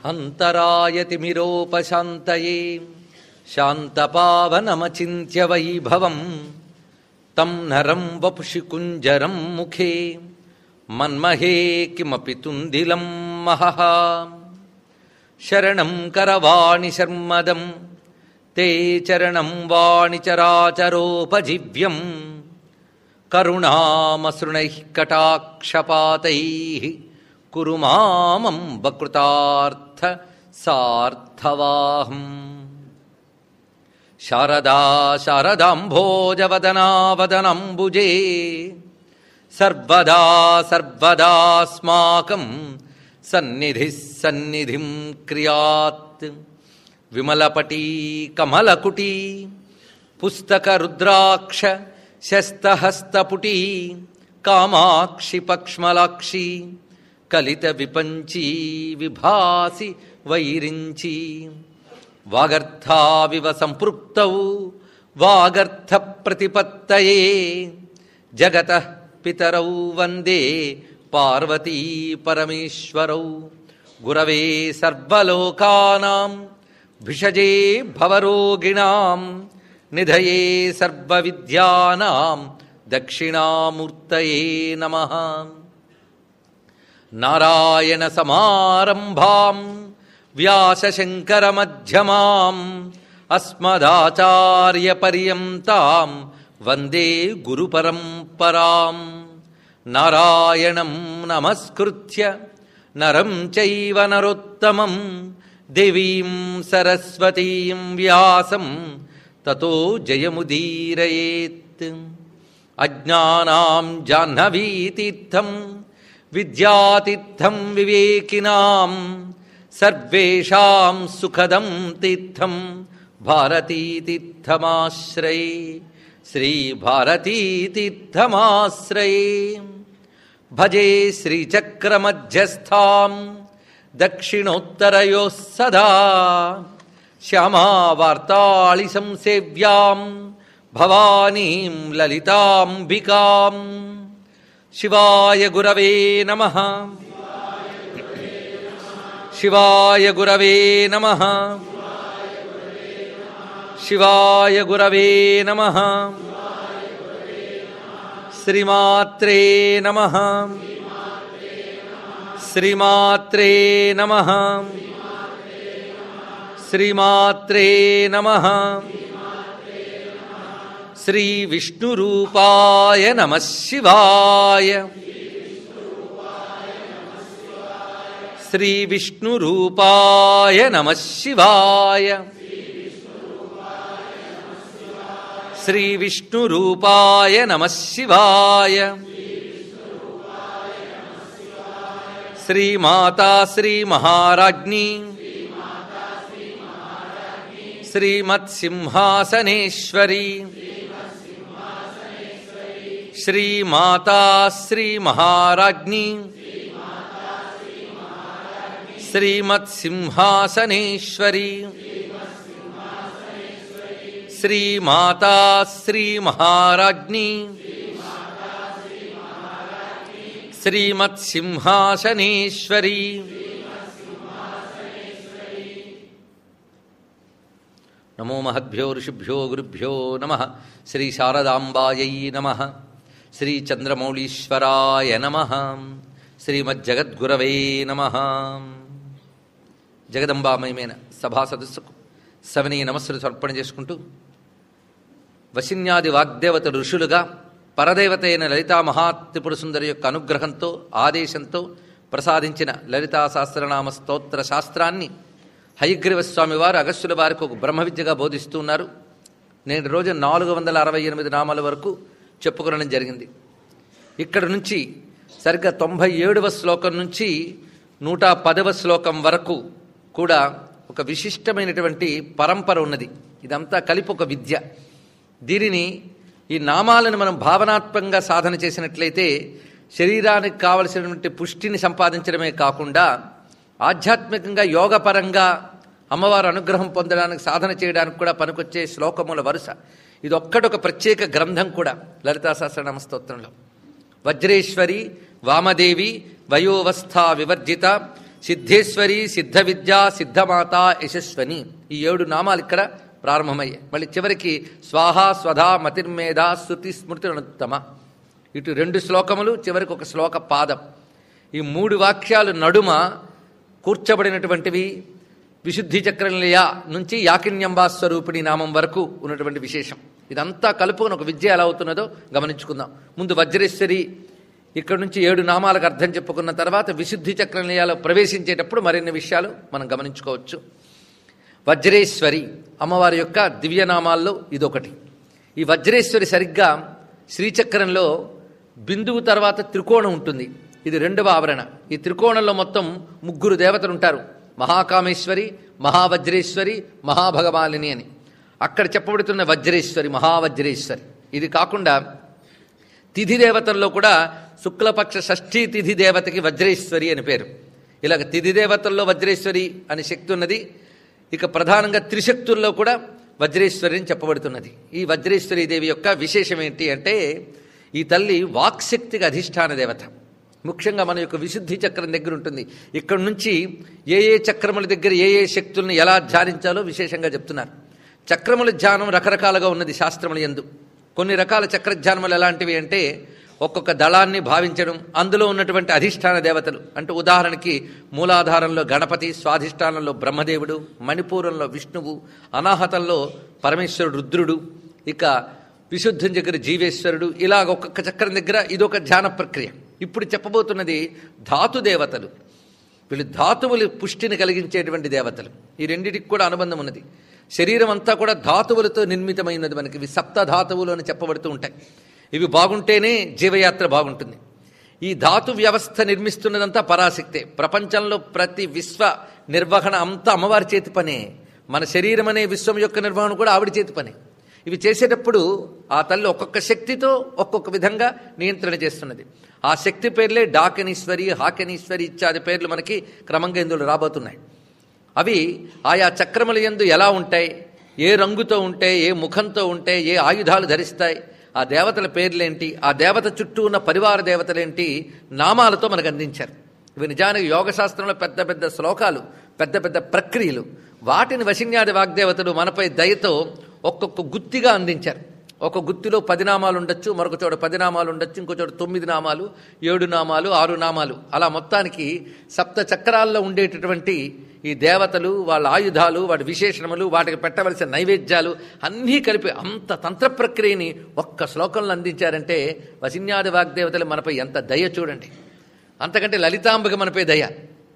అంతరాయతిమిరోపశాంతయే శాంతపావనమచింత్య వైభవం తం నరం వపుషి కుంజరం ముఖే మన్మహే కిమపి తుందిలం మహః శరణం కరవాణి శర్మదం తే చరణం వాణి చరాచరోపజీవ్యం కరుణామసృణైః కటాక్షపాతైः కురు మామం వకృతార్థ సార్థవాహం శారదా శారదాంభోజవదనావదనంబుజే సర్వదా సర్వదాస్మాకం సన్నిధి సన్నిధిం క్రియాత్ విమలపటీ కమలకుటీ పుస్తక రుద్రాక్ష శస్తహస్తపుటీ కామాక్షి పక్ష్మలాక్షి కలిత విపంచీ విభాసి వైరించి వాగర్థావివ సంపృక్తౌ వాగర్థ ప్రతిపత్తయే జగత పితరౌ వందే పార్వతీ పరమేశ్వరౌ గురవే సర్వలోకానాం భిషజే భవరోగిణాం నిధయే సర్వవిద్యానాం దక్షిణామూర్తయే నమః నారాయణ సమారంభాం వ్యాసశంకరమధ్యమాం అస్మదాచార్యపర్యంతాం వందే గురుపరంపరాం నారాయణం నమస్కృత్య నరం చైవ నరోత్తమం దేవీం సరస్వతీం వ్యాసం తతో జయముదీరయేత్ అజ్ఞానాం జాహ్నవీతీర్థం విద్యాతీర్థం వివేకినాం సర్వేషాం సుఖదం తీర్థం భారతీతీర్థమాశ్రయే శ్రీభారతీతీర్థమాశ్రయే భజే శ్రీచక్రమధ్యస్థాం దక్షిణోత్తరయో సదా శ్యామావార్తాళి సంసేవ్యాం భవానీం లలితాంబికాం శివాయ గురవే నమ శివాయ గురవే నమ శివాయ గురవే నమ శ్రీమాత్రే నమ శ్రీమాత్రే నమ శ్రీమాత్రే నమ శ్రీ విష్ణురూపాయ నమ శివాయ శ్రీ విష్ణురూపాయ నమ శివాయ శ్రీ విష్ణురూపాయ నమ శివాయ శ్రీమాతా శ్రీ మహారాజ్ఞీ శ్రీమత్సింహాసనేశ్వరీ శ్రీమాతా శ్రీ మహారాజ్ఞీ శ్రీమత్సింహాసనేశ్వరీ శ్రీమాతా శ్రీ మహారాజ్ఞీ శ్రీమత్సింహాసనేశ్వరీ నమో మహద్భ్యో ఋషిభ్యో గురుభ్యో నమ శ్రీ శారదాంబాయై నమ శ్రీ చంద్రమౌళీశ్వరాయ నమ శ్రీమజ్జగద్గురవే నమ జగదంబామయమైన సభా సదస్సుకు సవనీయ నమస్సులు సమర్పణ చేసుకుంటూ వశిన్యాది వాగ్దేవత ఋషులుగా పరదేవత అయిన లలితా మహాత్రిపుర సుందరి యొక్క అనుగ్రహంతో ఆదేశంతో ప్రసాదించిన లలితా సహస్రనామ స్తోత్ర శాస్త్రాన్ని హయగ్రీవ స్వామి వారు అగస్యుల వారికి ఒక బ్రహ్మ విద్యగా బోధిస్తూ ఉన్నారు నేను రోజు నాలుగు వందల అరవై ఎనిమిది నామాల వరకు చెప్పుకోవడం జరిగింది ఇక్కడ నుంచి సరిగ్గా తొంభై ఏడవ శ్లోకం నుంచి నూట పదవ శ్లోకం వరకు కూడా ఒక విశిష్టమైనటువంటి పరంపర ఉన్నది ఇదంతా కలిపి ఒక విద్య దీనిని ఈ నామాలను మనం భావనాత్మకంగా సాధన చేసినట్లయితే శరీరానికి కావలసినటువంటి పుష్టిని సంపాదించడమే కాకుండా ఆధ్యాత్మికంగా యోగపరంగా అమ్మవారు అనుగ్రహం పొందడానికి సాధన చేయడానికి కూడా పనికొచ్చే శ్లోకముల వరుస ఇది ఒక్కడొక ప్రత్యేక గ్రంథం కూడా లలితా సహస్రనామ స్తోత్రంలో వజ్రేశ్వరి వామదేవి వయోవస్థా వివర్జిత సిద్ధేశ్వరి సిద్ధ విద్యా సిద్ధమాత యశస్వని ఈ ఏడు నామాలు ఇక్కడ ప్రారంభమయ్యాయి మళ్ళీ చివరికి స్వాహ స్వధా మతిర్మేధ శృతి స్మృతి అనుత్తమ ఇటు రెండు శ్లోకములు చివరికి ఒక శ్లోక పాదం ఈ మూడు వాక్యాలు నడుమ కూర్చబడినటువంటివి విశుద్ధి చక్రనిలయ నుంచి యాకిన్యంబా స్వరూపిణి నామం వరకు ఉన్నటువంటి విశేషం ఇదంతా కలుపుకొని ఒక విద్య ఎలా అవుతున్నదో గమనించుకుందాం ముందు వజ్రేశ్వరి ఇక్కడ నుంచి ఏడు నామాలకు అర్థం చెప్పుకున్న తర్వాత విశుద్ధి చక్రనిలయాలో ప్రవేశించేటప్పుడు మరిన్ని విషయాలు మనం గమనించుకోవచ్చు వజ్రేశ్వరి అమ్మవారి యొక్క దివ్యనామాల్లో ఇదొకటి ఈ వజ్రేశ్వరి సరిగ్గా శ్రీచక్రంలో బిందువు తర్వాత త్రికోణం ఉంటుంది ఇది రెండవ ఆవరణ ఈ త్రికోణంలో మొత్తం ముగ్గురు దేవతలు ఉంటారు మహాకామేశ్వరి మహావజ్రేశ్వరి మహాభగవాలిని అని అక్కడ చెప్పబడుతున్న వజ్రేశ్వరి మహావజ్రేశ్వరి ఇది కాకుండా తిథి దేవతల్లో కూడా శుక్లపక్ష షష్ఠీ తిథి దేవతకి వజ్రేశ్వరి అని పేరు ఇలాగ తిథి దేవతల్లో వజ్రేశ్వరి అనే శక్తి ఉన్నది ఇక ప్రధానంగా త్రిశక్తుల్లో కూడా వజ్రేశ్వరి అని చెప్పబడుతున్నది ఈ వజ్రేశ్వరి దేవి యొక్క విశేషం ఏంటి అంటే ఈ తల్లి వాక్శక్తికి అధిష్టాన దేవత ముఖ్యంగా మన యొక్క విశుద్ధి చక్రం దగ్గర ఉంటుంది ఇక్కడ నుంచి ఏ ఏ చక్రముల దగ్గర ఏ ఏ శక్తుల్ని ఎలా ధ్యానించాలో విశేషంగా చెప్తున్నారు చక్రముల ధ్యానం రకరకాలుగా ఉన్నది శాస్త్రముల ఎందు కొన్ని రకాల చక్ర ధ్యానములు ఎలాంటివి అంటే ఒక్కొక్క దళాన్ని భావించడం అందులో ఉన్నటువంటి అధిష్టాన దేవతలు అంటే ఉదాహరణకి మూలాధారంలో గణపతి స్వాధిష్టానంలో బ్రహ్మదేవుడు మణిపూరంలో విష్ణువు అనాహతంలో పరమేశ్వరుడు రుద్రుడు ఇక విశుద్ధం దగ్గర జీవేశ్వరుడు ఇలాగ ఒక్కొక్క చక్రం దగ్గర ఇదొక ధ్యాన ప్రక్రియ ఇప్పుడు చెప్పబోతున్నది ధాతు దేవతలు వీళ్ళు ధాతువులు పుష్టిని కలిగించేటువంటి దేవతలు ఈ రెండిటికి కూడా అనుబంధం ఉన్నది శరీరం అంతా కూడా ధాతువులతో నిర్మితమైనది మనకి ఇవి సప్త ధాతువులు అని చెప్పబడుతూ ఉంటాయి ఇవి బాగుంటేనే జీవయాత్ర బాగుంటుంది ఈ ధాతు వ్యవస్థ నిర్మిస్తున్నదంతా పరాశక్తే ప్రపంచంలో ప్రతి విశ్వ నిర్వహణ అంతా అమ్మవారి చేతి పనే మన శరీరం అనే విశ్వం యొక్క నిర్వహణ కూడా ఆవిడ చేతి పనే ఇవి చేసేటప్పుడు ఆ తల్లి ఒక్కొక్క శక్తితో ఒక్కొక్క విధంగా నియంత్రణ చేస్తున్నది ఆ శక్తి పేర్లే డాకనీశ్వరి హాకనీశ్వరి ఇత్యాది పేర్లు మనకి క్రమంగా ఇందులో రాబోతున్నాయి అవి ఆయా చక్రముల యందు ఎలా ఉంటాయి ఏ రంగుతో ఉంటాయి ఏ ముఖంతో ఉంటాయి ఏ ఆయుధాలు ధరిస్తాయి ఆ దేవతల పేర్లేంటి ఆ దేవత చుట్టూ ఉన్న పరివార దేవతలేంటి నామాలతో మనకు అందించారు ఇవి నిజానికి యోగశాస్త్రంలో పెద్ద పెద్ద శ్లోకాలు పెద్ద పెద్ద ప్రక్రియలు వాటిని వశిన్యాది వాగ్దేవతలు మనపై దయతో ఒక్కొక్క గుత్తిగా అందించారు ఒక గుత్తిలో పది నామాలు ఉండొచ్చు మరొక చోట పది నామాలు ఉండొచ్చు ఇంకో చోట తొమ్మిది నామాలు ఏడు నామాలు ఆరు నామాలు అలా మొత్తానికి సప్త చక్రాల్లో ఉండేటటువంటి ఈ దేవతలు వాళ్ళ ఆయుధాలు వాటి విశేషణములు వాటికి పెట్టవలసిన నైవేద్యాలు అన్నీ కలిపి అంత తంత్ర ప్రక్రియని ఒక్క శ్లోకంలో అందించారంటే వసిన్యాది వాగ్దేవతలు మనపై ఎంత దయ చూడండి అంతకంటే లలితాంబకి మనపై దయ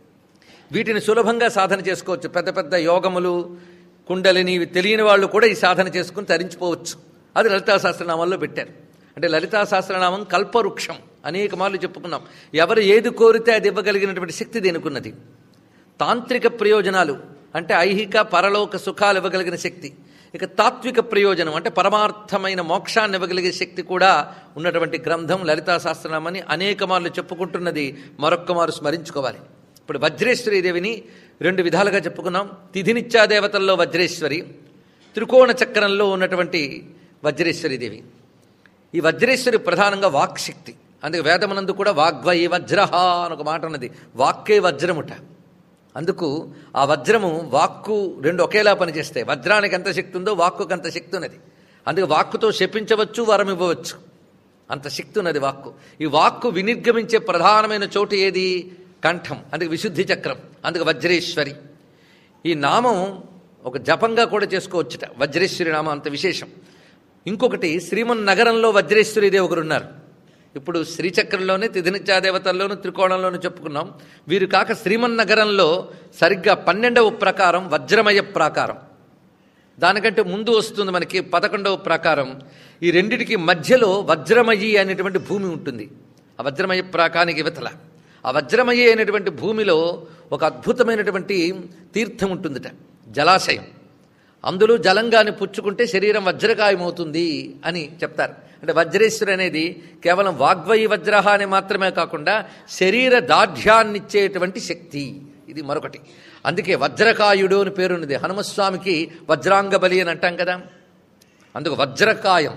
వీటిని సులభంగా సాధన చేసుకోవచ్చు పెద్ద పెద్ద యోగములు కుండలిని ఇవి తెలియని వాళ్ళు కూడా ఈ సాధన చేసుకుని తరించిపోవచ్చు అది లలితా సహస్రనామాల్లో పెట్టారు అంటే లలితా సహస్రనామం కల్పవృక్షం అనేక మార్లు చెప్పుకున్నాం ఎవరు ఏది కోరితే అది ఇవ్వగలిగినటువంటి శక్తి దేనికున్నది తాంత్రిక ప్రయోజనాలు అంటే ఐహిక పరలోక సుఖాలు ఇవ్వగలిగిన శక్తి ఇక తాత్విక ప్రయోజనం అంటే పరమార్థమైన మోక్షాన్ని ఇవ్వగలిగే శక్తి కూడా ఉన్నటువంటి గ్రంథం లలితా సహస్రనామని అనేక మార్లు చెప్పుకుంటున్నది మరొక్క మారు స్మరించుకోవాలి ఇప్పుడు వజ్రేశ్వరి దేవిని రెండు విధాలుగా చెప్పుకున్నాం తిథినిత్యా దేవతల్లో వజ్రేశ్వరి త్రికోణ చక్రంలో ఉన్నటువంటి వజ్రేశ్వరి దేవి ఈ వజ్రేశ్వరి ప్రధానంగా వాక్శక్తి అందుకే వేదమునందు కూడా వాగ్వై వజ్రహ అని ఒక మాట ఉన్నది వాక్కే వజ్రముట అందుకు ఆ వజ్రము వాక్కు రెండు ఒకేలా పనిచేస్తాయి వజ్రానికి ఎంత శక్తి ఉందో వాక్కుకి అంత శక్తి ఉన్నది అందుకే వాక్కుతో శపించవచ్చు వరం ఇవ్వవచ్చు అంత శక్తి ఉన్నది వాక్కు ఈ వాక్కు వినిర్గమించే ప్రధానమైన చోటు ఏది కంఠం అందుకే విశుద్ధి చక్రం అందుకే వజ్రేశ్వరి ఈ నామం ఒక జపంగా కూడా చేసుకోవచ్చుట వజ్రేశ్వరి నామం అంత విశేషం ఇంకొకటి శ్రీమన్ నగరంలో వజ్రేశ్వరి దేవి ఒకరు ఉన్నారు ఇప్పుడు శ్రీచక్రంలోనే తిథినిత్యాదేవతల్లోనూ త్రికోణంలోనూ చెప్పుకున్నాం వీరు కాక శ్రీమన్ నగరంలో సరిగ్గా పన్నెండవ ప్రకారం వజ్రమయ ప్రాకారం దానికంటే ముందు వస్తుంది మనకి పదకొండవ ప్రకారం ఈ రెండిటికి మధ్యలో వజ్రమయి అనేటువంటి భూమి ఉంటుంది ఆ వజ్రమయ ప్రాకానికి ఇవతల ఆ వజ్రమయి అనేటువంటి భూమిలో ఒక అద్భుతమైనటువంటి తీర్థం ఉంటుందిట జలాశయం అందులో జలంగాని పుచ్చుకుంటే శరీరం వజ్రకాయమవుతుంది అని చెప్తారు అంటే వజ్రేశ్వరి అనేది కేవలం వాగ్వయి వజ్రహ అని మాత్రమే కాకుండా శరీర దార్ఢ్యాన్నిచ్చేటువంటి శక్తి ఇది మరొకటి అందుకే వజ్రకాయుడు అని పేరున్నది హనుమస్వామికి వజ్రాంగ బలి అని అంటాం కదా అందుకు వజ్రకాయం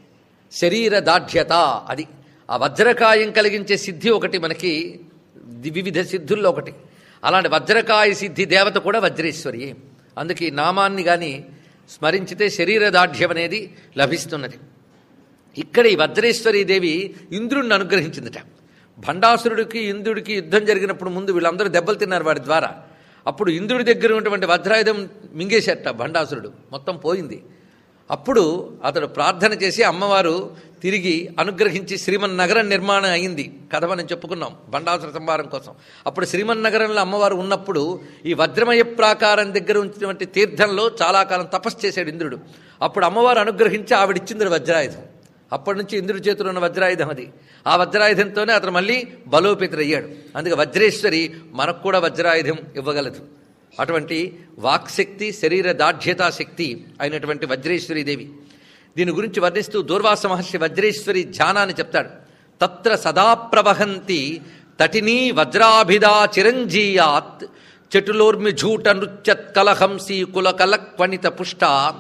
శరీర దాఢ్యత అది ఆ వజ్రకాయం కలిగించే సిద్ధి ఒకటి మనకి ది- వివిధ సిద్ధుల్లో ఒకటి అలాంటి వజ్రకాయ సిద్ధి దేవత కూడా వజ్రేశ్వరి అందుకే ఈ నామాన్ని కానీ స్మరించితే శరీర దాఢ్యం అనేది లభిస్తున్నది ఇక్కడ ఈ వజ్రేశ్వరీ దేవి ఇంద్రుడిని అనుగ్రహించిందట భండాసురుడికి ఇంద్రుడికి యుద్ధం జరిగినప్పుడు ముందు వీళ్ళందరూ దెబ్బలు తిన్నారు వాడి ద్వారా అప్పుడు ఇంద్రుడి దగ్గర ఉన్నటువంటి వజ్రాయుధం మింగేసేట భండాసురుడు మొత్తం పోయింది అప్పుడు అతడు ప్రార్థన చేసి అమ్మవారు తిరిగి అనుగ్రహించి శ్రీమన్నగరం నిర్మాణం అయింది కథ మనం చెప్పుకున్నాం బండాసుర సంహారం కోసం అప్పుడు శ్రీమన్నగరంలో అమ్మవారు ఉన్నప్పుడు ఈ వజ్రమయ ప్రాకారం దగ్గర ఉంచినటువంటి తీర్థంలో చాలా కాలం తపస్సు చేశాడు ఇంద్రుడు అప్పుడు అమ్మవారు అనుగ్రహించి ఆవిడిచ్చింది వజ్రాయుధం అప్పటి నుంచి ఇంద్రుడి చేతిలో ఉన్న వజ్రాయుధం అది ఆ వజ్రాయుధంతోనే అతను మళ్ళీ బలోపేతుడయ్యాడు అందుకే వజ్రేశ్వరి మనకు కూడా వజ్రాయుధం ఇవ్వగలదు అటువంటి వాక్శక్తి శరీర దాఢ్యతా శక్తి అయినటువంటి వజ్రేశ్వరి దేవి దీని గురించి వర్ణిస్తూ దూర్వాస మహర్షి వజ్రేశ్వరి ధ్యానాన్ని చెప్తాడు తత్ర సదా ప్రవహంతి తటినీ వజ్రాభిదా చిరంజీయాత్ చటులోర్మిఝూట నృత్యత్ కలహంసి కులకల క్వణిత పుష్ట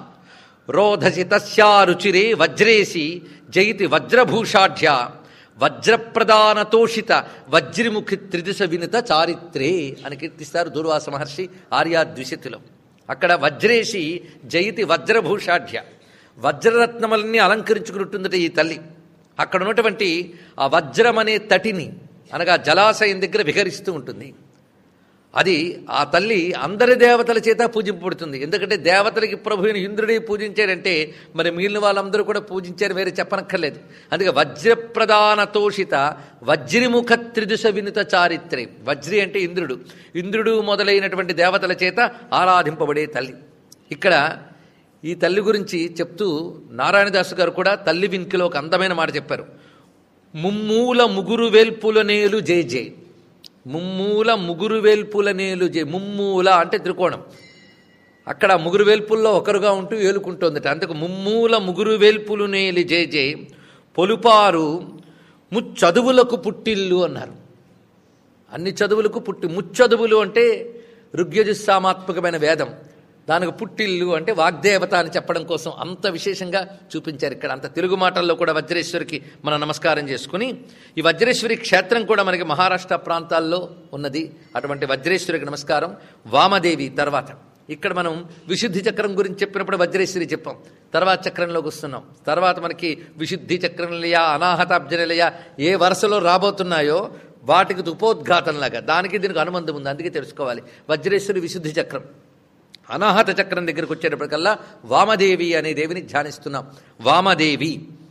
రోధసి తస్యా రుచిరే వజ్రేసి జయితి వజ్రభూషాఢ్య వజ్రప్రదానతోషిత వజ్రిముఖి త్రిదిశ వినిత చారిత్రే అని కీర్తిస్తారు దూర్వాస మహర్షి ఆర్యాద్విశతిలో అక్కడ వజ్రేసి జయితి వజ్రభూషాఢ్య వజ్రరత్నములన్నీ అలంకరించుకున్నట్టుందట ఈ తల్లి అక్కడ ఉన్నటువంటి ఆ వజ్రం అనే తటిని అనగా జలాశయం దగ్గర విహరిస్తూ ఉంటుంది అది ఆ తల్లి అందరి దేవతల చేత పూజింపబడుతుంది ఎందుకంటే దేవతలకి ప్రభువుని ఇంద్రుడి పూజించాడంటే మరి మిగిలిన వాళ్ళందరూ కూడా పూజించారు వేరే చెప్పనక్కర్లేదు అందుకే వజ్రప్రధాన తోషిత వజ్రిముఖ త్రిదుశ వినుత చారిత్రే వజ్రి అంటే ఇంద్రుడు ఇంద్రుడు మొదలైనటువంటి దేవతల చేత ఆరాధింపబడే తల్లి ఇక్కడ ఈ తల్లి గురించి చెప్తూ నారాయణదాసు గారు కూడా తల్లి వింకిలో ఒక అందమైన మాట చెప్పారు ముమ్మూల ముగురు వేల్పుల నేలు జే జే ముమ్మూల ముగురు వేల్పుల నేలు జే ముమ్మూల అంటే త్రికోణం అక్కడ ముగురు వేల్పుల్లో ఒకరుగా ఉంటూ ఏలుకుంటోందట అందుకు ముమ్మూల ముగురు వేల్పులు నేలి జే జే పొలుపారు ముచ్చదువులకు పుట్టిల్లు అన్నారు అన్ని చదువులకు పుట్టి ముచ్చదువులు అంటే ఋగ్యజుస్సామాత్మకమైన వేదం దానికి పుట్టిల్లు అంటే వాగ్దేవత అని చెప్పడం కోసం అంత విశేషంగా చూపించారు ఇక్కడ అంత తెలుగు మాటల్లో కూడా వజ్రేశ్వరికి మనం నమస్కారం చేసుకుని ఈ వజ్రేశ్వరి క్షేత్రం కూడా మనకి మహారాష్ట్ర ప్రాంతాల్లో ఉన్నది అటువంటి వజ్రేశ్వరికి నమస్కారం వామదేవి తర్వాత ఇక్కడ మనం విశుద్ధి చక్రం గురించి చెప్పినప్పుడు వజ్రేశ్వరి చెప్పాం తర్వాత చక్రంలోకి వస్తున్నాం తర్వాత మనకి విశుద్ధి చక్రంలయ అనాహతాబ్జనిలయ ఏ వరుసలో రాబోతున్నాయో వాటికి ఉపోద్ఘాతంలాగా దానికి దీనికి అనుబంధం ఉంది అందుకే తెలుసుకోవాలి వజ్రేశ్వరి విశుద్ధి చక్రం అనాహత చక్రం దగ్గరకు వచ్చేటప్పటికల్లా వామదేవి అనే దేవిని ధ్యానిస్తున్నాం వామదేవి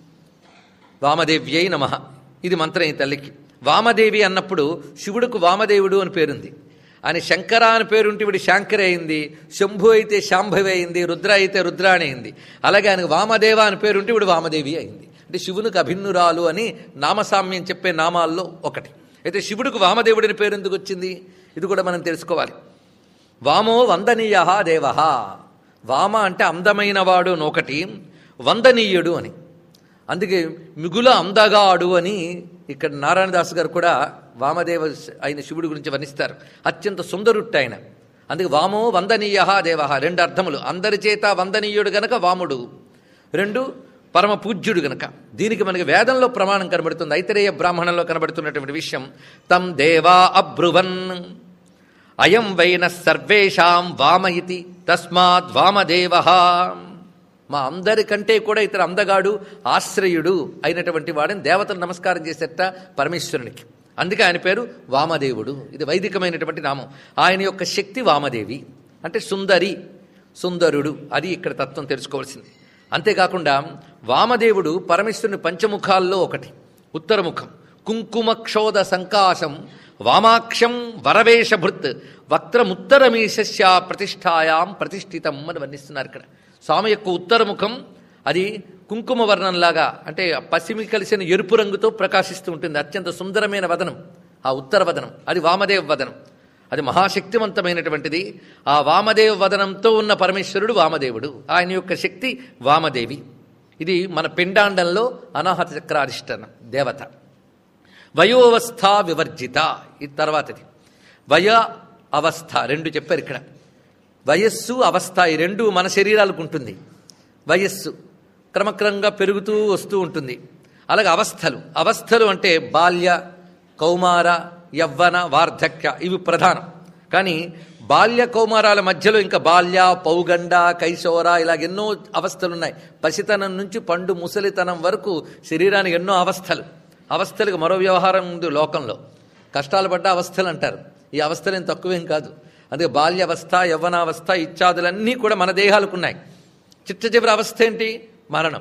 వామదేవ్యై నమ ఇది మంత్రం ఈ తల్లికి వామదేవి అన్నప్పుడు శివుడుకు వామదేవుడు అని పేరుంది ఆయన శంకర అని పేరుంటే వీడు శాంకరి అయింది శంభు అయితే శాంభవి అయింది రుద్ర అయితే రుద్రాణి అయింది అలాగే ఆయనకు వామదేవ అని పేరుంటే వీడు వామదేవి అయింది అంటే శివునికి అభిన్నురాలు అని నామసామ్యం చెప్పే నామాల్లో ఒకటి అయితే శివుడికి వామదేవుడిని పేరు ఎందుకు వచ్చింది ఇది కూడా మనం తెలుసుకోవాలి వామో వందనీయ దేవ వామ అంటే అందమైన వాడు అని ఒకటి వందనీయుడు అని అందుకే మిగుల అందగాడు అని ఇక్కడ నారాయణదాస్ గారు కూడా వామదేవ అయిన శివుడి గురించి వర్ణిస్తారు అత్యంత సుందరుట్టు ఆయన అందుకే వామో వందనీయ దేవ రెండు అర్థములు అందరి చేత వందనీయుడు గనక వాముడు రెండు పరమ పూజ్యుడు గనక దీనికి మనకి వేదంలో ప్రమాణం కనబడుతుంది ఐతరేయ బ్రాహ్మణంలో కనబడుతున్నటువంటి విషయం తం దేవా అబ్రువన్ అయం వైన సర్వేషాం వామ ఇతి తస్మాత్ వామదేవ మా అందరికంటే కూడా ఇతర అందగాడు ఆశ్రయుడు అయినటువంటి వాడిని దేవతలు నమస్కారం చేసేట పరమేశ్వరునికి అందుకే ఆయన పేరు వామదేవుడు ఇది వైదికమైనటువంటి నామం ఆయన యొక్క శక్తి వామదేవి అంటే సుందరి సుందరుడు అది ఇక్కడ తత్వం తెలుసుకోవాల్సింది అంతేకాకుండా వామదేవుడు పరమేశ్వరుని పంచముఖాల్లో ఒకటి ఉత్తరముఖం కుంకుమక్షోద సంకాశం వామాక్షం వరవేషభృత్ వక్రముత్తరమీశస్య ప్రతిష్టాయాం ప్రతిష్ఠితం అని వర్ణిస్తున్నారు ఇక్కడ స్వామి యొక్క ఉత్తరముఖం అది కుంకుమ వర్ణంలాగా అంటే పసిమి కలిసిన ఎరుపు రంగుతో ప్రకాశిస్తూ ఉంటుంది అత్యంత సుందరమైన వదనం ఆ ఉత్తర వదనం అది వామదేవ వదనం అది మహాశక్తివంతమైనటువంటిది ఆ వామదేవ వదనంతో ఉన్న పరమేశ్వరుడు వామదేవుడు ఆయన యొక్క శక్తి వామదేవి ఇది మన పిండాండంలో అనాహత చక్రాధిష్టానం దేవత వయోవస్థ వివర్జిత ఇది తర్వాతది వయ అవస్థ రెండు చెప్పారు ఇక్కడ వయస్సు అవస్థ ఈ రెండు మన శరీరాలకు ఉంటుంది వయస్సు క్రమక్రమంగా పెరుగుతూ వస్తూ ఉంటుంది అలాగే అవస్థలు అవస్థలు అంటే బాల్య కౌమార యవ్వన వార్ధక్య ఇవి ప్రధానం కానీ బాల్య కౌమారాల మధ్యలో ఇంకా బాల్య పౌగండ కైశోర ఇలాగ ఎన్నో అవస్థలు ఉన్నాయి పసితనం నుంచి పండు ముసలితనం వరకు శరీరానికి ఎన్నో అవస్థలు అవస్థలకు మరో వ్యవహారం ఉంది లోకంలో కష్టాలు పడ్డ అవస్థలు అంటారు ఈ అవస్థలు ఏం తక్కువేం కాదు అందుకే బాల్యావస్థ యవ్వనావస్థ ఇత్యాదులన్నీ కూడా మన దేహాలకు ఉన్నాయి చిట్ట చివరి అవస్థ ఏంటి మరణం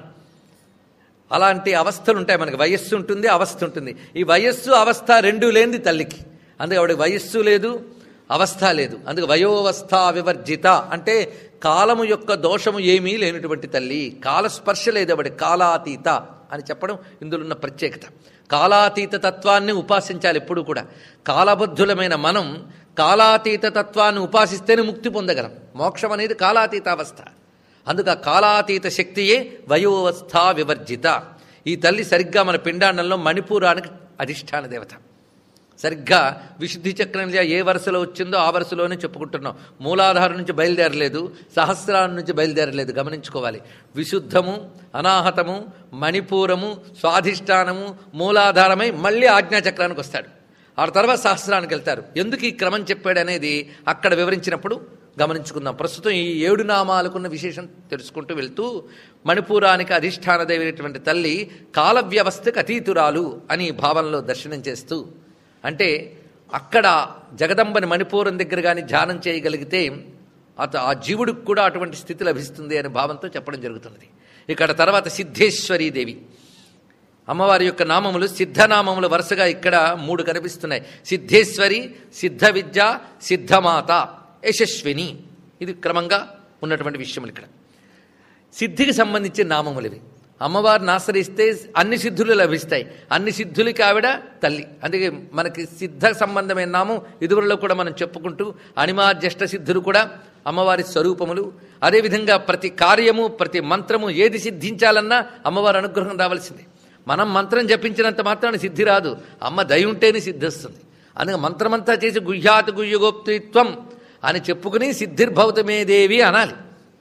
అలాంటి అవస్థలు ఉంటాయి మనకి వయస్సు ఉంటుంది అవస్థ ఉంటుంది ఈ వయస్సు అవస్థ రెండు లేనిది తల్లికి అందుకే ఆవిడ వయస్సు లేదు అవస్థ లేదు అందుకే వయోవస్థ వివర్జిత అంటే కాలము యొక్క దోషము ఏమీ లేనటువంటి తల్లి కాలస్పర్శ లేదు ఆవిడ కాలాతీత అని చెప్పడం ఇందులో ఉన్న ప్రత్యేకత కాలాతీత తత్వాన్ని ఉపాసించాలి ఎప్పుడు కూడా కాలబద్ధులమైన మనం కాలాతీత తత్వాన్ని ఉపాసిస్తేనే ముక్తి పొందగలం మోక్షం అనేది కాలాతీత అవస్థ అందుకు ఆ కాలాతీత శక్తియే వయోవస్థ వివర్జిత ఈ తల్లి సరిగ్గా మన పిండాండంలో మణిపూరానికి అధిష్టాన దేవత సరిగ్గా విశుద్ధి చక్రంలో ఏ వరుసలో వచ్చిందో ఆ వరుసలోనే చెప్పుకుంటున్నాం మూలాధారం నుంచి బయలుదేరలేదు సహస్రాల నుంచి బయలుదేరలేదు గమనించుకోవాలి విశుద్ధము అనాహతము మణిపూరము స్వాధిష్టానము మూలాధారమై మళ్ళీ ఆజ్ఞాచక్రానికి వస్తాడు ఆ తర్వాత సహస్రానికి వెళ్తారు ఎందుకు ఈ క్రమం చెప్పాడు అనేది అక్కడ వివరించినప్పుడు గమనించుకుందాం ప్రస్తుతం ఈ ఏడు నామాలకున్న విశేషం తెలుసుకుంటూ వెళ్తూ మణిపూరానికి అధిష్టానదేవినటువంటి తల్లి కాల వ్యవస్థకు అతీతురాలు అని భావనలో దర్శనం చేస్తూ అంటే అక్కడ జగదంబని మణిపూరం దగ్గర కానీ ధ్యానం చేయగలిగితే అత ఆ జీవుడికి కూడా అటువంటి స్థితి లభిస్తుంది అనే భావంతో చెప్పడం జరుగుతున్నది ఇక్కడ తర్వాత సిద్ధేశ్వరీదేవి అమ్మవారి యొక్క నామములు సిద్ధనామములు వరుసగా ఇక్కడ మూడు కనిపిస్తున్నాయి సిద్ధేశ్వరి సిద్ధ విద్య సిద్ధమాత యశస్విని ఇది క్రమంగా ఉన్నటువంటి విషయములు ఇక్కడ సిద్ధికి సంబంధించిన నామములు ఇవి అమ్మవారిని ఆశ్రయిస్తే అన్ని సిద్ధులు లభిస్తాయి అన్ని సిద్ధులకి ఆవిడ తల్లి అందుకే మనకి సిద్ధ సంబంధమైన నామం ఇదివరలో కూడా మనం చెప్పుకుంటూ అనిమార్జష్ట సిద్ధులు కూడా అమ్మవారి స్వరూపములు అదేవిధంగా ప్రతి కార్యము ప్రతి మంత్రము ఏది సిద్ధించాలన్నా అమ్మవారి అనుగ్రహం రావాల్సిందే మనం మంత్రం జపించినంత మాత్రాన సిద్ధి రాదు అమ్మ దయ ఉంటేనే సిద్ధిస్తుంది అందుకే మంత్రమంతా చేసి గుహ్యాత్ గుహ్యగోప్తిత్వం అని చెప్పుకుని సిద్ధిర్భవతమే దేవి అనాలి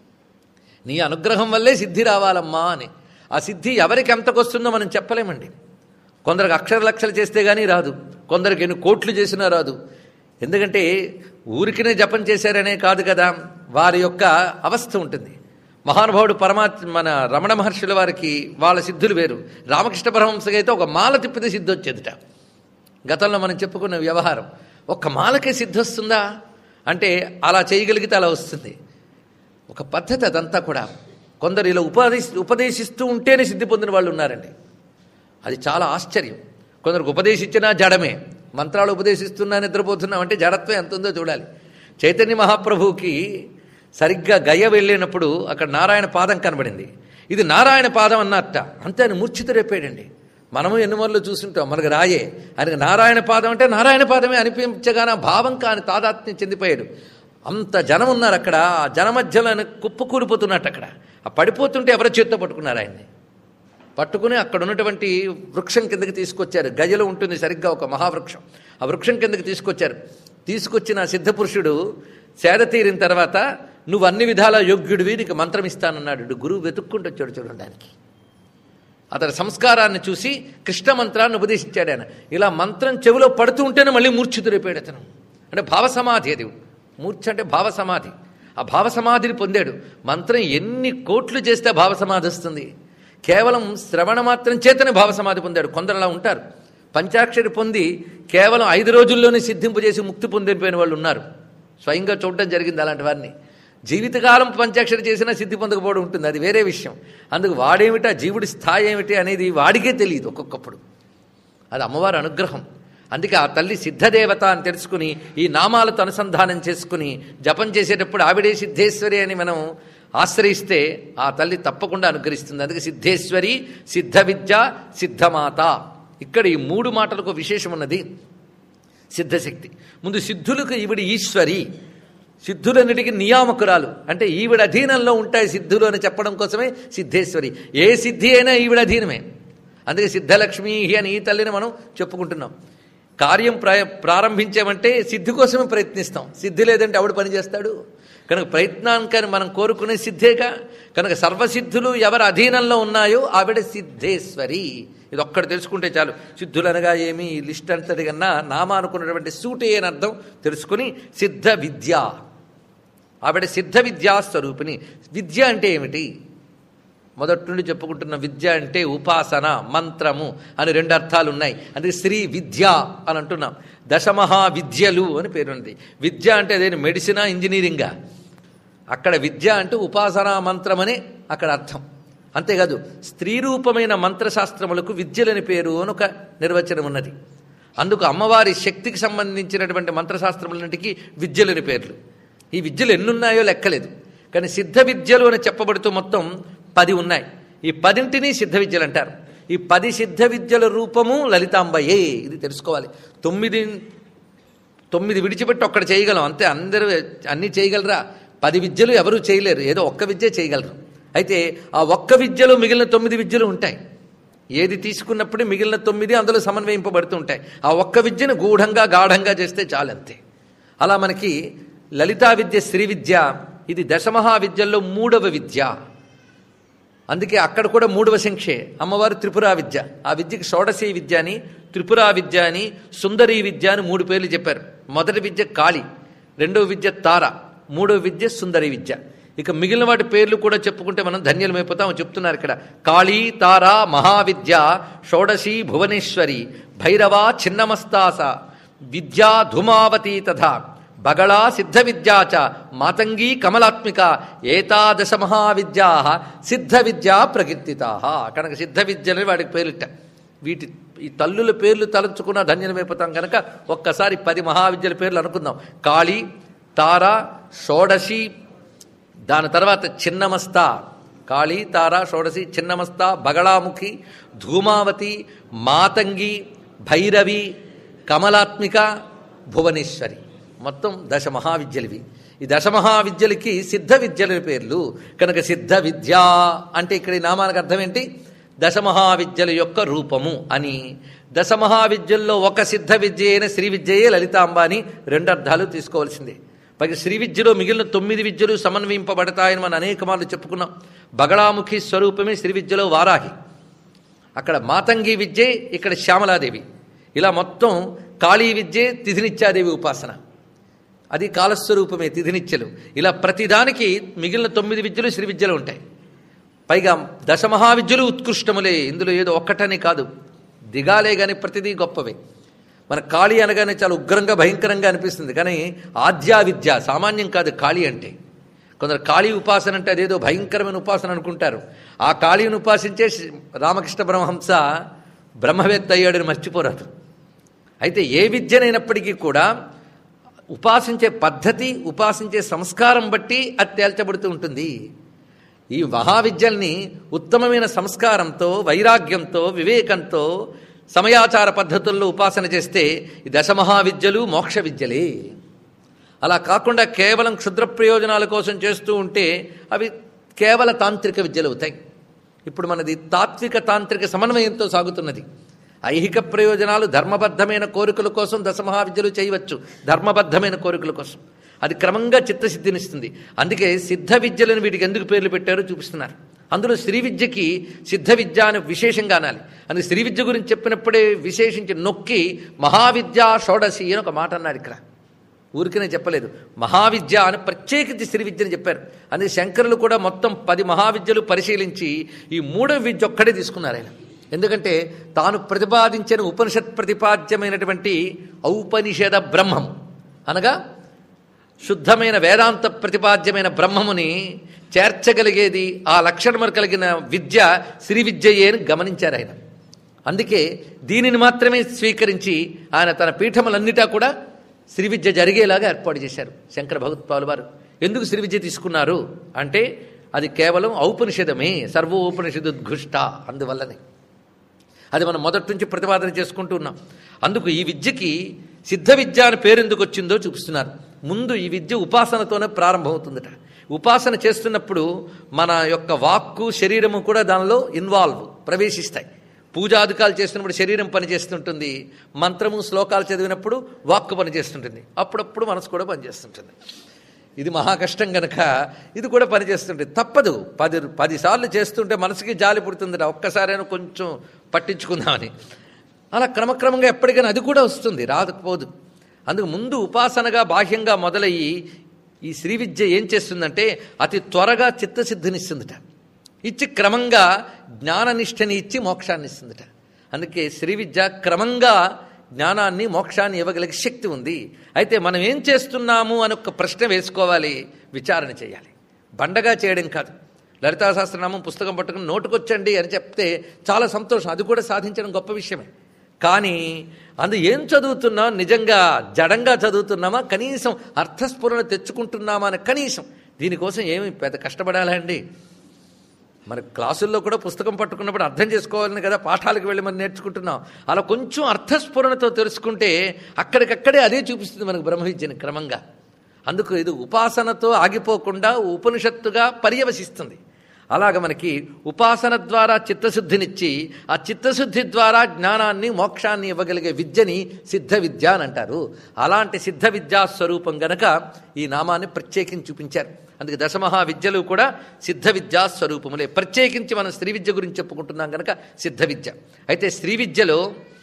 నీ అనుగ్రహం వల్లే సిద్ధి రావాలమ్మా అని ఆ సిద్ధి ఎవరికి ఎంతకొస్తుందో మనం చెప్పలేమండి కొందరికి అక్షర లక్షలు చేస్తే కానీ రాదు కొందరికి ఎన్ని కోట్లు చేసినా రాదు ఎందుకంటే ఊరికినే జపం చేశారనే కాదు కదా వారి యొక్క అవస్థ ఉంటుంది మహానుభావుడు పరమాత్మ మన రమణ మహర్షుల వారికి వాళ్ళ సిద్ధులు వేరు రామకృష్ణ పరమహంసకి అయితే ఒక మాల తిప్పితే సిద్ధి వచ్చేదిట గతంలో మనం చెప్పుకున్న వ్యవహారం ఒక్క మాలకే సిద్ధి వస్తుందా అంటే అలా చేయగలిగితే అలా వస్తుంది ఒక పద్ధతి అదంతా కూడా కొందరు ఇలా ఉపదేశ ఉపదేశిస్తూ ఉంటేనే సిద్ధి పొందిన వాళ్ళు ఉన్నారండి అది చాలా ఆశ్చర్యం కొందరికి ఉపదేశించినా జడమే మంత్రాలు ఉపదేశిస్తున్నా నిద్రపోతున్నాం అంటే జడత్వం ఎంత ఉందో చూడాలి చైతన్య మహాప్రభువుకి సరిగ్గా గయ వెళ్ళినప్పుడు అక్కడ నారాయణ పాదం కనబడింది ఇది నారాయణ పాదం అన్నట్ట అంతే అని మూర్ఛిత రేపాడండి మనము ఎన్ని మార్లు చూస్తుంటాం మనకు రాయే ఆయనకు నారాయణ పాదం అంటే నారాయణ పాదమే అనిపించగానే ఆ భావం కాని తాదాత్మ్యం చెందిపోయాడు అంత జనం ఉన్నారు అక్కడ ఆ జన మధ్యలో ఆయన కుప్ప కూలిపోతున్నట్టు అక్కడ ఆ పడిపోతుంటే ఎవరో చేత్తో పట్టుకున్నారు ఆయన్ని పట్టుకుని అక్కడ ఉన్నటువంటి వృక్షం కిందకి తీసుకొచ్చారు గజలో ఉంటుంది సరిగ్గా ఒక మహావృక్షం ఆ వృక్షం కిందకి తీసుకొచ్చారు తీసుకొచ్చిన సిద్ధపురుషుడు సేద తీరిన తర్వాత నువ్వు అన్ని విధాల యోగ్యుడివి నీకు మంత్రం ఇస్తానన్నాడు గురువు వెతుక్కుంటూ వచ్చాడు చూడడానికి అతని సంస్కారాన్ని చూసి కృష్ణ మంత్రాన్ని ఉపదేశించాడు ఆయన ఇలా మంత్రం చెవిలో పడుతూ ఉంటేనే మళ్ళీ మూర్ఛితురైపోయాడు అతను అంటే భావసమాధి అది మూర్ఛ అంటే భావసమాధి ఆ భావసమాధిని పొందాడు మంత్రం ఎన్ని కోట్లు చేస్తే భావసమాధి వస్తుంది కేవలం శ్రవణ మాత్రం చేతనే భావసమాధి పొందాడు కొందరు అలా ఉంటారు పంచాక్షరి పొంది కేవలం ఐదు రోజుల్లోనే సిద్ధింపజేసి ముక్తి పొందిపోయిన వాళ్ళు ఉన్నారు స్వయంగా చూడడం జరిగింది అలాంటి వారిని జీవితకాలం పంచాక్షరి చేసినా సిద్ధి పొందకపోవడం ఉంటుంది అది వేరే విషయం అందుకు వాడేమిటి ఆ జీవుడి స్థాయి ఏమిటి అనేది వాడికే తెలియదు ఒక్కొక్కప్పుడు అది అమ్మవారి అనుగ్రహం అందుకే ఆ తల్లి సిద్ధదేవత అని తెలుసుకుని ఈ నామాలతో అనుసంధానం చేసుకుని జపం చేసేటప్పుడు ఆవిడే సిద్ధేశ్వరి అని మనం ఆశ్రయిస్తే ఆ తల్లి తప్పకుండా అనుగ్రహిస్తుంది అందుకే సిద్ధేశ్వరి సిద్ధ విద్య సిద్ధమాత ఇక్కడ ఈ మూడు మాటలకు విశేషం ఉన్నది సిద్ధశక్తి ముందు సిద్ధులకు ఈవిడి ఈశ్వరి సిద్ధులన్నిటికీ నియామకురాలు అంటే ఈవిడ అధీనంలో ఉంటాయి సిద్ధులు అని చెప్పడం కోసమే సిద్ధేశ్వరి ఏ సిద్ధి అయినా ఈవిడ అధీనమే అందుకే సిద్ధలక్ష్మి అని ఈ తల్లిని మనం చెప్పుకుంటున్నాం కార్యం ప్ర ప్రారంభించామంటే సిద్ధి కోసమే ప్రయత్నిస్తాం సిద్ధి లేదంటే ఆవిడ పని చేస్తాడు కనుక ప్రయత్నానికి మనం కోరుకునే సిద్ధేగా కనుక సర్వసిద్ధులు ఎవరి అధీనంలో ఉన్నాయో ఆవిడ సిద్ధేశ్వరి ఇది ఒక్కటి తెలుసుకుంటే చాలు సిద్ధులు అనగా ఏమి ఈ లిస్ట్ అంతటి కన్నా నామా అనుకున్నటువంటి సూటే అని అర్థం తెలుసుకుని సిద్ధ విద్య ఆవిడ సిద్ధ విద్యా స్వరూపిణి విద్య అంటే ఏమిటి మొదటి నుండి చెప్పుకుంటున్న విద్య అంటే ఉపాసన మంత్రము అని రెండు అర్థాలు ఉన్నాయి అందుకే శ్రీ విద్య అని అంటున్నాం దశమహా విద్యలు అని పేరున్నది విద్య అంటే అదే మెడిసినా ఇంజనీరింగా అక్కడ విద్య అంటే ఉపాసనా మంత్రం అని అక్కడ అర్థం అంతేకాదు స్త్రీ రూపమైన మంత్రశాస్త్రములకు విద్యలని పేరు అని ఒక నిర్వచనం ఉన్నది అందుకు అమ్మవారి శక్తికి సంబంధించినటువంటి మంత్రశాస్త్రములన్నింటికి విద్యలని పేర్లు ఈ విద్యలు ఎన్నున్నాయో లెక్కలేదు కానీ సిద్ధ విద్యలు అని చెప్పబడుతూ మొత్తం పది ఉన్నాయి ఈ పదింటిని సిద్ధ విద్యలు అంటారు ఈ పది సిద్ధ విద్యల రూపము లలితాంబయే ఇది తెలుసుకోవాలి తొమ్మిది తొమ్మిది విడిచిపెట్టి ఒక్కడ చేయగలం అంతే అందరూ అన్నీ చేయగలరా పది విద్యలు ఎవరూ చేయలేరు ఏదో ఒక్క విద్య చేయగలరు అయితే ఆ ఒక్క విద్యలో మిగిలిన తొమ్మిది విద్యలు ఉంటాయి ఏది తీసుకున్నప్పుడు మిగిలిన తొమ్మిది అందులో సమన్వయింపబడుతూ ఉంటాయి ఆ ఒక్క విద్యను గూఢంగా గాఢంగా చేస్తే చాలంతే అలా మనకి లలితా విద్య శ్రీ విద్య ఇది దశమహా విద్యల్లో మూడవ విద్య అందుకే అక్కడ కూడా మూడవ సంఖ్యే అమ్మవారు త్రిపురా విద్య ఆ విద్యకి షోడశీ విద్య అని త్రిపురా విద్య అని సుందరీ విద్య అని మూడు పేర్లు చెప్పారు మొదటి విద్య కాళి రెండవ విద్య తార మూడవ విద్య సుందరి విద్య ఇక మిగిలిన వాటి పేర్లు కూడా చెప్పుకుంటే మనం ధన్యులమైపోతాం చెప్తున్నారు ఇక్కడ కాళీ తార మహావిద్య షోడశీ భువనేశ్వరి భైరవ చిన్నమస్తాస విద్యా ధూమావతి తథా బగళా సిద్ధ విద్యా చ మాతంగీ కమలాత్మిక ఏతాదశ మహావిద్యా సిద్ధ విద్యా ప్రకీర్తితా కనుక సిద్ధ విద్యలని వాడికి పేరిట వీటి ఈ తల్లుల పేర్లు తలంచుకున్న ధన్యమైపోతాం కనుక ఒక్కసారి పది మహావిద్యల పేర్లు అనుకుందాం కాళీ తార షోడశి దాని తర్వాత చిన్నమస్త కాళీ తార షోడశి చిన్నమస్త బగళాముఖి ధూమావతి మాతంగి భైరవి కమలాత్మిక భువనేశ్వరి మొత్తం దశ మహావిద్యలివి ఈ దశ మహావిద్యలకి సిద్ధ విద్యల పేర్లు కనుక సిద్ధ విద్య అంటే ఇక్కడ ఈ నామానికి అర్థం ఏంటి దశ మహావిద్యల యొక్క రూపము అని దశ మహావిద్యల్లో ఒక సిద్ధ విద్య అయిన శ్రీ విద్యయే లలితాంబ అని రెండు అర్థాలు తీసుకోవాల్సిందే పైగా శ్రీ విద్యలో మిగిలిన తొమ్మిది విద్యలు సమన్వయింపబడతాయని మనం అనేక మార్లు చెప్పుకున్నాం బగళాముఖి స్వరూపమే శ్రీ విద్యలో వారాహి అక్కడ మాతంగి విద్యే ఇక్కడ శ్యామలాదేవి ఇలా మొత్తం కాళీ విద్యే తిథినిత్యాదేవి ఉపాసన అది కాలస్వరూపమే తిథినిత్యలు ఇలా ప్రతిదానికి మిగిలిన తొమ్మిది విద్యలు శ్రీ విద్యలు ఉంటాయి పైగా దశమహావిద్యలు ఉత్కృష్టములే ఇందులో ఏదో ఒక్కటని కాదు దిగాలే గాని ప్రతిదీ గొప్పవే మన కాళీ అనగానే చాలా ఉగ్రంగా భయంకరంగా అనిపిస్తుంది కానీ ఆద్యా విద్య సామాన్యం కాదు కాళీ అంటే కొందరు కాళీ ఉపాసన అంటే అదేదో భయంకరమైన ఉపాసన అనుకుంటారు ఆ కాళీని ఉపాసించే రామకృష్ణ బ్రహ్మహంస బ్రహ్మవేత్త అయ్యాడని మర్చిపోరాదు అయితే ఏ విద్యనైనప్పటికీ కూడా ఉపాసించే పద్ధతి ఉపాసించే సంస్కారం బట్టి అది తేల్చబడుతూ ఉంటుంది ఈ మహావిద్యల్ని ఉత్తమమైన సంస్కారంతో వైరాగ్యంతో వివేకంతో సమయాచార పద్ధతుల్లో ఉపాసన చేస్తే ఈ దశమహావిద్యలు మోక్ష విద్యలే అలా కాకుండా కేవలం క్షుద్ర ప్రయోజనాల కోసం చేస్తూ ఉంటే అవి కేవల తాంత్రిక విద్యలు అవుతాయి ఇప్పుడు మనది తాత్విక తాంత్రిక సమన్వయంతో సాగుతున్నది ఐహిక ప్రయోజనాలు ధర్మబద్ధమైన కోరికల కోసం దశమహావిద్యలు చేయవచ్చు ధర్మబద్ధమైన కోరికల కోసం అది క్రమంగా చిత్తశుద్ధినిస్తుంది అందుకే సిద్ధ విద్యలను వీటికి ఎందుకు పేర్లు పెట్టారో చూపిస్తున్నారు అందులో శ్రీ విద్యకి సిద్ధ విద్య అని విశేషంగా అనాలి అందుకే శ్రీ విద్య గురించి చెప్పినప్పుడే విశేషించి నొక్కి మహావిద్య షోడశి అని ఒక మాట అన్నారు ఇక్కడ ఊరికనే చెప్పలేదు మహావిద్య అని ప్రత్యేకించి శ్రీ విద్యని చెప్పారు అందుకే శంకరులు కూడా మొత్తం పది మహావిద్యలు పరిశీలించి ఈ మూడవ విద్య ఒక్కడే తీసుకున్నారు ఆయన ఎందుకంటే తాను ప్రతిపాదించిన ఉపనిషత్ ప్రతిపాద్యమైనటువంటి ఔపనిషద బ్రహ్మం అనగా శుద్ధమైన వేదాంత ప్రతిపాద్యమైన బ్రహ్మముని చేర్చగలిగేది ఆ లక్షణములు కలిగిన విద్య శ్రీ విద్యయే అని గమనించారు ఆయన అందుకే దీనిని మాత్రమే స్వీకరించి ఆయన తన పీఠములన్నిటా కూడా శ్రీ విద్య జరిగేలాగా ఏర్పాటు చేశారు శంకర భగవత్పాలు వారు ఎందుకు శ్రీ విద్య తీసుకున్నారు అంటే అది కేవలం ఔపనిషదమే సర్వోపనిషదుద్ఘుష్ట అందువల్లనే అది మనం మొదటి నుంచి ప్రతిపాదన చేసుకుంటూ ఉన్నాం అందుకు ఈ విద్యకి సిద్ధ విద్య అని పేరు ఎందుకు వచ్చిందో చూపిస్తున్నారు ముందు ఈ విద్య ఉపాసనతోనే ప్రారంభమవుతుందట ఉపాసన చేస్తున్నప్పుడు మన యొక్క వాక్కు శరీరము కూడా దానిలో ఇన్వాల్వ్ ప్రవేశిస్తాయి పూజాధికాలు చేస్తున్నప్పుడు శరీరం పనిచేస్తుంటుంది మంత్రము శ్లోకాలు చదివినప్పుడు వాక్కు పనిచేస్తుంటుంది అప్పుడప్పుడు మనసు కూడా పనిచేస్తుంటుంది ఇది మహా కష్టం గనక ఇది కూడా పనిచేస్తుంటుంది తప్పదు పది పదిసార్లు చేస్తుంటే మనసుకి జాలి పుడుతుందిట ఒక్కసారైనా కొంచెం పట్టించుకుందామని అలా క్రమక్రమంగా ఎప్పటికైనా అది కూడా వస్తుంది రాకపోదు అందుకు ముందు ఉపాసనగా బాహ్యంగా మొదలయ్యి ఈ శ్రీ విద్య ఏం చేస్తుందంటే అతి త్వరగా చిత్తసిద్ధినిస్తుందిట ఇచ్చి క్రమంగా జ్ఞాననిష్టని ఇచ్చి మోక్షాన్ని ఇస్తుందిట అందుకే శ్రీ విద్య క్రమంగా జ్ఞానాన్ని మోక్షాన్ని ఇవ్వగలిగే శక్తి ఉంది అయితే మనం ఏం చేస్తున్నాము అని ఒక ప్రశ్న వేసుకోవాలి విచారణ చేయాలి బండగా చేయడం కాదు లలితా సహస్రనామం పుస్తకం పట్టుకుని నోటుకొచ్చండి అని చెప్తే చాలా సంతోషం అది కూడా సాధించడం గొప్ప విషయమే కానీ అందు ఏం చదువుతున్నాం నిజంగా జడంగా చదువుతున్నామా కనీసం అర్థస్ఫురణ తెచ్చుకుంటున్నామా అని కనీసం దీనికోసం ఏమి పెద్ద కష్టపడాలా అండి మరి క్లాసుల్లో కూడా పుస్తకం పట్టుకున్నప్పుడు అర్థం చేసుకోవాలని కదా పాఠాలకు వెళ్ళి మనం నేర్చుకుంటున్నాం అలా కొంచెం అర్థస్ఫురణతో తెలుసుకుంటే అక్కడికక్కడే అదే చూపిస్తుంది మనకు బ్రహ్మ విద్యని క్రమంగా అందుకు ఇది ఉపాసనతో ఆగిపోకుండా ఉపనిషత్తుగా పర్యవసిస్తుంది అలాగ మనకి ఉపాసన ద్వారా చిత్తశుద్ధినిచ్చి ఆ చిత్తశుద్ధి ద్వారా జ్ఞానాన్ని మోక్షాన్ని ఇవ్వగలిగే విద్యని సిద్ధ విద్య అని అంటారు అలాంటి సిద్ధ విద్యా స్వరూపం గనక ఈ నామాన్ని ప్రత్యేకించి చూపించారు అందుకే దశమహా విద్యలు కూడా సిద్ధ విద్యా స్వరూపములే ప్రత్యేకించి మనం స్త్రీ విద్య గురించి చెప్పుకుంటున్నాం గనక సిద్ధ విద్య అయితే స్త్రీ విద్యలో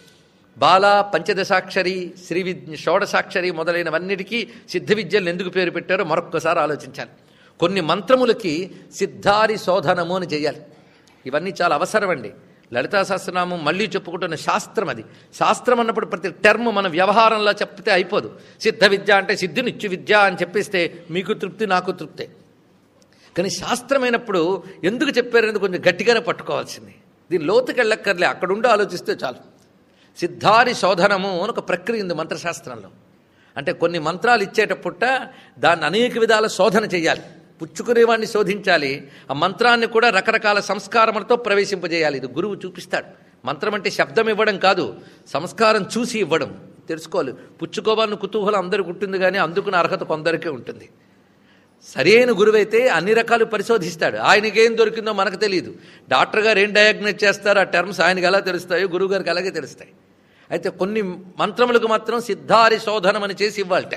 బాల పంచదశాక్షరి శ్రీ విద్య షోడశాక్షరి మొదలైనవన్నిటికీ సిద్ధ విద్యలు ఎందుకు పేరు పెట్టారో మరొక్కసారి ఆలోచించాలి కొన్ని మంత్రములకి సిద్ధారి శోధనము అని చేయాలి ఇవన్నీ చాలా అవసరం అండి లలితా సహస్రనామం మళ్ళీ చెప్పుకుంటున్న శాస్త్రం అది శాస్త్రం అన్నప్పుడు ప్రతి టర్మ్ మన వ్యవహారంలో చెప్తే అయిపోదు సిద్ధ విద్య అంటే సిద్ధినిచ్చు విద్య అని చెప్పిస్తే మీకు తృప్తి నాకు తృప్తే కానీ శాస్త్రమైనప్పుడు ఎందుకు చెప్పారనేది కొంచెం గట్టిగానే పట్టుకోవాల్సింది దీని లోతుకి వెళ్ళక్కర్లే అక్కడుండి ఆలోచిస్తే చాలు సిద్ధారి శోధనము అని ఒక ప్రక్రియ ఉంది మంత్రశాస్త్రంలో అంటే కొన్ని మంత్రాలు ఇచ్చేటప్పుట దాన్ని అనేక విధాల శోధన చేయాలి పుచ్చుకునేవాడిని శోధించాలి ఆ మంత్రాన్ని కూడా రకరకాల సంస్కారములతో ప్రవేశింపజేయాలి ఇది గురువు చూపిస్తాడు మంత్రం అంటే శబ్దం ఇవ్వడం కాదు సంస్కారం చూసి ఇవ్వడం తెలుసుకోవాలి పుచ్చుకోవాలని కుతూహలం అందరికి ఉంటుంది కానీ అందుకున్న అర్హత కొందరికే ఉంటుంది సరైన గురువైతే అన్ని రకాలు పరిశోధిస్తాడు ఆయనకేం దొరికిందో మనకు తెలియదు డాక్టర్ గారు ఏం డయాగ్నోస్ చేస్తారో ఆ టర్మ్స్ ఆయనకి ఎలా తెలుస్తాయో గురువు గారికి అలాగే తెలుస్తాయి అయితే కొన్ని మంత్రములకు మాత్రం సిద్ధారి శోధనం అని చేసి ఇవ్వాలట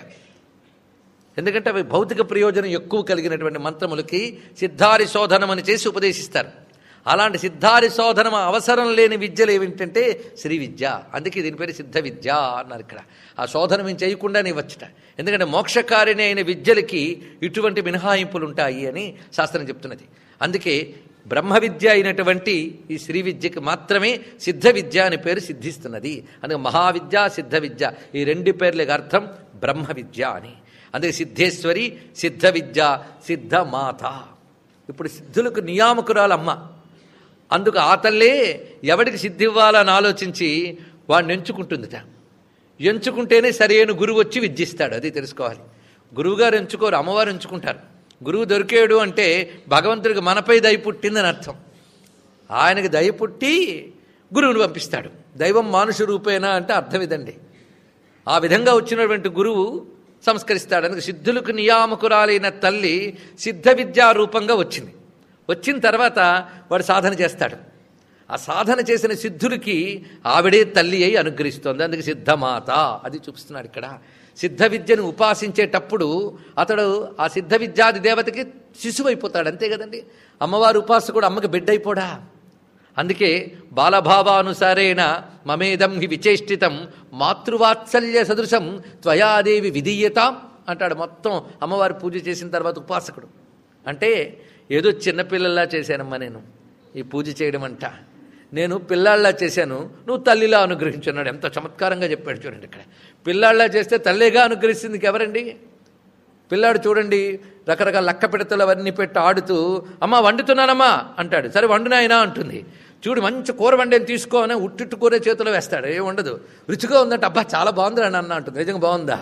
ఎందుకంటే అవి భౌతిక ప్రయోజనం ఎక్కువ కలిగినటువంటి మంత్రములకి సిద్ధారి శోధనం అని చేసి ఉపదేశిస్తారు అలాంటి సిద్ధారి శోధనం అవసరం లేని విద్యలు ఏమిటంటే శ్రీ విద్య అందుకే దీని పేరు సిద్ధ విద్య అన్నారు ఇక్కడ ఆ శోధనం ఏం చేయకుండానే ఇవ్వచ్చుట ఎందుకంటే మోక్షకారిణి అయిన విద్యలకి ఇటువంటి మినహాయింపులు ఉంటాయి అని శాస్త్రం చెప్తున్నది అందుకే బ్రహ్మ విద్య అయినటువంటి ఈ శ్రీ విద్యకి మాత్రమే సిద్ధ విద్య అని పేరు సిద్ధిస్తున్నది అందుకే మహావిద్య సిద్ధ విద్య ఈ రెండు పేర్లకు అర్థం బ్రహ్మ విద్య అని అందుకే సిద్ధేశ్వరి సిద్ధ విద్య సిద్ధ మాత ఇప్పుడు సిద్ధులకు నియామకురాలు అమ్మ అందుకు ఆ తల్లే ఎవడికి సిద్ధి ఇవ్వాలని ఆలోచించి వాడిని ఎంచుకుంటుందిట ఎంచుకుంటేనే సరైన గురువు వచ్చి విద్యిస్తాడు అది తెలుసుకోవాలి గురువుగారు ఎంచుకోరు అమ్మవారు ఎంచుకుంటారు గురువు దొరికేడు అంటే భగవంతుడికి మనపై దయ పుట్టిందని అర్థం ఆయనకి దయ పుట్టి గురువుని పంపిస్తాడు దైవం మానుష రూపేనా అంటే అర్థం ఇదండి ఆ విధంగా వచ్చినటువంటి గురువు సంస్కరిస్తాడు అందుకే సిద్ధులకు నియామకురాలైన తల్లి సిద్ధ విద్యా రూపంగా వచ్చింది వచ్చిన తర్వాత వాడు సాధన చేస్తాడు ఆ సాధన చేసిన సిద్ధులకి ఆవిడే తల్లి అయి అనుగ్రహిస్తోంది అందుకే సిద్ధమాత అది చూపిస్తున్నాడు ఇక్కడ సిద్ధ విద్యను ఉపాసించేటప్పుడు అతడు ఆ సిద్ధ విద్యాది దేవతకి శిశువు అయిపోతాడు అంతే కదండి అమ్మవారు ఉపాసకుడు అమ్మకి బిడ్డ అయిపోడా అందుకే బాలభావానుసారేణ మమేదం హి విచేష్టితం మాతృవాత్సల్య సదృశం త్వయాదేవి విధీయతాం అంటాడు మొత్తం అమ్మవారి పూజ చేసిన తర్వాత ఉపాసకుడు అంటే ఏదో చిన్నపిల్లల్లా చేశానమ్మా నేను ఈ పూజ చేయడం అంట నేను పిల్లాళ్ళ చేశాను నువ్వు తల్లిలా అనుగ్రహించున్నాడు ఎంత చమత్కారంగా చెప్పాడు చూడండి ఇక్కడ పిల్లాళ్ళ చేస్తే తల్లిగా అనుగ్రహిస్తుంది ఎవరండి పిల్లాడు చూడండి రకరకాల లక్క పిడతలు అవన్నీ పెట్టి ఆడుతూ అమ్మ వండుతున్నానమ్మా అంటాడు సరే వండునాయనా అంటుంది చూడు మంచి కూర వండేని తీసుకో అని ఉట్టిట్టు కూర చేతిలో వేస్తాడు ఏం ఉండదు రుచిగా ఉందంటే అబ్బా చాలా బాగుంది అని అన్న అంటుంది నిజంగా బాగుందా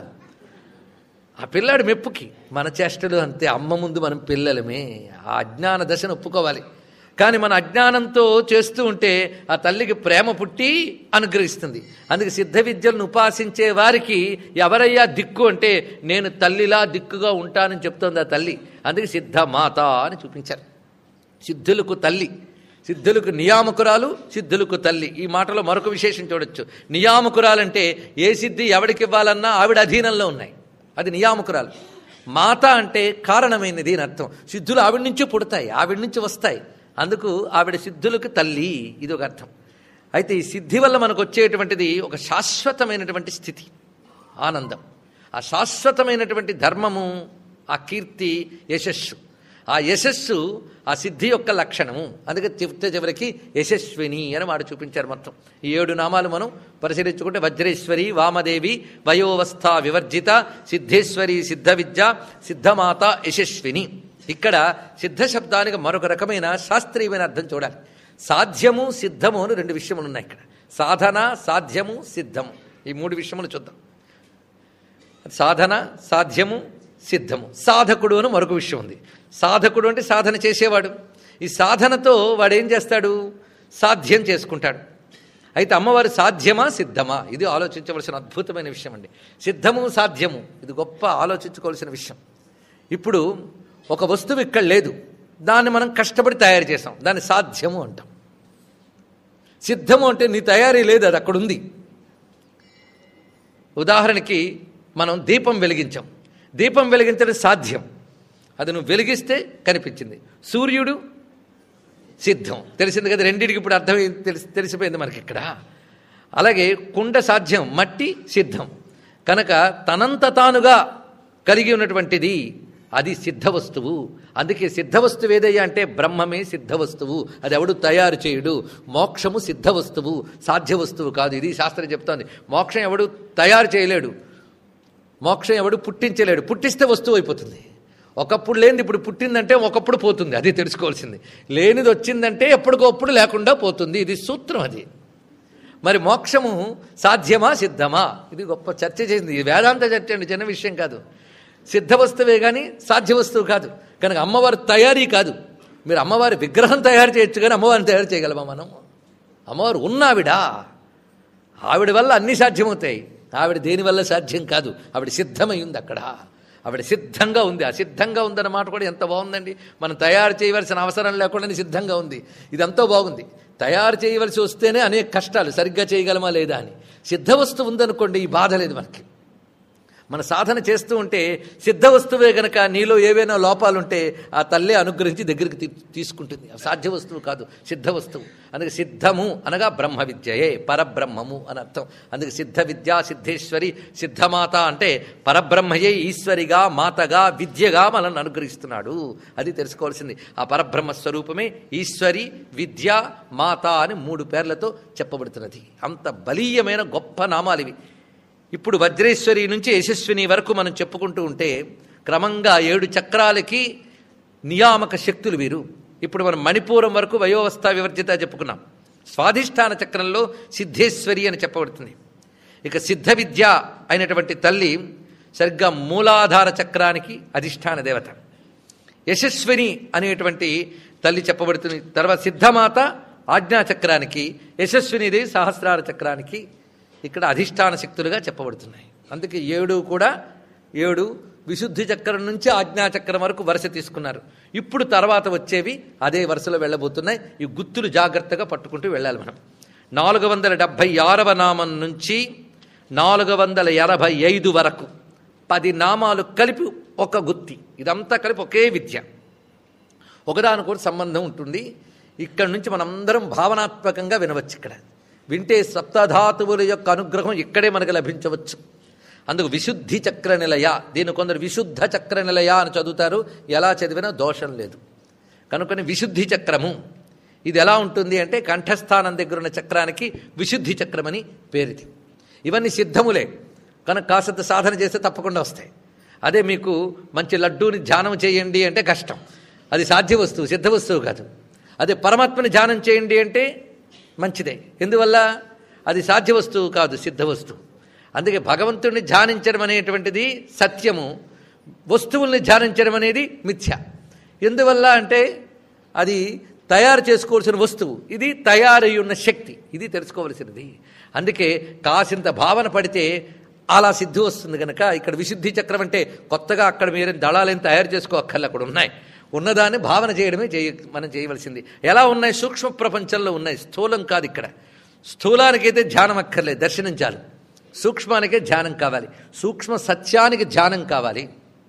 ఆ పిల్లాడి మెప్పుకి మన చేష్టలు అంతే అమ్మ ముందు మనం పిల్లలమే ఆ అజ్ఞాన దశను ఒప్పుకోవాలి కానీ మన అజ్ఞానంతో చేస్తూ ఉంటే ఆ తల్లికి ప్రేమ పుట్టి అనుగ్రహిస్తుంది అందుకే సిద్ధ విద్యలను ఉపాసించే వారికి ఎవరయ్యా దిక్కు అంటే నేను తల్లిలా దిక్కుగా ఉంటానని చెప్తోంది ఆ తల్లి అందుకే సిద్ధ మాత అని చూపించారు సిద్ధులకు తల్లి సిద్ధులకు నియామకురాలు సిద్ధులకు తల్లి ఈ మాటలో మరొక విశేషం చూడొచ్చు నియామకురాలంటే ఏ సిద్ధి ఎవడికి ఇవ్వాలన్నా ఆవిడ అధీనంలో ఉన్నాయి అది నియామకురాలు మాత అంటే కారణమైనది అని అర్థం సిద్ధులు ఆవిడ నుంచి పుడతాయి ఆవిడ నుంచి వస్తాయి అందుకు ఆవిడ సిద్ధులకు తల్లి ఇది ఒక అర్థం అయితే ఈ సిద్ధి వల్ల మనకు వచ్చేటువంటిది ఒక శాశ్వతమైనటువంటి స్థితి ఆనందం ఆ శాశ్వతమైనటువంటి ధర్మము ఆ కీర్తి యశస్సు ఆ యశస్సు ఆ సిద్ధి యొక్క లక్షణము అందుకే చిట్ట చివరికి యశస్విని అని వాడు చూపించారు మొత్తం ఈ ఏడు నామాలు మనం పరిశీలించుకుంటే వజ్రేశ్వరి వామదేవి వయోవస్థ వివర్జిత సిద్ధేశ్వరి సిద్ధ విద్య సిద్ధమాత యశస్విని ఇక్కడ సిద్ధ శబ్దానికి మరొక రకమైన శాస్త్రీయమైన అర్థం చూడాలి సాధ్యము సిద్ధము అని రెండు విషయములు ఉన్నాయి ఇక్కడ సాధన సాధ్యము సిద్ధము ఈ మూడు విషయములు చూద్దాం సాధన సాధ్యము సిద్ధము సాధకుడు అని మరొక విషయం ఉంది సాధకుడు అంటే సాధన చేసేవాడు ఈ సాధనతో వాడు ఏం చేస్తాడు సాధ్యం చేసుకుంటాడు అయితే అమ్మవారు సాధ్యమా సిద్ధమా ఇది ఆలోచించవలసిన అద్భుతమైన విషయం అండి సిద్ధము సాధ్యము ఇది గొప్ప ఆలోచించుకోవాల్సిన విషయం ఇప్పుడు ఒక వస్తువు ఇక్కడ లేదు దాన్ని మనం కష్టపడి తయారు చేసాం దాన్ని సాధ్యము అంటాం సిద్ధము అంటే నీ తయారీ లేదు అది అక్కడ ఉంది ఉదాహరణకి మనం దీపం వెలిగించాం దీపం వెలిగించడం సాధ్యం అది నువ్వు వెలిగిస్తే కనిపించింది సూర్యుడు సిద్ధం తెలిసింది కదా రెండింటికి ఇప్పుడు అర్థం తెలిసి తెలిసిపోయింది మనకి ఇక్కడ అలాగే కుండ సాధ్యం మట్టి సిద్ధం కనుక తనంత తానుగా కలిగి ఉన్నటువంటిది అది సిద్ధ వస్తువు అందుకే సిద్ధ వస్తువు ఏదయ్యా అంటే బ్రహ్మమే సిద్ధ వస్తువు అది ఎవడు తయారు చేయుడు మోక్షము సిద్ధ వస్తువు సాధ్య వస్తువు కాదు ఇది శాస్త్రం చెప్తోంది మోక్షం ఎవడు తయారు చేయలేడు మోక్షం ఎవడు పుట్టించలేడు పుట్టిస్తే వస్తువు అయిపోతుంది ఒకప్పుడు లేనిది ఇప్పుడు పుట్టిందంటే ఒకప్పుడు పోతుంది అది తెలుసుకోవాల్సింది లేనిది వచ్చిందంటే ఎప్పటికప్పుడు లేకుండా పోతుంది ఇది సూత్రం అది మరి మోక్షము సాధ్యమా సిద్ధమా ఇది గొప్ప చర్చ చేసింది ఇది వేదాంత చర్చ అండి చిన్న విషయం కాదు సిద్ధ వస్తువే కానీ సాధ్య వస్తువు కాదు కనుక అమ్మవారి తయారీ కాదు మీరు అమ్మవారి విగ్రహం తయారు చేయొచ్చు కానీ అమ్మవారిని తయారు చేయగలమా మనం అమ్మవారు ఉన్నావిడా ఆవిడ వల్ల అన్నీ సాధ్యమవుతాయి ఆవిడ దేనివల్ల సాధ్యం కాదు ఆవిడ సిద్ధమై ఉంది అక్కడ ఆవిడ సిద్ధంగా ఉంది అసిద్ధంగా ఉందన్న మాట కూడా ఎంత బాగుందండి మనం తయారు చేయవలసిన అవసరం లేకుండా సిద్ధంగా ఉంది ఇదంతా బాగుంది తయారు చేయవలసి వస్తేనే అనేక కష్టాలు సరిగ్గా చేయగలమా లేదా అని సిద్ధ వస్తువు ఉందనుకోండి ఈ బాధ లేదు మనకి మన సాధన చేస్తూ ఉంటే సిద్ధ వస్తువే గనక నీలో ఏవైనా లోపాలుంటే ఆ తల్లే అనుగ్రహించి దగ్గరికి తీ- తీసుకుంటుంది అది సాధ్య వస్తువు కాదు సిద్ధ వస్తువు అందుకే సిద్ధము అనగా బ్రహ్మ విద్యయే పరబ్రహ్మము అని అర్థం అందుకే సిద్ధ విద్య సిద్ధేశ్వరి సిద్ధమాత అంటే పరబ్రహ్మయే ఈశ్వరిగా మాతగా విద్యగా మనల్ని అనుగ్రహిస్తున్నాడు అది తెలుసుకోవాల్సింది ఆ పరబ్రహ్మ స్వరూపమే ఈశ్వరి విద్య మాత అని మూడు పేర్లతో చెప్పబడుతున్నది అంత బలీయమైన గొప్ప నామాలు ఇవి ఇప్పుడు వజ్రేశ్వరి నుంచి యశస్విని వరకు మనం చెప్పుకుంటూ ఉంటే క్రమంగా ఏడు చక్రాలకి నియామక శక్తులు వీరు ఇప్పుడు మనం మణిపూరం వరకు వయోవస్థ వివర్జిత చెప్పుకున్నాం స్వాధిష్టాన చక్రంలో సిద్ధేశ్వరి అని చెప్పబడుతుంది ఇక సిద్ధ విద్య అయినటువంటి తల్లి సరిగ్గా మూలాధార చక్రానికి అధిష్టాన దేవత యశస్విని అనేటువంటి తల్లి చెప్పబడుతుంది తర్వాత సిద్ధమాత ఆజ్ఞాచక్రానికి యశస్వినిదేవి సహస్రార చక్రానికి ఇక్కడ అధిష్టాన శక్తులుగా చెప్పబడుతున్నాయి అందుకే ఏడు కూడా ఏడు విశుద్ధి చక్రం నుంచి ఆజ్ఞాచక్రం వరకు వరుస తీసుకున్నారు ఇప్పుడు తర్వాత వచ్చేవి అదే వరుసలో వెళ్ళబోతున్నాయి ఈ గుర్తులు జాగ్రత్తగా పట్టుకుంటూ వెళ్ళాలి మనం నాలుగు వందల డెబ్భై ఆరవ నామం నుంచి నాలుగు వందల ఎనభై ఐదు వరకు పది నామాలు కలిపి ఒక గుత్తి ఇదంతా కలిపి ఒకే విద్య ఒకదాని కూడా సంబంధం ఉంటుంది ఇక్కడి నుంచి మనందరం భావనాత్మకంగా వినవచ్చు ఇక్కడ వింటే సప్తధాతువుల యొక్క అనుగ్రహం ఇక్కడే మనకు లభించవచ్చు అందుకు విశుద్ధి చక్ర నిలయ దీని కొందరు విశుద్ధ చక్ర నిలయ అని చదువుతారు ఎలా చదివినా దోషం లేదు కనుకొని విశుద్ధి చక్రము ఇది ఎలా ఉంటుంది అంటే కంఠస్థానం దగ్గర ఉన్న చక్రానికి విశుద్ధి చక్రమని పేరిది ఇవన్నీ సిద్ధములే కనుక కాసంత సాధన చేస్తే తప్పకుండా వస్తాయి అదే మీకు మంచి లడ్డూని ధ్యానం చేయండి అంటే కష్టం అది సాధ్య వస్తువు సిద్ధ వస్తువు కాదు అదే పరమాత్మని ధ్యానం చేయండి అంటే మంచిదే ఎందువల్ల అది సాధ్య వస్తువు కాదు సిద్ధ వస్తువు అందుకే భగవంతుడిని ధ్యానించడం అనేటువంటిది సత్యము వస్తువుల్ని ధ్యానించడం అనేది మిథ్య ఎందువల్ల అంటే అది తయారు చేసుకోవాల్సిన వస్తువు ఇది తయారై ఉన్న శక్తి ఇది తెలుసుకోవలసినది అందుకే కాసింత భావన పడితే అలా సిద్ధి వస్తుంది కనుక ఇక్కడ విశుద్ధి చక్రం అంటే కొత్తగా అక్కడ మీరు దళాలేం తయారు చేసుకోక్కర్లు అక్కడ ఉన్నాయి ఉన్నదాన్ని భావన చేయడమే చేయ మనం చేయవలసింది ఎలా ఉన్నాయి సూక్ష్మ ప్రపంచంలో ఉన్నాయి స్థూలం కాదు ఇక్కడ స్థూలానికైతే ధ్యానం అక్కర్లేదు దర్శనం చాలు సూక్ష్మానికే ధ్యానం కావాలి సూక్ష్మ సత్యానికి ధ్యానం కావాలి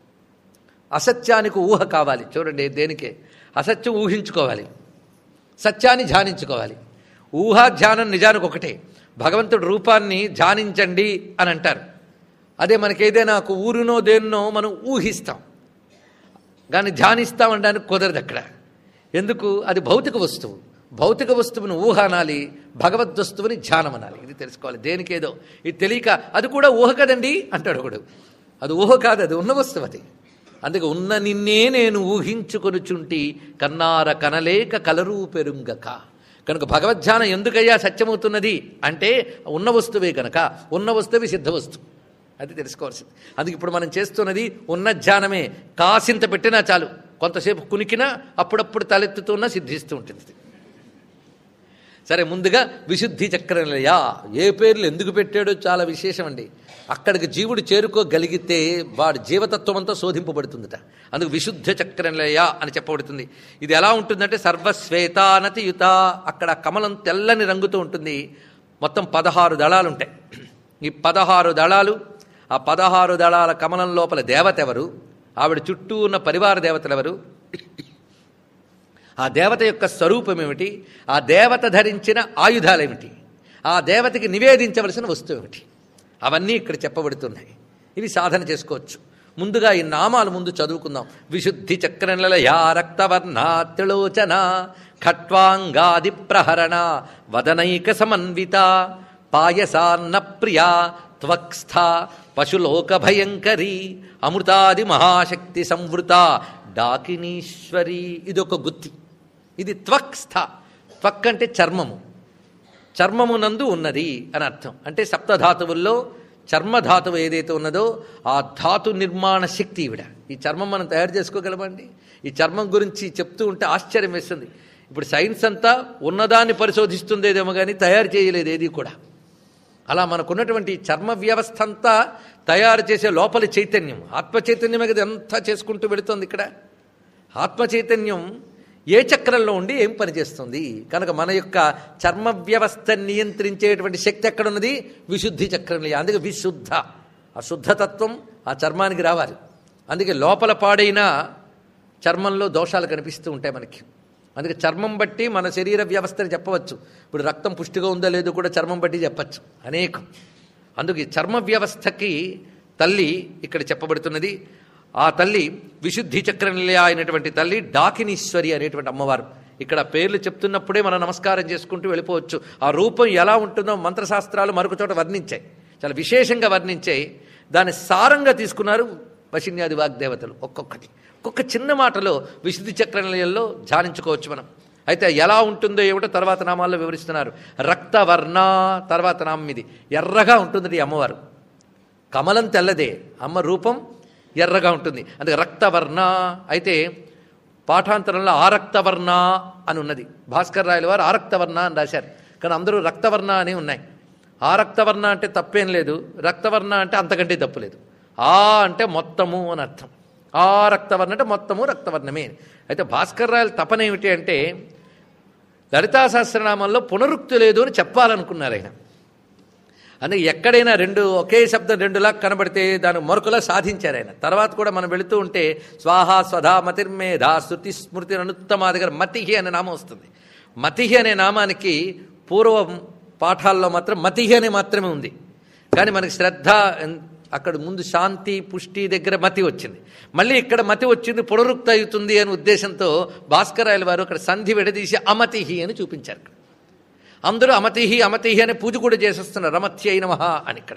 అసత్యానికి ఊహ కావాలి చూడండి దేనికే అసత్యం ఊహించుకోవాలి సత్యాన్ని ధ్యానించుకోవాలి ఊహా ధ్యానం నిజానికి ఒకటే భగవంతుడి రూపాన్ని ధ్యానించండి అని అంటారు అదే మనకేదైనా ఒక ఊరినో దేన్నో మనం ఊహిస్తాం కానీ ధ్యానిస్తామనడానికి కుదరదు అక్కడ ఎందుకు అది భౌతిక వస్తువు భౌతిక వస్తువుని ఊహ అనాలి భగవద్ వస్తువుని ధ్యానం అనాలి ఇది తెలుసుకోవాలి దేనికేదో ఇది తెలియక అది కూడా ఊహ కదండి అంటాడు ఒకడు అది ఊహ కాదు అది ఉన్న వస్తువు అది అందుకే ఉన్న నిన్నే నేను ఊహించుకొనుచుంటి కన్నార కనలేక కలరూ పెరుంగక కనుక భగవద్ధ్యానం ఎందుకయ్యా సత్యమవుతున్నది అంటే ఉన్న వస్తువే కనుక ఉన్న వస్తువే సిద్ధ వస్తువు అది తెలుసుకోవాల్సింది అందుకే ఇప్పుడు మనం చేస్తున్నది ఉన్న ధ్యానమే కాసింత పెట్టినా చాలు కొంతసేపు కునికినా అప్పుడప్పుడు తలెత్తుతున్నా సిద్ధిస్తూ ఉంటుంది సరే ముందుగా విశుద్ధి చక్రనిలయ ఏ పేర్లు ఎందుకు పెట్టాడో చాలా విశేషం అండి అక్కడికి జీవుడు చేరుకోగలిగితే వాడి జీవతత్వం అంతా శోధింపబడుతుందట అందుకు విశుద్ధ చక్రనిలయ అని చెప్పబడుతుంది ఇది ఎలా ఉంటుందంటే సర్వశ్వేతానతి యుత అక్కడ కమలం తెల్లని రంగుతో ఉంటుంది మొత్తం పదహారు దళాలు ఉంటాయి ఈ పదహారు దళాలు ఆ పదహారు దళాల కమలం లోపల దేవత ఎవరు ఆవిడ చుట్టూ ఉన్న పరివార దేవతలు ఎవరు ఆ దేవత యొక్క స్వరూపం ఏమిటి ఆ దేవత ధరించిన ఆయుధాలు ఏమిటి ఆ దేవతకి నివేదించవలసిన వస్తువు ఏమిటి అవన్నీ ఇక్కడ చెప్పబడుతున్నాయి ఇవి సాధన చేసుకోవచ్చు ముందుగా ఈ నామాలు ముందు చదువుకుందాం విశుద్ధి చక్రనిలయా రక్తవర్ణ త్రిలోచన ఖట్వాంగాది ప్రహరణ వదనైక సమన్విత పాయసాన్న ప్రియా త్వక్స్థ పశులోక భయంకరి అమృతాది మహాశక్తి సంవృత డాకినీశ్వరి ఇదొక గుత్తి ఇది త్వక్స్థ త్వక్ అంటే చర్మము చర్మమునందు ఉన్నది అని అర్థం అంటే సప్తధాతువుల్లో చర్మధాతువు ఏదైతే ఉన్నదో ఆ ధాతు నిర్మాణ శక్తి ఇవిడ ఈ చర్మం మనం తయారు చేసుకోగలమండి ఈ చర్మం గురించి చెప్తూ ఉంటే ఆశ్చర్యం వేస్తుంది ఇప్పుడు సైన్స్ అంతా ఉన్నదాన్ని పరిశోధిస్తుందేదేమో కానీ తయారు చేయలేదు ఏది కూడా అలా మనకున్నటువంటి చర్మ వ్యవస్థ అంతా తయారు చేసే లోపలి చైతన్యం ఆత్మ చైతన్యమే కదా ఎంత చేసుకుంటూ వెళుతుంది ఇక్కడ ఆత్మ చైతన్యం ఏ చక్రంలో ఉండి ఏం పనిచేస్తుంది కనుక మన యొక్క చర్మ వ్యవస్థ నియంత్రించేటువంటి శక్తి ఎక్కడున్నది విశుద్ధి చక్రంలో అందుకే విశుద్ధ ఆ శుద్ధతత్వం ఆ చర్మానికి రావాలి అందుకే లోపల పాడైన చర్మంలో దోషాలు కనిపిస్తూ ఉంటాయి మనకి అందుకే చర్మం బట్టి మన శరీర వ్యవస్థని చెప్పవచ్చు ఇప్పుడు రక్తం పుష్టిగా ఉందో లేదో కూడా చర్మం బట్టి చెప్పచ్చు అనేకం అందుకే చర్మ వ్యవస్థకి తల్లి ఇక్కడ చెప్పబడుతున్నది ఆ తల్లి విశుద్ధి చక్రనిలయ అయినటువంటి తల్లి డాకినీశ్వరి అనేటువంటి అమ్మవారు ఇక్కడ పేర్లు చెప్తున్నప్పుడే మనం నమస్కారం చేసుకుంటూ వెళ్ళిపోవచ్చు ఆ రూపం ఎలా ఉంటుందో మంత్రశాస్త్రాలు మరొక చోట వర్ణించాయి చాలా విశేషంగా వర్ణించాయి దాన్ని సారంగా తీసుకున్నారు వశిన్యాది వాగ్దేవతలు ఒక్కొక్కటి ఒక్కొక్క చిన్న మాటలో విశుద్ధి చక్ర నిలయంలో ధ్యానించుకోవచ్చు మనం అయితే ఎలా ఉంటుందో ఏమిటో తర్వాత నామాల్లో వివరిస్తున్నారు రక్తవర్ణ తర్వాత నామం ఇది ఎర్రగా ఉంటుంది ఈ అమ్మవారు కమలం తెల్లదే అమ్మ రూపం ఎర్రగా ఉంటుంది అందుకే రక్తవర్ణ అయితే పాఠాంతరంలో ఆరక్తవర్ణ అని ఉన్నది భాస్కర్ రాయల వారు ఆరక్తవర్ణ అని రాశారు కానీ అందరూ రక్తవర్ణ అని ఉన్నాయి ఆరక్తవర్ణ అంటే తప్పేం లేదు రక్తవర్ణ అంటే అంతకంటే తప్పు లేదు ఆ అంటే మొత్తము అని అర్థం ఆ రక్తవర్ణ అంటే మొత్తము రక్తవర్ణమే అయితే భాస్కర్ రాయల తపన ఏమిటి అంటే లలితా సహస్రనామంలో పునరుక్తి లేదు అని చెప్పాలనుకున్నారు ఆయన అందుకే ఎక్కడైనా రెండు ఒకే శబ్దం రెండులా కనబడితే దాని మరొకలా సాధించారు ఆయన తర్వాత కూడా మనం వెళుతూ ఉంటే స్వాహా స్వధా మతిర్మేధ శృతి స్మృతి అనుత్తమా దగ్గర మతిహి అనే నామం వస్తుంది మతిహి అనే నామానికి పూర్వం పాఠాల్లో మాత్రం మతిహి అనే మాత్రమే ఉంది కానీ మనకి శ్రద్ధ అక్కడ ముందు శాంతి పుష్టి దగ్గర మతి వచ్చింది మళ్ళీ ఇక్కడ మతి వచ్చింది పునరుక్త అవుతుంది అనే ఉద్దేశంతో భాస్కరాయల వారు అక్కడ సంధి విడదీసి అమతిహి అని చూపించారు అందరూ అమతిహి అమతిహి అనే పూజ కూడా చేసేస్తున్నారు రమత్య అయిన మహా అని ఇక్కడ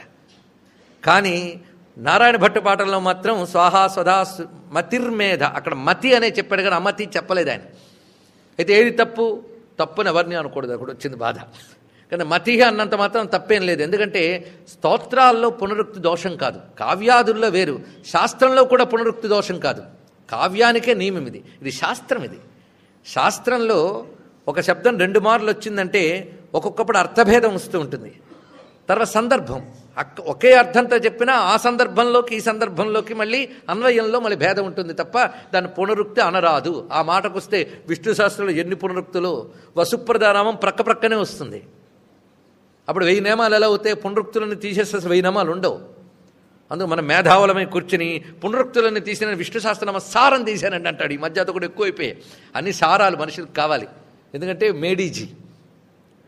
కానీ నారాయణ భట్టు పాటల్లో మాత్రం స్వాహా స్వధా మతిర్మేధ అక్కడ మతి అనే చెప్పాడు కానీ అమతి చెప్పలేదు ఆయన అయితే ఏది తప్పు తప్పుని ఎవరిని అనకూడదు అక్కడ వచ్చింది బాధ కానీ మతిహ అన్నంత మాత్రం తప్పేం లేదు ఎందుకంటే స్తోత్రాల్లో పునరుక్తి దోషం కాదు కావ్యాదుల్లో వేరు శాస్త్రంలో కూడా పునరుక్తి దోషం కాదు కావ్యానికే నియమం ఇది ఇది శాస్త్రం ఇది శాస్త్రంలో ఒక శబ్దం రెండు మార్లు వచ్చిందంటే ఒక్కొక్కప్పుడు అర్థభేదం వస్తూ ఉంటుంది తర్వాత సందర్భం అక్క ఒకే అర్థంతో చెప్పినా ఆ సందర్భంలోకి ఈ సందర్భంలోకి మళ్ళీ అన్వయంలో మళ్ళీ భేదం ఉంటుంది తప్ప దాని పునరుక్తి అనరాదు ఆ మాటకు వస్తే విష్ణు శాస్త్రంలో ఎన్ని పునరుక్తులు వసుప్రధానామం ప్రక్క ప్రక్కనే వస్తుంది అప్పుడు వెయ్యి నియమాలు ఎలా అవుతాయి పునరుక్తులను తీసేస్తే వెయ్యి నియమాలు ఉండవు అందుకు మనం మేధావులమై కూర్చుని పునరుక్తులను తీసిన విష్ణు శాస్త్రం సారం తీశానండి అంటాడు ఈ మధ్య అదొకటి ఎక్కువైపోయాయి అన్ని సారాలు మనుషులకు కావాలి ఎందుకంటే మేడీజీ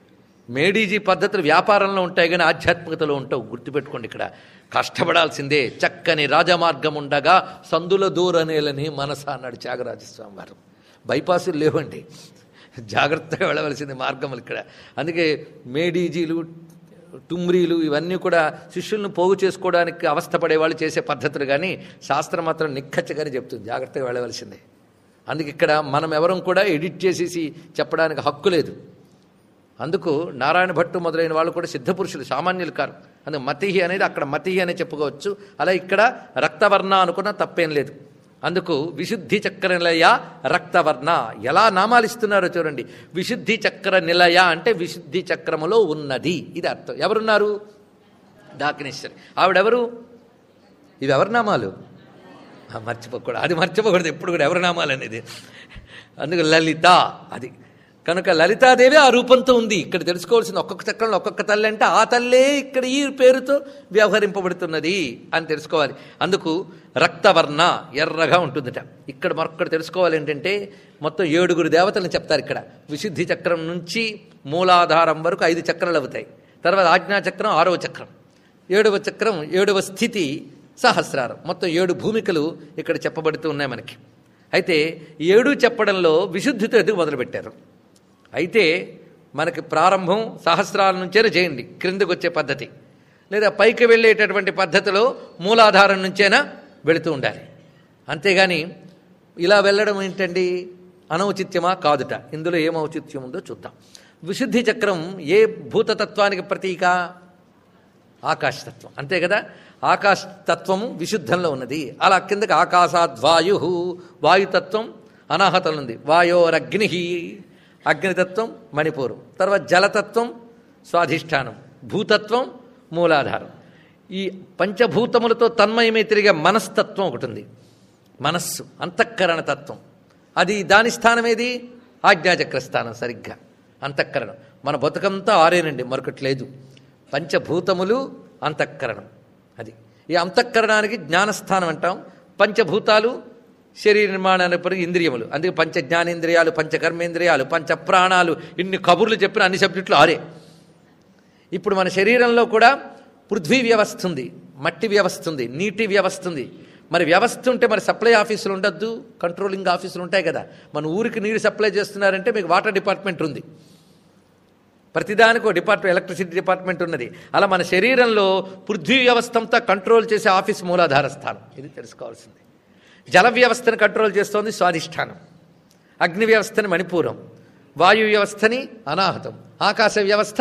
మేడీజీ పద్ధతులు వ్యాపారంలో ఉంటాయి కానీ ఆధ్యాత్మికతలో ఉంటావు గుర్తుపెట్టుకోండి ఇక్కడ కష్టపడాల్సిందే చక్కని రాజమార్గం ఉండగా సందుల దూరనేలని మనస అన్నాడు త్యాగరాజస్వామి వారు బైపాసులు లేవండి జాగ్రత్తగా వెళ్ళవలసింది మార్గములు ఇక్కడ అందుకే మేడీజీలు టుమ్రీలు ఇవన్నీ కూడా శిష్యులను పోగు చేసుకోవడానికి అవస్థపడే వాళ్ళు చేసే పద్ధతులు కానీ శాస్త్రం మాత్రం నిక్కచ్చగానే చెప్తుంది జాగ్రత్తగా వెళ్ళవలసిందే అందుకే ఇక్కడ మనం ఎవరం కూడా ఎడిట్ చేసేసి చెప్పడానికి హక్కు లేదు అందుకు నారాయణ భట్టు మొదలైన వాళ్ళు కూడా సిద్ధపురుషులు సామాన్యులు కారు అందుకు మతిహి అనేది అక్కడ మతిహి అనే చెప్పుకోవచ్చు అలా ఇక్కడ రక్తవర్ణ అనుకున్న తప్పేం లేదు అందుకు విశుద్ధి చక్ర నిలయ రక్తవర్ణ ఎలా నామాలు ఇస్తున్నారో చూడండి విశుద్ధి చక్ర నిలయ అంటే విశుద్ధి చక్రములో ఉన్నది ఇది అర్థం ఎవరున్నారు డాకినేశ్వరి ఆవిడెవరు ఇవి ఎవరి నామాలు ఆ, మర్చిపోకూడదు అది మర్చిపోకూడదు ఎప్పుడు కూడా ఎవరి నామాలు అనేది అందుకు లలిత అది కనుక లలితాదేవి ఆ రూపంతో ఉంది ఇక్కడ తెలుసుకోవాల్సింది ఒక్కొక్క చక్రంలో ఒక్కొక్క తల్లి అంటే ఆ తల్లే ఇక్కడ ఈ పేరుతో వ్యవహరింపబడుతున్నది అని తెలుసుకోవాలి అందుకు రక్తవర్ణ ఎర్రగా ఉంటుందట ఇక్కడ మరొక్కటి తెలుసుకోవాలి ఏంటంటే మొత్తం ఏడుగురు దేవతలను చెప్తారు ఇక్కడ విశుద్ధి చక్రం నుంచి మూలాధారం వరకు ఐదు చక్రాలు అవుతాయి తర్వాత ఆజ్ఞాచక్రం ఆరవ చక్రం ఏడవ చక్రం ఏడవ స్థితి సహస్రారం మొత్తం ఏడు భూమికలు ఇక్కడ చెప్పబడుతూ ఉన్నాయి మనకి అయితే ఈ ఏడు చెప్పడంలో విశుద్ధితో ఎందుకు మొదలుపెట్టారు అయితే మనకి ప్రారంభం సహస్రాల నుంచేనే చేయండి క్రిందకు వచ్చే పద్ధతి లేదా పైకి వెళ్ళేటటువంటి పద్ధతిలో మూలాధారం నుంచేనా వెళుతూ ఉండాలి అంతేగాని ఇలా వెళ్ళడం ఏంటండి అనౌచిత్యమా కాదుట ఇందులో ఏం ఔచిత్యం ఉందో చూద్దాం విశుద్ధి చక్రం ఏ భూతతత్వానికి ప్రతీక ఆకాశతత్వం అంతే కదా ఆకాశతత్వము విశుద్ధంలో ఉన్నది అలా కిందకి ఆకాశాద్వాయు వాయుతత్వం అనాహతంలో ఉంది వాయోరగ్ని అగ్నితత్వం మణిపూరం తర్వాత జలతత్వం స్వాధిష్టానం భూతత్వం మూలాధారం ఈ పంచభూతములతో తన్మయమే తిరిగే మనస్తత్వం ఒకటి ఉంది మనస్సు అంతఃకరణ తత్వం అది దాని స్థానం ఏది ఆజ్ఞాచక్ర స్థానం సరిగ్గా అంతఃకరణం మన బతుకంతా ఆరేనండి మరొకటి లేదు పంచభూతములు అంతఃకరణం అది ఈ అంతఃకరణానికి జ్ఞానస్థానం అంటాం పంచభూతాలు శరీర నిర్మాణానికి పరి ఇంద్రియములు అందుకే పంచ జ్ఞానేంద్రియాలు పంచ కర్మేంద్రియాలు పంచ ప్రాణాలు ఇన్ని కబుర్లు చెప్పిన అన్ని సబ్జెక్టులు ఆరే ఇప్పుడు మన శరీరంలో కూడా పృథ్వీ వ్యవస్థ ఉంది మట్టి వ్యవస్థ ఉంది నీటి వ్యవస్థ ఉంది మరి వ్యవస్థ ఉంటే మరి సప్లై ఆఫీసులు ఉండొద్దు కంట్రోలింగ్ ఆఫీసులు ఉంటాయి కదా మన ఊరికి నీరు సప్లై చేస్తున్నారంటే మీకు వాటర్ డిపార్ట్మెంట్ ఉంది ప్రతిదానికి ఒక డిపార్ట్మెంట్ ఎలక్ట్రిసిటీ డిపార్ట్మెంట్ ఉన్నది అలా మన శరీరంలో పృథ్వీ వ్యవస్థ అంతా కంట్రోల్ చేసే ఆఫీస్ మూలాధార స్థానం ఇది తెలుసుకోవాల్సింది జల వ్యవస్థను కంట్రోల్ చేస్తోంది స్వాధిష్టానం అగ్ని వ్యవస్థని మణిపూరం వాయు వ్యవస్థని అనాహతం ఆకాశ వ్యవస్థ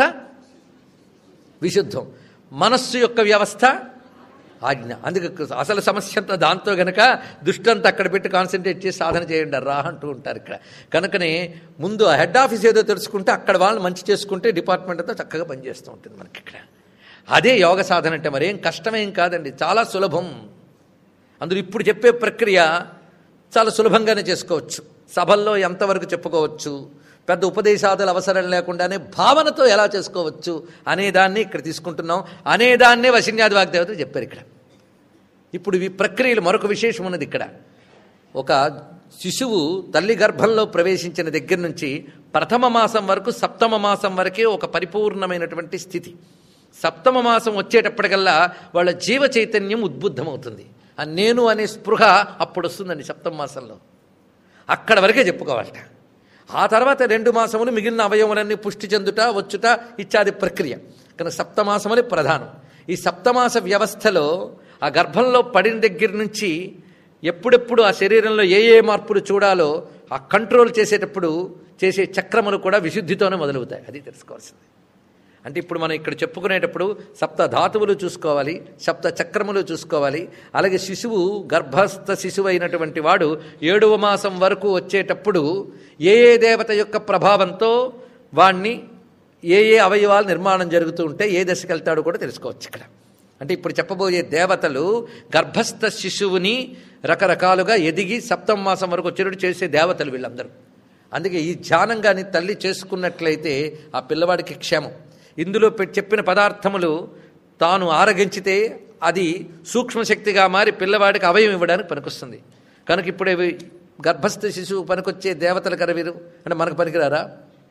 విశుద్ధం మనస్సు యొక్క వ్యవస్థ ఆజ్ఞ అందుకే అసలు సమస్య అంతా దాంతో గనక దుష్టంతా అక్కడ పెట్టి కాన్సన్ట్రేట్ చేసి సాధన చేయండి రా అంటూ ఉంటారు ఇక్కడ కనుకనే ముందు ఆ హెడ్ ఆఫీస్ ఏదో తెలుసుకుంటే అక్కడ వాళ్ళని మంచి చేసుకుంటే డిపార్ట్మెంట్ అంతా చక్కగా పనిచేస్తూ ఉంటుంది మనకి ఇక్కడ అదే యోగ సాధన అంటే మరేం కష్టమేం కాదండి చాలా సులభం అందులో ఇప్పుడు చెప్పే ప్రక్రియ చాలా సులభంగానే చేసుకోవచ్చు సభల్లో ఎంతవరకు చెప్పుకోవచ్చు పెద్ద ఉపదేశాదులు అవసరం లేకుండానే భావనతో ఎలా చేసుకోవచ్చు అనేదాన్ని ఇక్కడ తీసుకుంటున్నాం అనేదాన్నే వశిన్యాది వాగ్దేవతలు చెప్పారు ఇక్కడ ఇప్పుడు ఈ ప్రక్రియలు మరొక విశేషం ఉన్నది ఇక్కడ ఒక శిశువు తల్లి గర్భంలో ప్రవేశించిన దగ్గర నుంచి ప్రథమ మాసం వరకు సప్తమ మాసం వరకే ఒక పరిపూర్ణమైనటువంటి స్థితి సప్తమ మాసం వచ్చేటప్పటికల్లా వాళ్ళ జీవ చైతన్యం ఉద్బుద్ధమవుతుంది ఆ నేను అనే స్పృహ అప్పుడు వస్తుందండి సప్తమ మాసంలో అక్కడ వరకే చెప్పుకోవాలట ఆ తర్వాత రెండు మాసములు మిగిలిన అవయవములన్నీ పుష్టి చెందుట వచ్చుట ఇత్యాది ప్రక్రియ కనుక సప్తమాసములే ప్రధానం ఈ సప్తమాస వ్యవస్థలో ఆ గర్భంలో పడిన దగ్గర నుంచి ఎప్పుడెప్పుడు ఆ శరీరంలో ఏ ఏ మార్పులు చూడాలో ఆ కంట్రోల్ చేసేటప్పుడు చేసే చక్రములు కూడా విశుద్ధితోనే మొదలవుతాయి అది తెలుసుకోవాల్సింది అంటే ఇప్పుడు మనం ఇక్కడ చెప్పుకునేటప్పుడు సప్త ధాతువులు చూసుకోవాలి సప్త చక్రములు చూసుకోవాలి అలాగే శిశువు గర్భస్థ శిశువు అయినటువంటి వాడు ఏడవ మాసం వరకు వచ్చేటప్పుడు ఏ ఏ దేవత యొక్క ప్రభావంతో వాణ్ణి ఏ ఏ అవయవాలు నిర్మాణం జరుగుతూ ఉంటే ఏ దశకి వెళ్తాడో కూడా తెలుసుకోవచ్చు ఇక్కడ అంటే ఇప్పుడు చెప్పబోయే దేవతలు గర్భస్థ శిశువుని రకరకాలుగా ఎదిగి సప్తమ మాసం వరకు వచ్చేటట్టు చేసే దేవతలు వీళ్ళందరూ అందుకే ఈ ధ్యానం కానీ తల్లి చేసుకున్నట్లయితే ఆ పిల్లవాడికి క్షేమం ఇందులో పె- చెప్పిన పదార్థములు తాను ఆరగించితే అది సూక్ష్మశక్తిగా మారి పిల్లవాడికి అవయం ఇవ్వడానికి పనికొస్తుంది కనుక ఇప్పుడు ఇవి గర్భస్థ శిశువు పనికొచ్చే దేవతలు కదా వీరు అంటే మనకు పనికిరారా